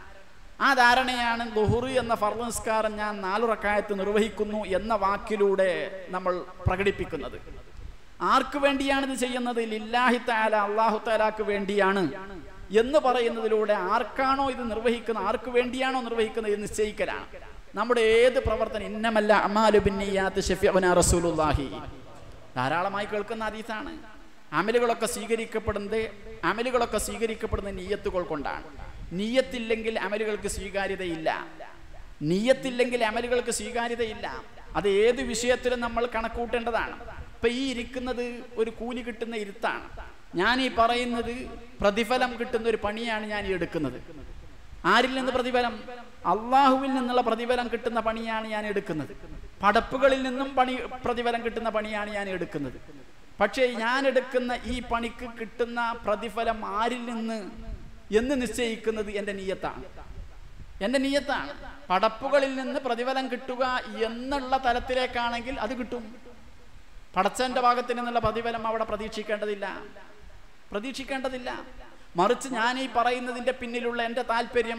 ആ ധാരണയാണ് ലുഹുറ് എന്ന ഫർദ് നിസ്കാരം ഞാൻ നാലു റക്കായത്ത് നിർവഹിക്കുന്നു എന്ന വാക്കിലൂടെ നമ്മൾ പ്രകടിപ്പിക്കുന്നത് ആർക്ക് വേണ്ടിയാണ് ഇത് ചെയ്യുന്നത് ലില്ലാഹി താല അള്ളാഹു താലാക്ക് വേണ്ടിയാണ് എന്ന് പറയുന്നതിലൂടെ ആർക്കാണോ ഇത് നിർവഹിക്കുന്നത് ആർക്ക് വേണ്ടിയാണോ നിർവഹിക്കുന്നത് ഇത് നിശ്ചയിക്കലാണ് നമ്മുടെ ഏത് പ്രവർത്തനം ഇന്നമല്ല അമാലു ബിന്നിയാത്ത് ഷഫിഅന റസൂലുള്ളാഹി ധാരാളമായി കേൾക്കുന്ന അതീതാണ് അമലുകളൊക്കെ സ്വീകരിക്കപ്പെടുന്നത് അമലുകളൊക്കെ സ്വീകരിക്കപ്പെടുന്ന നീയത്തുകൾ കൊണ്ടാണ് നീയത്തില്ലെങ്കിൽ അമലുകൾക്ക് സ്വീകാര്യതയില്ല നീയത്തില്ലെങ്കിൽ അമലുകൾക്ക് സ്വീകാര്യതയില്ല അത് ഏത് വിഷയത്തിലും നമ്മൾ കണക്കൂട്ടേണ്ടതാണ് ഇപ്പൊ ഈ ഇരിക്കുന്നത് ഒരു കൂലി കിട്ടുന്ന ഇരുത്താണ് ഞാൻ ഈ പറയുന്നത് പ്രതിഫലം കിട്ടുന്ന ഒരു പണിയാണ് ഞാൻ ഈ എടുക്കുന്നത് ആരിൽ നിന്ന് പ്രതിഫലം അള്ളാഹുവിൽ നിന്നുള്ള പ്രതിഫലം കിട്ടുന്ന പണിയാണ് ഞാൻ എടുക്കുന്നത് പടപ്പുകളിൽ നിന്നും പണി പ്രതിഫലം കിട്ടുന്ന പണിയാണ് ഞാൻ എടുക്കുന്നത് പക്ഷേ ഞാൻ എടുക്കുന്ന ഈ പണിക്ക് കിട്ടുന്ന പ്രതിഫലം ആരിൽ നിന്ന് എന്ന് നിശ്ചയിക്കുന്നത് എൻ്റെ നീയത്താണ് എൻ്റെ നീയത്താണ് പടപ്പുകളിൽ നിന്ന് പ്രതിഫലം കിട്ടുക എന്നുള്ള തലത്തിലേക്കാണെങ്കിൽ അത് കിട്ടും പടച്ചന്റെ ഭാഗത്ത് നിന്നുള്ള പ്രതിഫലം അവിടെ പ്രതീക്ഷിക്കേണ്ടതില്ല പ്രതീക്ഷിക്കേണ്ടതില്ല മറിച്ച് ഞാൻ ഈ പറയുന്നതിന്റെ പിന്നിലുള്ള എൻ്റെ താല്പര്യം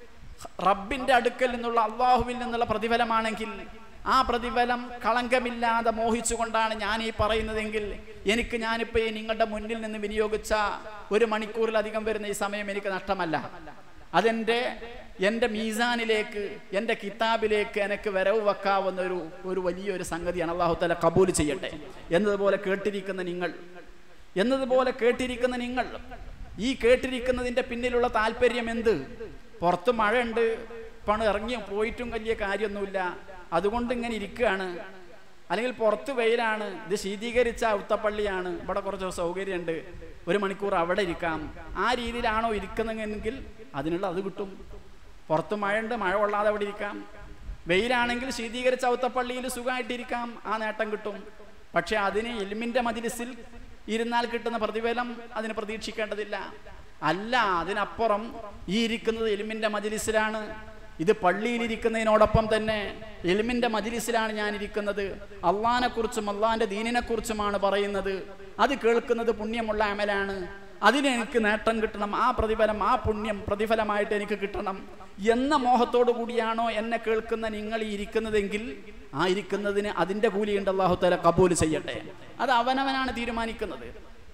റബ്ബിന്റെ അടുക്കൽ നിന്നുള്ള അള്ളാഹുവിൽ നിന്നുള്ള പ്രതിഫലമാണെങ്കിൽ ആ പ്രതിഫലം കളങ്കമില്ലാതെ മോഹിച്ചുകൊണ്ടാണ് ഞാൻ ഈ പറയുന്നതെങ്കിൽ എനിക്ക് ഞാനിപ്പോ ഈ നിങ്ങളുടെ മുന്നിൽ നിന്ന് വിനിയോഗിച്ച ഒരു മണിക്കൂറിലധികം വരുന്ന ഈ സമയം എനിക്ക് നഷ്ടമല്ല അതെന്റെ എൻ്റെ മീസാനിലേക്ക് എൻ്റെ കിതാബിലേക്ക് എനിക്ക് വരവ് വെക്കാവുന്ന ഒരു ഒരു വലിയൊരു സംഗതിയാണ് അള്ളാഹു തല കബൂൽ ചെയ്യട്ടെ എന്നതുപോലെ കേട്ടിരിക്കുന്ന നിങ്ങൾ എന്നതുപോലെ കേട്ടിരിക്കുന്ന നിങ്ങൾ ഈ കേട്ടിരിക്കുന്നതിന്റെ പിന്നിലുള്ള താല്പര്യം എന്ത് പുറത്ത് മഴയുണ്ട് പണം ഇറങ്ങി പോയിട്ടും വലിയ കാര്യമൊന്നുമില്ല അതുകൊണ്ട് ഇങ്ങനെ ഇരിക്കുകയാണ് അല്ലെങ്കിൽ പുറത്ത് വെയിലാണ് ഇത് ശീതീകരിച്ച ഉത്തപ്പള്ളിയാണ് ഇവിടെ കുറച്ച് സൗകര്യമുണ്ട് ഒരു മണിക്കൂർ അവിടെ ഇരിക്കാം ആ രീതിയിലാണോ ഇരിക്കുന്നതെങ്കിൽ അതിനുള്ള അത് കിട്ടും പുറത്ത് മഴയുണ്ട് മഴ കൊള്ളാതെ അവിടെ ഇരിക്കാം വെയിലാണെങ്കിൽ ശീതീകരിച്ച ഔത്തപ്പള്ളിയിൽ സുഖമായിട്ടിരിക്കാം ആ നേട്ടം കിട്ടും പക്ഷെ അതിന് എലിമിന്റെ മജിലിസിൽ ഇരുന്നാൽ കിട്ടുന്ന പ്രതിഫലം അതിന് പ്രതീക്ഷിക്കേണ്ടതില്ല അല്ല അതിനപ്പുറം ഈ ഇരിക്കുന്നത് എലിമിന്റെ മജിലിസിലാണ് ഇത് പള്ളിയിലിരിക്കുന്നതിനോടൊപ്പം തന്നെ എലിമിന്റെ മജിലിസിലാണ് ഞാൻ ഇരിക്കുന്നത് അള്ളഹാനെ കുറിച്ചും അള്ളാഹിന്റെ ദീനിനെ കുറിച്ചുമാണ് പറയുന്നത് അത് കേൾക്കുന്നത് പുണ്യമുള്ള അമലാണ് അതിന് എനിക്ക് നേട്ടം കിട്ടണം ആ പ്രതിഫലം ആ പുണ്യം പ്രതിഫലമായിട്ട് എനിക്ക് കിട്ടണം എന്ന മോഹത്തോടു കൂടിയാണോ എന്നെ കേൾക്കുന്ന നിങ്ങൾ ഈ ഇരിക്കുന്നതെങ്കിൽ ആ ഇരിക്കുന്നതിന് അതിന്റെ കൂലിയുണ്ട് അള്ളാഹു തല കബൂൽ ചെയ്യട്ടെ അത് അവനവനാണ് തീരുമാനിക്കുന്നത്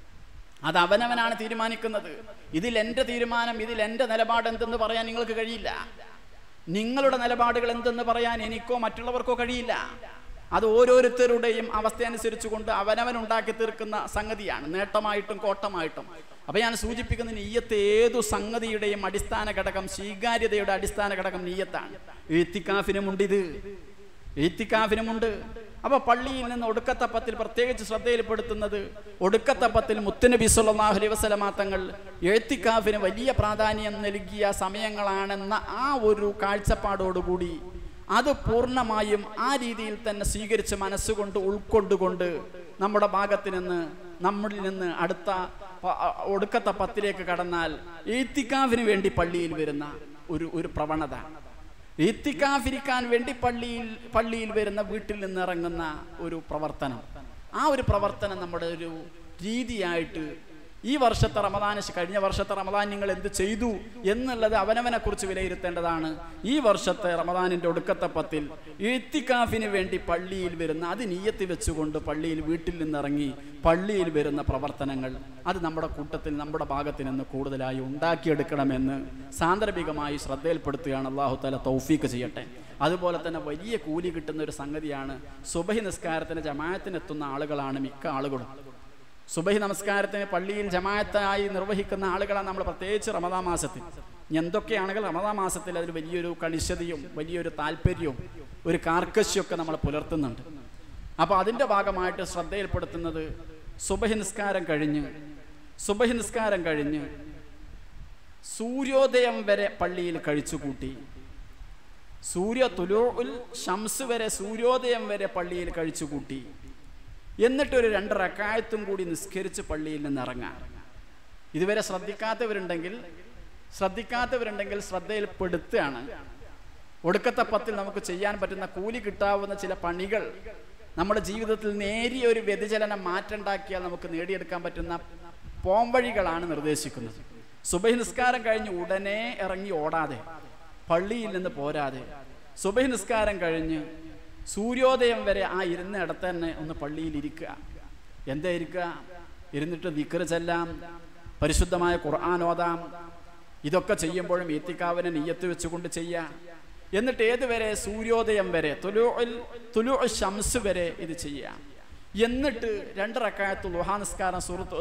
അത് അവനവനാണ് തീരുമാനിക്കുന്നത് ഇതിൽ എൻ്റെ തീരുമാനം ഇതിൽ എൻ്റെ നിലപാട് എന്തെന്ന് പറയാൻ നിങ്ങൾക്ക് കഴിയില്ല നിങ്ങളുടെ നിലപാടുകൾ എന്തെന്ന് പറയാൻ എനിക്കോ മറ്റുള്ളവർക്കോ കഴിയില്ല അത് ഓരോരുത്തരുടെയും അവസ്ഥ അനുസരിച്ചുകൊണ്ട് അവനവൻ ഉണ്ടാക്കി തീർക്കുന്ന സംഗതിയാണ് നേട്ടമായിട്ടും കോട്ടമായിട്ടും അപ്പൊ ഞാൻ സൂചിപ്പിക്കുന്ന നീയത്ത് ഏതു സംഗതിയുടെയും അടിസ്ഥാന ഘടകം സ്വീകാര്യതയുടെ അടിസ്ഥാന ഘടകം നീയത്താണ് എഴുത്തിക്കാഫിനുമുണ്ട് ഇത് എഴുത്തിക്കാഫിനുമുണ്ട് അപ്പൊ പള്ളിയിൽ നിന്ന് ഒടുക്കത്തപ്പത്തിൽ പ്രത്യേകിച്ച് ശ്രദ്ധയിൽപ്പെടുത്തുന്നത് ഒടുക്കത്തപ്പത്തിൽ മുത്തുനബി സല്ലല്ലാഹു അലൈഹി വസല്ലമ തങ്ങൾ എഴുത്തിക്കാഫിന് വലിയ പ്രാധാന്യം നൽകിയ സമയങ്ങളാണെന്ന ആ ഒരു കാഴ്ചപ്പാടോടുകൂടി അത് പൂർണ്ണമായും ആ രീതിയിൽ തന്നെ സ്വീകരിച്ച് മനസ്സുകൊണ്ട് ഉൾക്കൊണ്ടുകൊണ്ട് നമ്മുടെ ഭാഗത്ത് നിന്ന് നമ്മളിൽ നിന്ന് അടുത്ത പ- ഒടുക്കത്തെ പത്തിലേക്ക് കടന്നാൽ എഴുത്തിക്കാവിന് വേണ്ടി പള്ളിയിൽ വരുന്ന ഒരു ഒരു പ്രവണത ഇത്തിക്കാഫിരിക്കാൻ വേണ്ടി പള്ളിയിൽ പള്ളിയിൽ വരുന്ന വീട്ടിൽ നിന്ന് ഇറങ്ങുന്ന ഒരു പ്രവർത്തനം ആ ഒരു പ്രവർത്തനം നമ്മുടെ ഒരു രീതിയായിട്ട് ഈ വർഷത്തെ റമദാന് ശേ- കഴിഞ്ഞ വർഷത്തെ റമദാൻ നിങ്ങൾ എന്ത് ചെയ്തു എന്നുള്ളത് അവനവനെ കുറിച്ച് വിലയിരുത്തേണ്ടതാണ് ഈ വർഷത്തെ റമദാനിൻ്റെ ഒടുക്കത്തെ പത്തിൽ ഇത്തിക്കാഫിന് വേണ്ടി പള്ളിയിൽ വരുന്ന അത് നീയത്തി വെച്ചുകൊണ്ട് പള്ളിയിൽ വീട്ടിൽ നിന്നിറങ്ങി പള്ളിയിൽ വരുന്ന പ്രവർത്തനങ്ങൾ അത് നമ്മുടെ കൂട്ടത്തിൽ നമ്മുടെ ഭാഗത്ത് നിന്ന് കൂടുതലായി ഉണ്ടാക്കിയെടുക്കണമെന്ന് സാന്ദർഭികമായി ശ്രദ്ധയിൽപ്പെടുത്തുകയാണ് അള്ളാഹു താല തൗഫീക്ക് ചെയ്യട്ടെ അതുപോലെ തന്നെ വലിയ കൂലി കിട്ടുന്ന ഒരു സംഗതിയാണ് സുബഹി നിസ്കാരത്തിന് ജമായത്തിനെത്തുന്ന ആളുകളാണ് മിക്ക ആളുകളും സുബഹി നമസ്കാരത്തിന് പള്ളിയിൽ ജമായത്തായി നിർവഹിക്കുന്ന ആളുകളാണ് നമ്മൾ പ്രത്യേകിച്ച് റമദാ മാസത്തിൽ ഇനി എന്തൊക്കെയാണെങ്കിൽ റമദാ മാസത്തിൽ അതിൽ വലിയൊരു കണിശതയും വലിയൊരു താല്പര്യവും ഒരു കാർക്കശ്യമൊക്കെ നമ്മൾ പുലർത്തുന്നുണ്ട് അപ്പോൾ അതിൻ്റെ ഭാഗമായിട്ട് ശ്രദ്ധയിൽപ്പെടുത്തുന്നത് സുബഹി നിസ്കാരം കഴിഞ്ഞ് സുബഹി നിസ്കാരം കഴിഞ്ഞ് സൂര്യോദയം വരെ പള്ളിയിൽ കഴിച്ചുകൂട്ടി സൂര്യ തുലൂൽ ഷംസ് വരെ സൂര്യോദയം വരെ പള്ളിയിൽ കഴിച്ചുകൂട്ടി എന്നിട്ടൊരു രണ്ട് റക്കായത്തും കൂടി നിസ്കരിച്ച് പള്ളിയിൽ നിന്ന് ഇറങ്ങാം ഇതുവരെ ശ്രദ്ധിക്കാത്തവരുണ്ടെങ്കിൽ ശ്രദ്ധിക്കാത്തവരുണ്ടെങ്കിൽ ശ്രദ്ധയിൽപ്പെടുത്തുകയാണ് ഒടുക്കത്തെ പത്തിൽ നമുക്ക് ചെയ്യാൻ പറ്റുന്ന കൂലി കിട്ടാവുന്ന ചില പണികൾ നമ്മുടെ ജീവിതത്തിൽ നേരിയ ഒരു വ്യതിചലനം മാറ്റുണ്ടാക്കിയാൽ നമുക്ക് നേടിയെടുക്കാൻ പറ്റുന്ന പോംവഴികളാണ് നിർദ്ദേശിക്കുന്നത് സുബഹി നിസ്കാരം കഴിഞ്ഞ് ഉടനെ ഇറങ്ങി ഓടാതെ പള്ളിയിൽ നിന്ന് പോരാതെ സുബഹി നിസ്കാരം കഴിഞ്ഞ് സൂര്യോദയം വരെ ആ ഇരുന്ന ഇടത്ത് തന്നെ ഒന്ന് പള്ളിയിൽ ഇരിക്കുക എന്താ ഇരിക്കുക ഇരുന്നിട്ട് ദിക്കറ് ചെല്ലാം പരിശുദ്ധമായ ഖുർആൻ ഓതാം ഇതൊക്കെ ചെയ്യുമ്പോഴും ഈത്തിക്കാവിനെ നെയ്യത്ത് വെച്ചുകൊണ്ട് ചെയ്യാം എന്നിട്ട് ഏതുവരെ സൂര്യോദയം വരെ തുലു തുലു ഷംസ് വരെ ഇത് ചെയ്യാം എന്നിട്ട് രണ്ട് റക്കായത്ത് ലുഹാ നിസ്കാരം സുഹൃത്ത്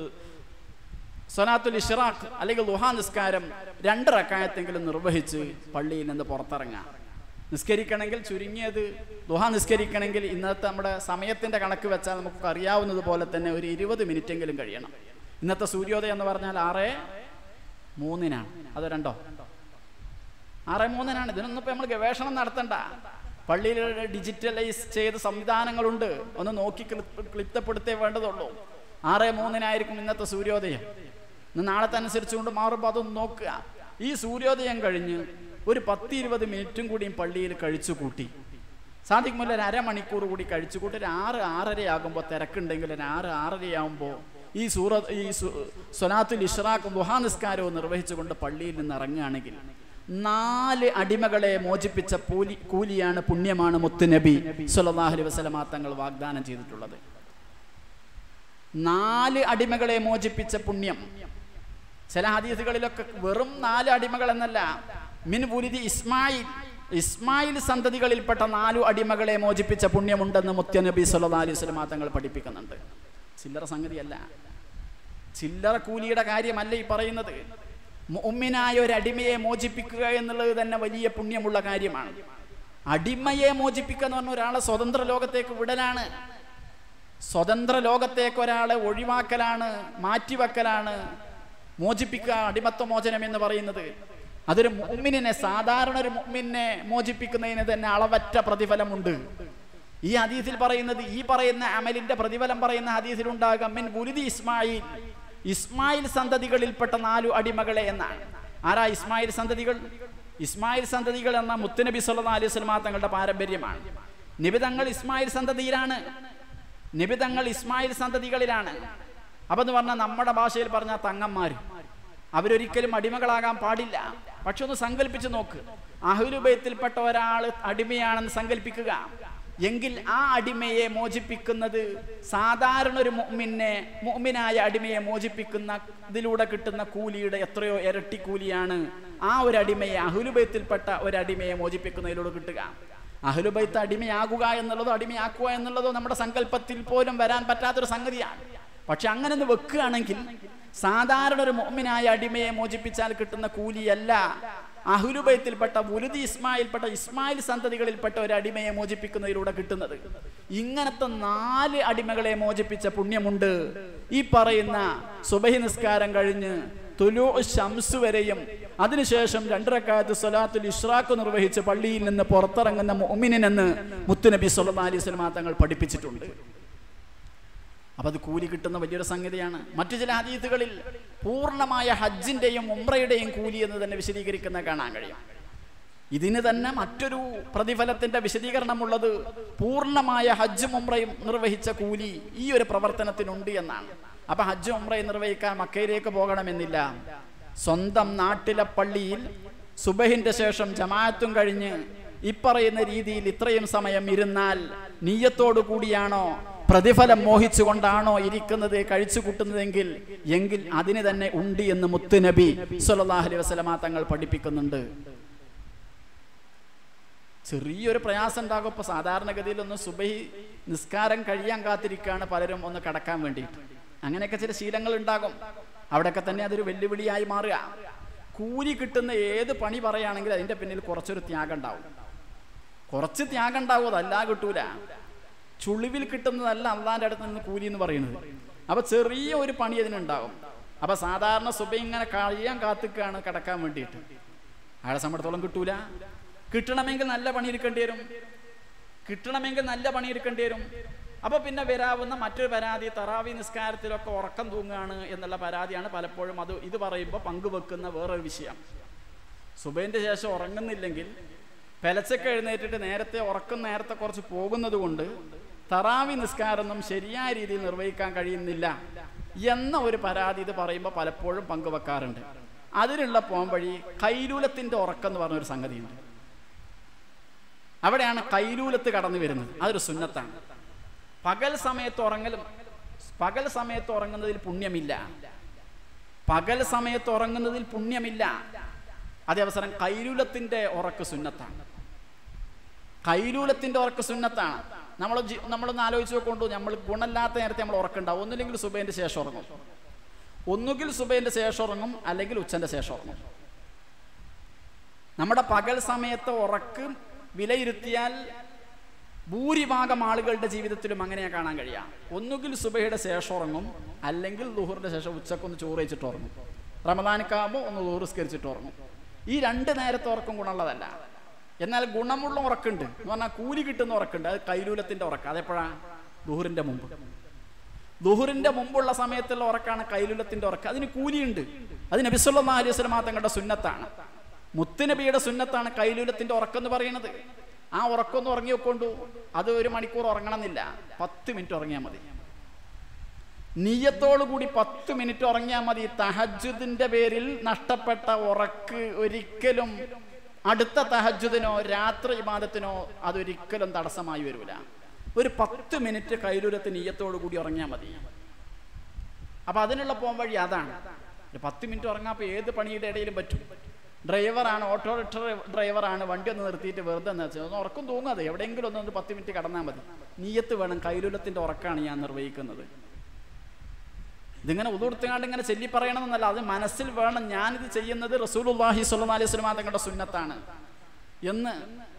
സൊനാത്തുൽ ഇഷ്റാഖ് അല്ലെങ്കിൽ ലുഹാ നിസ്കാരം രണ്ട് റക്കായത്തെങ്കിലും നിർവഹിച്ച് പള്ളിയിൽ നിന്ന് പുറത്തിറങ്ങാം നിസ്കരിക്കണമെങ്കിൽ ചുരുങ്ങിയത് ദുഹ നിസ്കരിക്കണമെങ്കിൽ ഇന്നത്തെ നമ്മുടെ സമയത്തിൻ്റെ കണക്ക് വെച്ചാൽ നമുക്ക് അറിയാവുന്നത് പോലെ തന്നെ ഒരു ഇരുപത് മിനിറ്റെങ്കിലും കഴിയണം ഇന്നത്തെ സൂര്യോദയം എന്ന് പറഞ്ഞാൽ ആറ് മൂന്നിനാണ് അത് രണ്ടോ ആറ് മൂന്നിനാണ് ഇതിനൊന്നും ഇപ്പം നമ്മൾ ഗവേഷണം നടത്തണ്ട പള്ളിയിൽ ഡിജിറ്റലൈസ് ചെയ്ത സംവിധാനങ്ങളുണ്ട് ഒന്ന് നോക്കി ക്ലിപ്പ് ക്ലിപ്തപ്പെടുത്തേ വേണ്ടതുള്ളൂ ആറ് മൂന്നിനായിരിക്കും ഇന്നത്തെ സൂര്യോദയം ഇന്ന് നാളത്തെ അനുസരിച്ചുകൊണ്ട് മാറുമ്പോൾ അതൊന്ന് നോക്കുക ഈ സൂര്യോദയം കഴിഞ്ഞ് ഒരു പത്ത് ഇരുപത് മിനിറ്റും കൂടിയും പള്ളിയിൽ കഴിച്ചു കൂട്ടി സാധിക്കുമ്പോൾ ഒരു അരമണിക്കൂർ കൂടി കഴിച്ചു കൂട്ടി ഒരു ആറ് ആറരയാകുമ്പോൾ തിരക്കുണ്ടെങ്കിൽ ഒരു ആറ് ആറരയാകുമ്പോൾ ഈ സൂറ ഈ സു- സൊനാത്തുൽ ഇഷ്റാഖും ദുഹാ നിസ്കാരവും നിർവഹിച്ചുകൊണ്ട് പള്ളിയിൽ നിന്ന് ഇറങ്ങുകയാണെങ്കിൽ നാല് അടിമകളെ മോചിപ്പിച്ച കൂലി കൂലിയാണ് പുണ്യമാണ് മുത്തുനബി സല്ലല്ലാഹു അലൈഹി വസല്ലമ തങ്ങൾ വാഗ്ദാനം ചെയ്തിട്ടുള്ളത് നാല് അടിമകളെ മോചിപ്പിച്ച പുണ്യം ചില ഹദീസുകളിലൊക്കെ വെറും നാല് അടിമകൾ എന്നല്ല മിൻ പുരിതി ഇസ്മായിൽ ഇസ്മായിൽ സന്തതികളിൽപ്പെട്ട നാലു അടിമകളെ മോചിപ്പിച്ച പുണ്യമുണ്ടെന്ന് മുത്യനബി സല്ലല്ലാഹു അലൈഹി വസല്ലമ തങ്ങൾ പഠിപ്പിക്കുന്നുണ്ട് ചില്ലറ സംഗതിയല്ല ചില്ലറ കൂലിയുടെ കാര്യമല്ല ഈ പറയുന്നത് മുഅ്മിനായ ഒരു അടിമയെ മോചിപ്പിക്കുക എന്നുള്ളത് തന്നെ വലിയ പുണ്യമുള്ള കാര്യമാണ് അടിമയെ മോചിപ്പിക്കുക എന്ന് പറഞ്ഞ ഒരാളെ സ്വതന്ത്ര ലോകത്തേക്ക് വിടലാണ് സ്വതന്ത്ര ലോകത്തേക്ക് ഒരാളെ ഒഴിവാക്കലാണ് മാറ്റിവെക്കലാണ് മോചിപ്പിക്കുക അടിമത്വ മോചനം എന്ന് പറയുന്നത് അതൊരു മുഅ്മിനെ സാധാരണ ഒരു മുഅ്മിനെ മോചിപ്പിക്കുന്നതിന് തന്നെ അളവറ്റ പ്രതിഫലമുണ്ട് ഈ ഹദീസിൽ പറയുന്നത് ഈ പറയുന്ന അമലിന്റെ പ്രതിഫലം പറയുന്ന ഹദീസിൽ ഉണ്ടാകാം മിൻ ഗുരുതി ഇസ്മായിൽ ഇസ്മായിൽ സന്തതികളിൽപ്പെട്ട നാലു അടിമകളെ എന്നാണ് ആരാ ഇസ്മായിൽ സന്തതികൾ ഇസ്മായിൽ സന്തതികൾ എന്ന മുത്തുനബി സല്ലല്ലാഹു അലൈഹി വസല്ലമ തങ്ങളുടെ പാരമ്പര്യമാണ് നിബിതങ്ങൾ ഇസ്മായിൽ സന്തതിയിലാണ് നിബിതങ്ങൾ ഇസ്മായിൽ സന്തതികളിലാണ് അപ്പൊ എന്ന് പറഞ്ഞാൽ നമ്മുടെ ഭാഷയിൽ പറഞ്ഞ തങ്ങന്മാർ അവരൊരിക്കലും അടിമകളാകാൻ പാടില്ല പക്ഷെ ഒന്ന് സങ്കല്പിച്ച് നോക്ക് അഹുലുബയത്തിൽപ്പെട്ട ഒരാൾ അടിമയാണെന്ന് സങ്കല്പിക്കുക എങ്കിൽ ആ അടിമയെ മോചിപ്പിക്കുന്നത് സാധാരണ ഒരു മുഅ്മിനെ മുഅ്മിനായ അടിമയെ മോചിപ്പിക്കുന്ന ഇതിലൂടെ കിട്ടുന്ന കൂലിയുടെ എത്രയോ ഇരട്ടി കൂലിയാണ് ആ ഒരു അടിമയെ അഹുലുബയത്തിൽപ്പെട്ട ഒരു അടിമയെ മോചിപ്പിക്കുന്നതിലൂടെ കിട്ടുക അഹ്ലുബൈത്ത് അടിമയാകുക എന്നുള്ളതോ അടിമയാക്കുക എന്നുള്ളതോ നമ്മുടെ സങ്കല്പത്തിൽ പോലും വരാൻ പറ്റാത്തൊരു സംഗതിയാണ് പക്ഷെ അങ്ങനെ ഒന്ന് വെക്കുകയാണെങ്കിൽ സാധാരണ ഒരു മോമിനായ അടിമയെ മോചിപ്പിച്ചാൽ കിട്ടുന്ന കൂലിയല്ല അഹുലുബൈത്തിൽപ്പെട്ട ഉലുദി ഇസ്മായിൽപ്പെട്ട ഇസ്മായിൽ സന്തതികളിൽപ്പെട്ട ഒരു അടിമയെ മോചിപ്പിക്കുന്നതിലൂടെ കിട്ടുന്നത് ഇങ്ങനത്തെ നാല് അടിമകളെ മോചിപ്പിച്ച പുണ്യമുണ്ട് ഈ പറയുന്ന സുബഹി നിസ്കാരം കഴിഞ്ഞ് തുലു ഷംസ് വരെയും അതിനുശേഷം രണ്ടരക്കാലത്ത് സ്വലാത്തുൽ ഇഷ്റാഖ് നിർവഹിച്ച് പള്ളിയിൽ നിന്ന് പുറത്തിറങ്ങുന്ന മുഅ്മിനെന്ന് മുത്തുനബി സല്ലല്ലാഹു അലൈഹി വസല്ലമ തങ്ങൾ പഠിപ്പിച്ചിട്ടുണ്ട് അപ്പൊ അത് കൂലി കിട്ടുന്ന വലിയൊരു സംഗതിയാണ് മറ്റു ചില ഹദീത്തുകളിൽ പൂർണ്ണമായ ഹജ്ജിന്റെയും ഉംറയുടെയും കൂലി എന്ന് തന്നെ വിശദീകരിക്കുന്ന കാണാൻ കഴിയും ഇതിന് തന്നെ മറ്റൊരു പ്രതിഫലത്തിന്റെ വിശദീകരണമുള്ളത് പൂർണ്ണമായ ഹജ്ജ് മുംറയും നിർവഹിച്ച കൂലി ഈ ഒരു പ്രവർത്തനത്തിനുണ്ട് എന്നാണ് അപ്പൊ ഹജ്ജ് ഉംറയും നിർവഹിക്കാൻ മക്കയിലേക്ക് പോകണമെന്നില്ല സ്വന്തം നാട്ടിലെ പള്ളിയിൽ സുബഹിന്റെ ശേഷം ജമാഅത്തും കഴിഞ്ഞ് ഇപ്പറയുന്ന രീതിയിൽ ഇത്രയും സമയം ഇരുന്നാൽ നീയത്തോടു കൂടിയാണോ പ്രതിഫലം മോഹിച്ചുകൊണ്ടാണോ ഇരിക്കുന്നത് കഴിച്ചു കൂട്ടുന്നതെങ്കിൽ എങ്കിൽ അതിന് തന്നെ ഉണ്ട് എന്ന് മുത്തുനബി സല്ലല്ലാഹു അലൈഹി വസല്ലമ തങ്ങൾ പഠിപ്പിക്കുന്നുണ്ട് ചെറിയൊരു പ്രയാസം ഉണ്ടാകും ഇപ്പൊ സാധാരണഗതിയിൽ ഒന്ന് സുബഹി നിസ്കാരം കഴിയാൻ കാത്തിരിക്കുകയാണ് പലരും ഒന്ന് കടക്കാൻ വേണ്ടിയിട്ട് അങ്ങനെയൊക്കെ ചില ശീലങ്ങൾ ഉണ്ടാകും അവിടെയൊക്കെ തന്നെ അതൊരു വെല്ലുവിളിയായി മാറുക കൂലി കിട്ടുന്ന ഏത് പണി പറയുകയാണെങ്കിൽ അതിന്റെ പിന്നിൽ കുറച്ചൊരു ത്യാഗം ഉണ്ടാവും കുറച്ച് ത്യാഗം ഉണ്ടാവും അതല്ല കിട്ടൂല ചുളിവിൽ കിട്ടുന്നതല്ല അള്ളാന്റെ അടുത്ത് നിന്ന് കൂലി എന്ന് പറയുന്നത് അപ്പൊ ചെറിയ ഒരു പണി അതിനുണ്ടാവും അപ്പൊ സാധാരണ സുബ ഇങ്ങനെ കഴിയാൻ കാത്തിക്കാണ് കിടക്കാൻ വേണ്ടിയിട്ട് അയാളെ സംബന്ധിച്ചോളം കിട്ടൂല കിട്ടണമെങ്കിൽ നല്ല പണിയെടുക്കേണ്ടി വരും കിട്ടണമെങ്കിൽ നല്ല പണിയെടുക്കേണ്ടി വരും അപ്പൊ പിന്നെ വരാവുന്ന മറ്റൊരു പരാതി തറാവി നിസ്കാരത്തിലൊക്കെ ഉറക്കം തൂങ്ങുകയാണ് എന്നുള്ള പരാതിയാണ് പലപ്പോഴും അത് ഇത് പറയുമ്പോൾ പങ്കുവെക്കുന്ന വേറൊരു വിഷയം സുബൈന്റെ ശേഷം ഉറങ്ങുന്നില്ലെങ്കിൽ പെലച്ചൊക്കെ എഴുന്നേറ്റിട്ട് നേരത്തെ ഉറക്കം നേരത്തെ കുറച്ച് പോകുന്നത് കൊണ്ട് തറാവി നിസ്കാരമൊന്നും ശരിയായ രീതിയിൽ നിർവഹിക്കാൻ കഴിയുന്നില്ല എന്ന ഒരു പരാതി ഇത് പറയുമ്പോൾ പലപ്പോഴും പങ്കുവെക്കാറുണ്ട് അതിനുള്ള പോംവഴി കൈലൂലത്തിന്റെ ഉറക്കം എന്ന് പറഞ്ഞൊരു സംഗതിയുണ്ട് അവിടെയാണ് കൈലൂലത്ത് കടന്നു വരുന്നത് അതൊരു സുന്നത്താണ് പകൽ സമയത്ത് ഉറങ്ങലും പകൽ സമയത്ത് ഉറങ്ങുന്നതിൽ പുണ്യമില്ല പകൽ സമയത്ത് ഉറങ്ങുന്നതിൽ പുണ്യമില്ല അതേ അവസരം കൈലൂലത്തിന്റെ ഉറക്ക് സുന്നത്താണ് കൈലൂലത്തിന്റെ ഉറക്ക് സുന്നത്താണ് നമ്മൾ നമ്മളൊന്ന് ആലോചിച്ച് നോക്കൊണ്ടു നമ്മൾ ഗുണമില്ലാത്ത നേരത്തെ നമ്മൾ ഉറക്കുണ്ടാവും ഒന്നില്ലെങ്കിൽ സുബൈന്റെ ശേഷം ഉറങ്ങും ഒന്നുകിൽ സുബൈന്റെ ശേഷം ഉറങ്ങും അല്ലെങ്കിൽ ഉച്ചന്റെ ശേഷം ഉറങ്ങും നമ്മുടെ പകൽ സമയത്ത് ഉറക്ക് വിലയിരുത്തിയാൽ ഭൂരിഭാഗം ആളുകളുടെ ജീവിതത്തിലും അങ്ങനെ കാണാൻ കഴിയാം ഒന്നുകിൽ സുബഹയുടെ ശേഷം ഉറങ്ങും അല്ലെങ്കിൽ ലുഹറിന്റെ ശേഷം ഉച്ചക്കൊന്ന് ചോറ് വെച്ചിട്ട് ഉറങ്ങും റമദാനിക്കാകുമ്പോൾ ഒന്ന് ലുഹറിസ്കരിച്ചിട്ട് ഉറങ്ങും ഈ രണ്ട് നേരത്തെ ഉറക്കം ഗുണമുള്ളതല്ല എന്നാൽ ഗുണമുള്ള ഉറക്കുണ്ട് എന്ന് പറഞ്ഞാൽ കൂലി കിട്ടുന്ന ഉറക്കുണ്ട് അത് കൈലൂലത്തിന്റെ ഉറക്കം അതെപ്പോഴാണ് ദുഹറിന്റെ മുമ്പ് ദുഹറിന്റെ മുമ്പുള്ള സമയത്തുള്ള ഉറക്കാണ് കൈലുലത്തിന്റെ ഉറക്കം അതിന് കൂലിയുണ്ട് അത് നബിസുല്ലാ അലൈഹി സ്വലമാ തങ്ങളുടെ സുന്നത്താണ് മുത്തുനബിയുടെ സുന്നത്താണ് കൈലൂലത്തിന്റെ ഉറക്കം എന്ന് പറയുന്നത് ആ ഉറക്കം ഉറങ്ങി വെക്കൊണ്ടു അത് ഒരു മണിക്കൂർ ഉറങ്ങണമെന്നില്ല പത്ത് മിനിറ്റ് ഉറങ്ങിയാൽ മതി നീയത്തോടു കൂടി പത്ത് മിനിറ്റ് ഉറങ്ങിയാൽ മതി തഹജുദിന്റെ പേരിൽ നഷ്ടപ്പെട്ട ഉറക്ക് ഒരിക്കലും അടുത്ത തഹജുദിനോ രാത്രി ഇബാദത്തിനോ അതൊരിക്കലും തടസ്സമായി വരൂല ഒരു പത്ത് മിനിറ്റ് കൈലൂരത്ത് നീയത്തോടു കൂടി ഉറങ്ങിയാൽ മതി അപ്പൊ അതിനുള്ള പോകാൻ വഴി അതാണ് ഒരു പത്ത് മിനിറ്റ് ഉറങ്ങാപ്പോൾ ഏത് പണിയുടെ ഇടയിലും പറ്റും ഡ്രൈവറാണ് ഓട്ടോറിക്ഷ ഡ്രൈവറാണ് വണ്ടി ഒന്ന് നിർത്തിയിട്ട് വെറുതെ എന്ന് വെച്ചാൽ ഒന്ന് ഉറക്കം തൂങ്ങാതെ എവിടെയെങ്കിലും ഒന്ന് ഒരു പത്ത് മിനിറ്റ് കടന്നാൽ മതി നീയത്ത് വേണം കൈലൂലത്തിന്റെ ഉറക്കാണ് ഞാൻ നിർവഹിക്കുന്നത് ഇതിങ്ങനെ ഉതുർത്തുകാണ്ട് ഇങ്ങനെ ചൊല്ലി പറയണമെന്നല്ല അത് മനസ്സിൽ വേണം ഞാനിത് ചെയ്യുന്നത് റസൂലുല്ലാഹി സ്വല്ലല്ലാഹി അലൈഹി വസല്ലം തങ്ങളുടെ സുന്നത്താണ് എന്ന്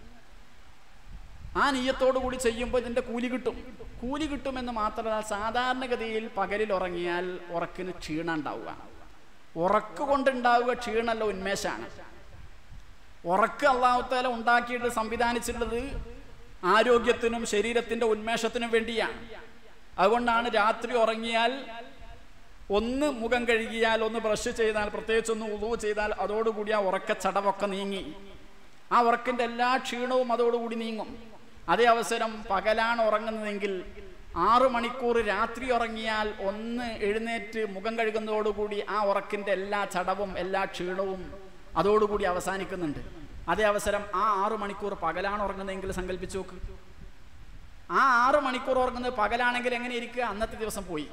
ആ നീയത്തോടു കൂടി ചെയ്യുമ്പോൾ ഇതിന്റെ കൂലി കിട്ടും കൂലി കിട്ടുമെന്ന് മാത്രമല്ല സാധാരണഗതിയിൽ പകലിൽ ഉറങ്ങിയാൽ ഉറക്കിന് ക്ഷീണം ഉണ്ടാവുക ഉറക്ക് കൊണ്ടുണ്ടാവുക ക്ഷീണമല്ല ഉന്മേഷമാണ് ഉറക്ക് അള്ളാഹുത്താല ഉണ്ടാക്കിയിട്ട് സംവിധാനിച്ചിട്ടുള്ളത് ആരോഗ്യത്തിനും ശരീരത്തിന്റെ ഉന്മേഷത്തിനും വേണ്ടിയാണ് അതുകൊണ്ടാണ് രാത്രി ഉറങ്ങിയാൽ ഒന്ന് മുഖം കഴുകിയാൽ ഒന്ന് ബ്രഷ് ചെയ്താൽ പ്രത്യേകിച്ച് ഒന്ന് ഉളവ് ചെയ്താൽ അതോടുകൂടി ആ ഉറക്ക ചടവൊക്കെ നീങ്ങി ആ ഉറക്കിന്റെ എല്ലാ ക്ഷീണവും അതോടുകൂടി നീങ്ങും അതേ അവസരം പകലാണ് ഉറങ്ങുന്നതെങ്കിൽ ആറു മണിക്കൂർ രാത്രി ഉറങ്ങിയാൽ ഒന്ന് എഴുന്നേറ്റ് മുഖം കഴുകുന്നതോടുകൂടി ആ ഉറക്കിന്റെ എല്ലാ ചടവും എല്ലാ ക്ഷീണവും അതോടുകൂടി അവസാനിക്കുന്നുണ്ട് അതേ അവസരം ആ ആറു മണിക്കൂർ പകലാണ് ഉറങ്ങുന്നതെങ്കിൽ സങ്കല്പിച്ചു നോക്ക് ആ ആറു മണിക്കൂർ ഉറങ്ങുന്നത് പകലാണെങ്കിൽ എങ്ങനെ ഇരിക്കുക അന്നത്തെ ദിവസം പോയി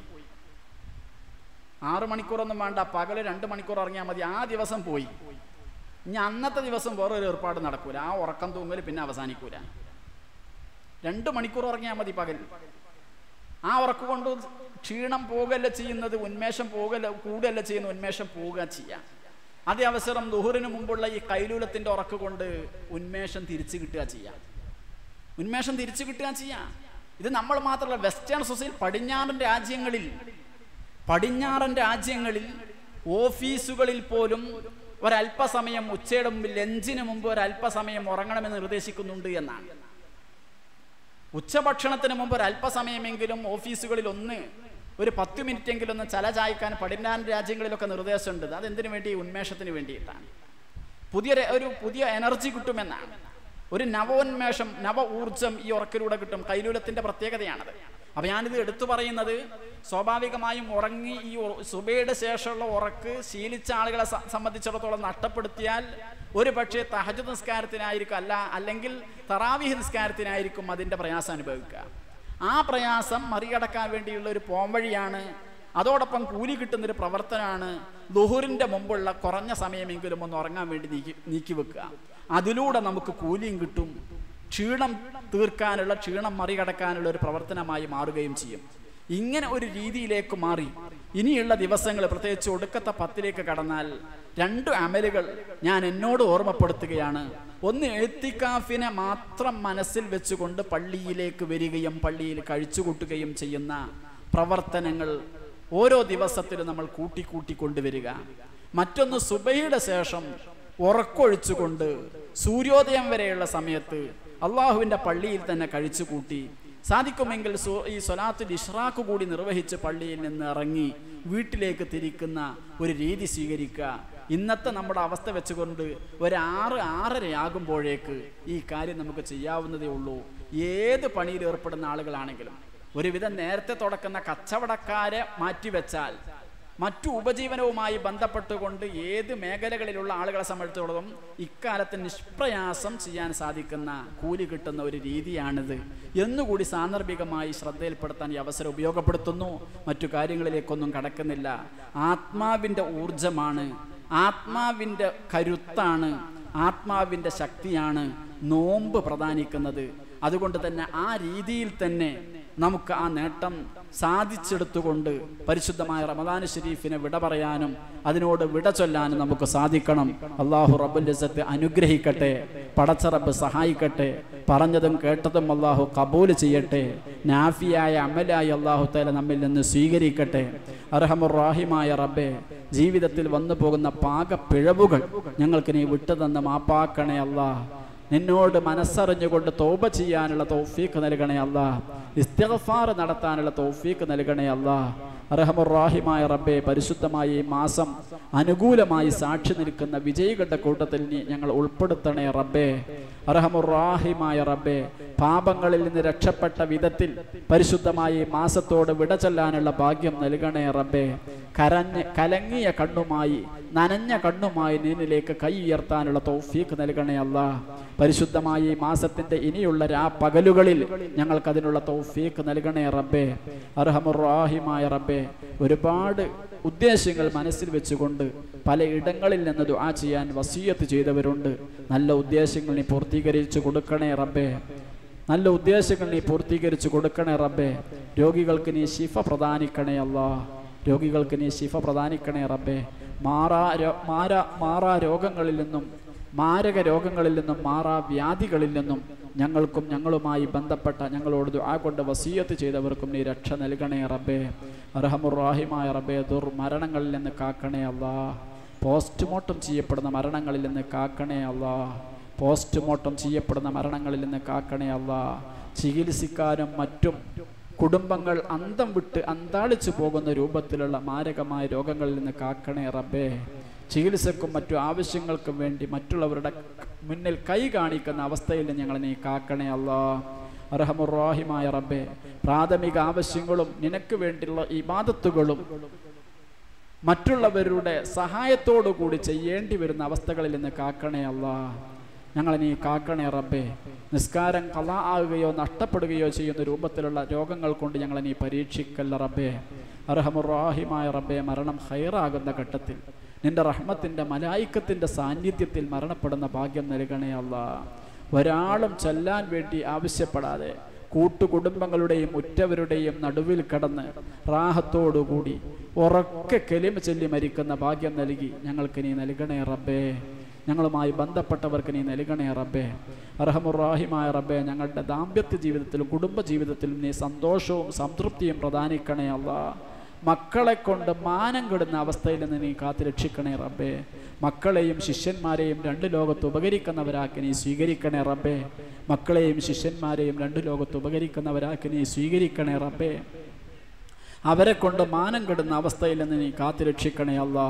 ആറു മണിക്കൂറൊന്നും വേണ്ട പകല് രണ്ട് മണിക്കൂർ ഉറങ്ങിയാൽ മതി ആ ദിവസം പോയി ഇനി അന്നത്തെ ദിവസം വേറൊരു ഏർപ്പാട് നടക്കൂല ആ ഉറക്കം തൂങ്ങൽ പിന്നെ അവസാനിക്കൂല രണ്ട് മണിക്കൂർ ഉറങ്ങിയാൽ മതി പകൽ ആ ഉറക്ക് കൊണ്ട് ക്ഷീണം പോകല്ല ചെയ്യുന്നത് ഉന്മേഷം പോകല്ല കൂടുകയല്ല ചെയ്യുന്ന ഉന്മേഷം പോവുക ചെയ്യാം അതേ അവസരം ദുഹറിന് മുമ്പുള്ള ഈ കൈലൂലത്തിന്റെ ഉറക്ക് കൊണ്ട് ഉന്മേഷം തിരിച്ചു കിട്ടുക ചെയ്യാം ഉന്മേഷം തിരിച്ചു കിട്ടുക ചെയ്യാം ഇത് നമ്മൾ മാത്രമല്ല വെസ്റ്റേൺ സൊസൈറ്റി പടിഞ്ഞാറൻ രാജ്യങ്ങളിൽ പടിഞ്ഞാറൻ രാജ്യങ്ങളിൽ ഓഫീസുകളിൽ പോലും ഒരല്പസമയം ഉച്ചയുടെ മുമ്പ് ലഞ്ചിന് മുമ്പ് ഒരല്പസമയം ഉറങ്ങണമെന്ന് നിർദ്ദേശിക്കുന്നുണ്ട് എന്നാണ് ഉച്ചഭക്ഷണത്തിന് മുമ്പ് ഒരു അല്പസമയമെങ്കിലും ഓഫീസുകളിൽ ഒന്ന് ഒരു പത്ത് മിനിറ്റ് എങ്കിലും ഒന്ന് ചല ചായ്ക്കാൻ പടിഞ്ഞാറൻ രാജ്യങ്ങളിലൊക്കെ നിർദ്ദേശമുണ്ട് അതെന്തിനു വേണ്ടി ഉന്മേഷത്തിന് വേണ്ടിയിട്ടാണ് പുതിയ ര- ഒരു പുതിയ എനർജി കിട്ടുമെന്നാണ് ഒരു നവോന്മേഷം നവ ഊർജം ഈ ഉറക്കിലൂടെ കിട്ടും കൈലൂലത്തിന്റെ പ്രത്യേകതയാണത് അപ്പൊ ഞാനിത് എടുത്തു പറയുന്നത് സ്വാഭാവികമായും ഉറങ്ങി ഈ ഉ- സുബയുടെ ശേഷമുള്ള ഉറക്ക് ശീലിച്ച ആളുകളെ സ- സംബന്ധിച്ചിടത്തോളം നഷ്ടപ്പെടുത്തിയാൽ ഒരു പക്ഷേ തഹജ് നിസ്കാരത്തിനായിരിക്കും അല്ല അല്ലെങ്കിൽ തറാവിഹ് നിസ്കാരത്തിനായിരിക്കും അതിന്റെ പ്രയാസം അനുഭവിക്കുക ആ പ്രയാസം മറികടക്കാൻ വേണ്ടിയുള്ള ഒരു പോംവഴിയാണ് അതോടൊപ്പം കൂലി കിട്ടുന്നൊരു പ്രവർത്തനമാണ് ലുഹുറിന്റെ മുമ്പുള്ള കുറഞ്ഞ സമയമെങ്കിലും ഒന്ന് ഉറങ്ങാൻ വേണ്ടി നീക്കി നീക്കി വെക്കുക അതിലൂടെ നമുക്ക് കൂലിയും കിട്ടും ക്ഷീണം തീർക്കാനുള്ള ക്ഷീണം മറികടക്കാനുള്ള ഒരു പ്രവർത്തനമായി മാറുകയും ചെയ്യും ഇങ്ങനെ ഒരു രീതിയിലേക്ക് മാറി ഇനിയുള്ള ദിവസങ്ങൾ പ്രത്യേകിച്ച് ഒടുക്കത്തെ പത്തിലേക്ക് കടന്നാൽ രണ്ട് അമലുകൾ ഞാൻ എന്നോട് ഓർമ്മപ്പെടുത്തുകയാണ് ഒന്ന് എഴുത്തിക്കാഫിനെ മാത്രം മനസ്സിൽ വെച്ചുകൊണ്ട് പള്ളിയിലേക്ക് വരികയും പള്ളിയിൽ കഴിച്ചുകൂട്ടുകയും ചെയ്യുന്ന പ്രവർത്തനങ്ങൾ ഓരോ ദിവസത്തിലും നമ്മൾ കൂട്ടിക്കൂട്ടി കൊണ്ടുവരിക മറ്റൊന്ന് സുബൈയുടെ ശേഷം ഉറക്കൊഴിച്ചുകൊണ്ട് സൂര്യോദയം വരെയുള്ള സമയത്ത് അള്ളാഹുവിൻ്റെ പള്ളിയിൽ തന്നെ കഴിച്ചുകൂട്ടി സാധിക്കുമെങ്കിൽ സു- ഈ സ്വലാത്തുൽ ഇഷ്റാഖ് കൂടി നിർവഹിച്ച് പള്ളിയിൽ നിന്ന് ഇറങ്ങി വീട്ടിലേക്ക് തിരിക്കുന്ന ഒരു രീതി സ്വീകരിക്കുക ഇന്നത്തെ നമ്മുടെ അവസ്ഥ വെച്ചുകൊണ്ട് ഒരു ആറ് ആറരയാകുമ്പോഴേക്ക് ഈ കാര്യം നമുക്ക് ചെയ്യാവുന്നതേ ഉള്ളൂ ഏത് പണിയിൽ ഏർപ്പെടുന്ന ആളുകളാണെങ്കിലും ഒരുവിധം നേരത്തെ തുടക്കുന്ന കച്ചവടക്കാരെ മാറ്റിവെച്ചാൽ മറ്റു ഉപജീവനവുമായി ബന്ധപ്പെട്ടുകൊണ്ട് ഏത് മേഖലകളിലുള്ള ആളുകളെ സംബന്ധിച്ചിടത്തോളം ഇക്കാലത്ത് നിഷ്പ്രയാസം ചെയ്യാൻ സാധിക്കുന്ന കൂലി കിട്ടുന്ന ഒരു രീതിയാണിത് എന്നുകൂടി സാന്ദർഭികമായി ശ്രദ്ധയിൽപ്പെടുത്താൻ ഈ അവസരം ഉപയോഗപ്പെടുത്തുന്നു മറ്റു കാര്യങ്ങളിലേക്കൊന്നും കടക്കുന്നില്ല ആത്മാവിൻ്റെ ഊർജമാണ് ആത്മാവിൻ്റെ കരുത്താണ് ആത്മാവിൻ്റെ ശക്തിയാണ് നോമ്പ് പ്രദാനിക്കുന്നത് അതുകൊണ്ട് തന്നെ ആ രീതിയിൽ തന്നെ നമുക്ക് ആ നേട്ടം സാധിച്ചെടുത്തുകൊണ്ട് പരിശുദ്ധമായ റമദാൻ ഷരീഫിനെ വിട പറയാനും അതിനോട് വിട ചൊല്ലാനും നമുക്ക് സാധിക്കണം അള്ളാഹു റബ്ബുൽ ഇസ്സത്ത് അനുഗ്രഹിക്കട്ടെ പടച്ച റബ്ബ് സഹായിക്കട്ടെ പറഞ്ഞതും കേട്ടതും അള്ളാഹു കബൂൽ ചെയ്യട്ടെ നാഫിയായ അമലായി അള്ളാഹു തല നമ്മിൽ നിന്ന് സ്വീകരിക്കട്ടെ അർഹമുറാഹിമായ റബ്ബെ ജീവിതത്തിൽ വന്നു പോകുന്ന പാകപ്പിഴവുകൾ ഞങ്ങൾക്ക് നീ വിട്ടുതന്ന് മാപ്പാക്കണേ അല്ലാ നിന്നോട് മനസ്സറിഞ്ഞുകൊണ്ട് തോപ ചെയ്യാനുള്ള തൗഫീക്ക് നൽകണേ അല്ല ഇസ്തിഗ്ഫാർ നടത്താനുള്ള തൗഫീക്ക് നൽകണേ അല്ല അർഹമുറാഹിമായ റബ്ബെ പരിശുദ്ധമായ ഈ മാസം അനുകൂലമായി സാക്ഷി നിൽക്കുന്ന വിജയികളുടെ കൂട്ടത്തിൽ നീ ഞങ്ങൾ ഉൾപ്പെടുത്തണേ റബ്ബേ അർഹമുറാഹിമായ റബ്ബെ പാപങ്ങളിൽ നിന്ന് രക്ഷപ്പെട്ട വിധത്തിൽ പരിശുദ്ധമായ ഈ മാസത്തോട് വിട ചൊല്ലാനുള്ള ഭാഗ്യം നൽകണേ റബ്ബേ കരഞ്ഞ് കലങ്ങിയ കണ്ണുമായി നനഞ്ഞ കണ്ണുമായി നിന്നിലേക്ക് കൈ ഉയർത്താനുള്ള തൗഫീക്ക് നൽകണേ അല്ല പരിശുദ്ധമായ ഈ മാസത്തിന്റെ ഇനിയുള്ള രാ പകലുകളിൽ ഞങ്ങൾക്ക് അതിനുള്ള തൗഫീക്ക് നൽകണേ റബ്ബേ അർഹമുറാഹിമായ റബ്ബേ ഒരുപാട് ഉദ്ദേശങ്ങൾ മനസ്സിൽ വെച്ചുകൊണ്ട് പല ഇടങ്ങളിൽ നിന്ന് ദുആ ചെയ്യാൻ വസീയത്ത് ചെയ്തവരുണ്ട് നല്ല ഉദ്ദേശങ്ങൾ നീ പൂർത്തീകരിച്ചു കൊടുക്കണേ റബ്ബേ നല്ല ഉദ്ദേശങ്ങൾ നീ പൂർത്തീകരിച്ചു കൊടുക്കണേ റബ്ബേ രോഗികൾക്ക് നീ ശിഫ പ്രദാനിക്കണേ അല്ലാ രോഗികൾക്ക് നീ ശിഫ പ്രദാനിക്കണേ റബ്ബേ മാറാ രോ മാറാ മാറാ രോഗങ്ങളിൽ നിന്നും മാരക രോഗങ്ങളിൽ നിന്നും മാറാ വ്യാധികളിൽ നിന്നും ഞങ്ങൾക്കും ഞങ്ങളുമായി ബന്ധപ്പെട്ട ഞങ്ങളോട് ദുആ കൊണ്ട് വസീയത്ത് ചെയ്തവർക്കും നീ രക്ഷ നൽകണേ റബ്ബേ അർഹമുറാഹിമായ റബ്ബേ ദുർമരണങ്ങളിൽ നിന്ന് കാക്കണേ അല്ലാ പോസ്റ്റ്മോർട്ടം ചെയ്യപ്പെടുന്ന മരണങ്ങളിൽ നിന്ന് കാക്കണേ അല്ലാ പോസ്റ്റ്മോർട്ടം ചെയ്യപ്പെടുന്ന മരണങ്ങളിൽ നിന്ന് കാക്കണേ അല്ല ചികിത്സിക്കാനും മറ്റും കുടുംബങ്ങൾ അന്തം വിട്ട് അന്താളിച്ചു പോകുന്ന രൂപത്തിലുള്ള മാരകമായ രോഗങ്ങളിൽ നിന്ന് കാക്കണേ റബ്ബേ ചികിത്സക്കും മറ്റു ആവശ്യങ്ങൾക്കും വേണ്ടി മറ്റുള്ളവരുടെ മുന്നിൽ കൈ കാണിക്കുന്ന അവസ്ഥയിൽ നിന്ന് ഞങ്ങളെ നീ കാക്കണേ അല്ലാ അർഹമുറാഹിമായ റബ്ബേ പ്രാഥമിക ആവശ്യങ്ങളും നിനക്ക് വേണ്ടിയുള്ള ഇബാദത്തുകളും മറ്റുള്ളവരുടെ സഹായത്തോടു കൂടി ചെയ്യേണ്ടി വരുന്ന അവസ്ഥകളിൽ നിന്ന് കാക്കണേ അല്ലാ ഞങ്ങളെ നീ കാക്കണേ റബ്ബേ നിസ്കാരം കല ആകുകയോ നഷ്ടപ്പെടുകയോ ചെയ്യുന്ന രൂപത്തിലുള്ള രോഗങ്ങൾ കൊണ്ട് ഞങ്ങളെ നീ പരീക്ഷിക്കല്ല റബ്ബേ അർഹമുറാഹിമായ റബ്ബേ മരണം ഹൈറാകുന്ന ഘട്ടത്തിൽ നിന്റെ റഹ്മത്തിന്റെ മലായിക്കത്തിന്റെ സാന്നിധ്യത്തിൽ മരണപ്പെടുന്ന ഭാഗ്യം നൽകണേ അല്ലാ ഒരാളും ചെല്ലാൻ വേണ്ടി ആവശ്യപ്പെടാതെ കൂട്ടുകുടുംബങ്ങളുടെയും ഉറ്റവരുടെയും നടുവിൽ കടന്ന് റാഹത്തോടുകൂടി ഉറക്കെ കെലിമ ചൊല്ലി മരിക്കുന്ന ഭാഗ്യം നൽകി ഞങ്ങൾക്ക് നീ നൽകണേ റബ്ബേ ഞങ്ങളുമായി ബന്ധപ്പെട്ടവർക്ക് നീ നൽകണേ റബ്ബേ അർഹമുറാഹിമായ റബ്ബേ ഞങ്ങളുടെ ദാമ്പത്യ ജീവിതത്തിലും കുടുംബ ജീവിതത്തിലും നീ സന്തോഷവും സംതൃപ്തിയും പ്രദാനിക്കണേ അല്ലാ മക്കളെ കൊണ്ട് മാനം കെടുന്ന അവസ്ഥയിൽ നിന്ന് നീ കാത്തു രക്ഷിക്കണേ റബ്ബേ മക്കളെയും ശിഷ്യന്മാരെയും രണ്ട് ലോകത്ത് ഉപകരിക്കുന്നവരാക്കി നീ സ്വീകരിക്കണേ റബ്ബേ മക്കളെയും ശിഷ്യന്മാരെയും രണ്ട് ലോകത്ത് ഉപകരിക്കുന്നവരാക്കി നീ സ്വീകരിക്കണേ റബ്ബേ അവരെ കൊണ്ട് മാനം കെടുന്ന അവസ്ഥയിൽ നിന്ന് നീ കാത്തു രക്ഷിക്കണേ അല്ലാ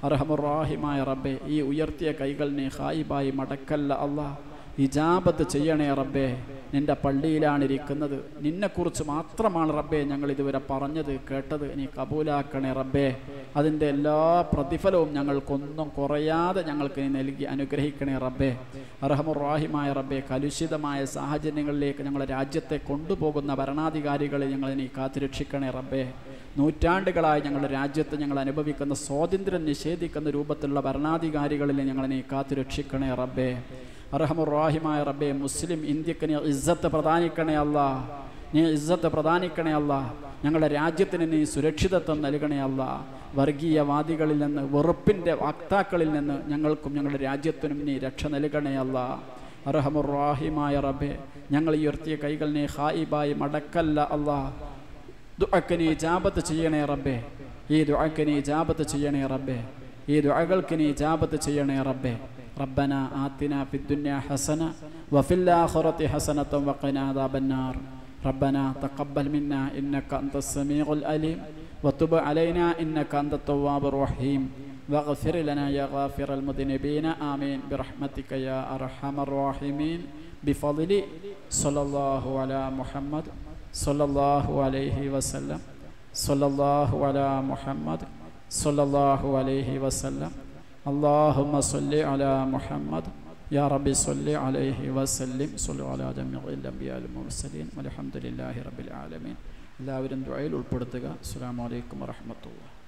അർഹമുറാഹിമായ റബ്ബെ ഈ ഉയർത്തിയ കൈകൾ നീ ഹായിബായി മടക്കല്ല അല്ലാ ഇജാബത്ത് ചെയ്യണേ റബ്ബേ നിന്റെ പള്ളിയിലാണ് ഇരിക്കുന്നത് നിന്നെക്കുറിച്ച് മാത്രമാണ് റബ്ബേ ഞങ്ങൾ ഇതുവരെ പറഞ്ഞത് കേട്ടത് നീ കബൂലാക്കണേ റബ്ബേ അതിൻ്റെ എല്ലാ പ്രതിഫലവും ഞങ്ങൾക്കൊന്നും കുറയാതെ ഞങ്ങൾക്ക് നീ നൽകി അനുഗ്രഹിക്കണേ റബ്ബേ അർഹമുറാഹിമായ റബ്ബേ കലുഷിതമായ സാഹചര്യങ്ങളിലേക്ക് ഞങ്ങളുടെ രാജ്യത്തെ കൊണ്ടുപോകുന്ന ഭരണാധികാരികളെ ഞങ്ങൾ നീ കാത്തുരക്ഷിക്കണേ റബ്ബേ നൂറ്റാണ്ടുകളായി ഞങ്ങളുടെ രാജ്യത്ത് ഞങ്ങൾ അനുഭവിക്കുന്ന സ്വാതന്ത്ര്യം നിഷേധിക്കുന്ന രൂപത്തിലുള്ള ഭരണാധികാരികളിൽ ഞങ്ങൾ നീ കാത്തുരക്ഷിക്കണേ റബ്ബേ അർഹമുറാഹിമായ റബ്ബെ മുസ്ലിം ഇന്ത്യക്ക് നീ ഇസ്സത്ത് പ്രദാനിക്കണേ അല്ല നീ ഇസ്സത്ത് പ്രദാനിക്കണേ അല്ല ഞങ്ങളുടെ രാജ്യത്തിന് നീ സുരക്ഷിതത്വം നൽകണേ അല്ല വർഗീയവാദികളിൽ നിന്ന് വെറുപ്പിൻ്റെ വക്താക്കളിൽ നിന്ന് ഞങ്ങൾക്കും ഞങ്ങളുടെ രാജ്യത്തിനും നീ രക്ഷ നൽകണേ അല്ല അർഹമുറാഹിമായ റബ്ബെ ഞങ്ങൾ ഉയർത്തിയ കൈകൾ നീ ഹായിബായി മടക്കല്ല അല്ലാ ദുഅക്ക് നീ ജാബത്ത് ചെയ്യണേ റബ്ബേ ഈ ദുഅക്ക് നീ ജാബത്ത് ചെയ്യണേ റബ്ബേ ഈ ദുഅകൾക്ക് നീ ജാബത്ത് ചെയ്യണേ റബ്ബേ ربنا آتنا في الدنيا حسنة وفي الآخرة حسنة وقنا عذاب النار ربنا تقبل منا إنك أنت السميع الأليم وتب علينا إنك أنت التواب الرحيم واغفر لنا يا غافر المذنبين آمين برحمتك يا أرحم الراحمين بفضل صلى الله على محمد صلى الله عليه وسلم صلى الله على محمد صلى الله عليه وسلم اللهم صل على محمد يا رب صل عليه وسلم صل على جميع الأنبياء المرسلين والحمد لله رب العالمين എല്ലാവരും ദുആയിൽ ഉൾപ്പെടുത്തുക അസ്സലാമു അലൈക്കും വറഹ്മത്തുള്ളാഹി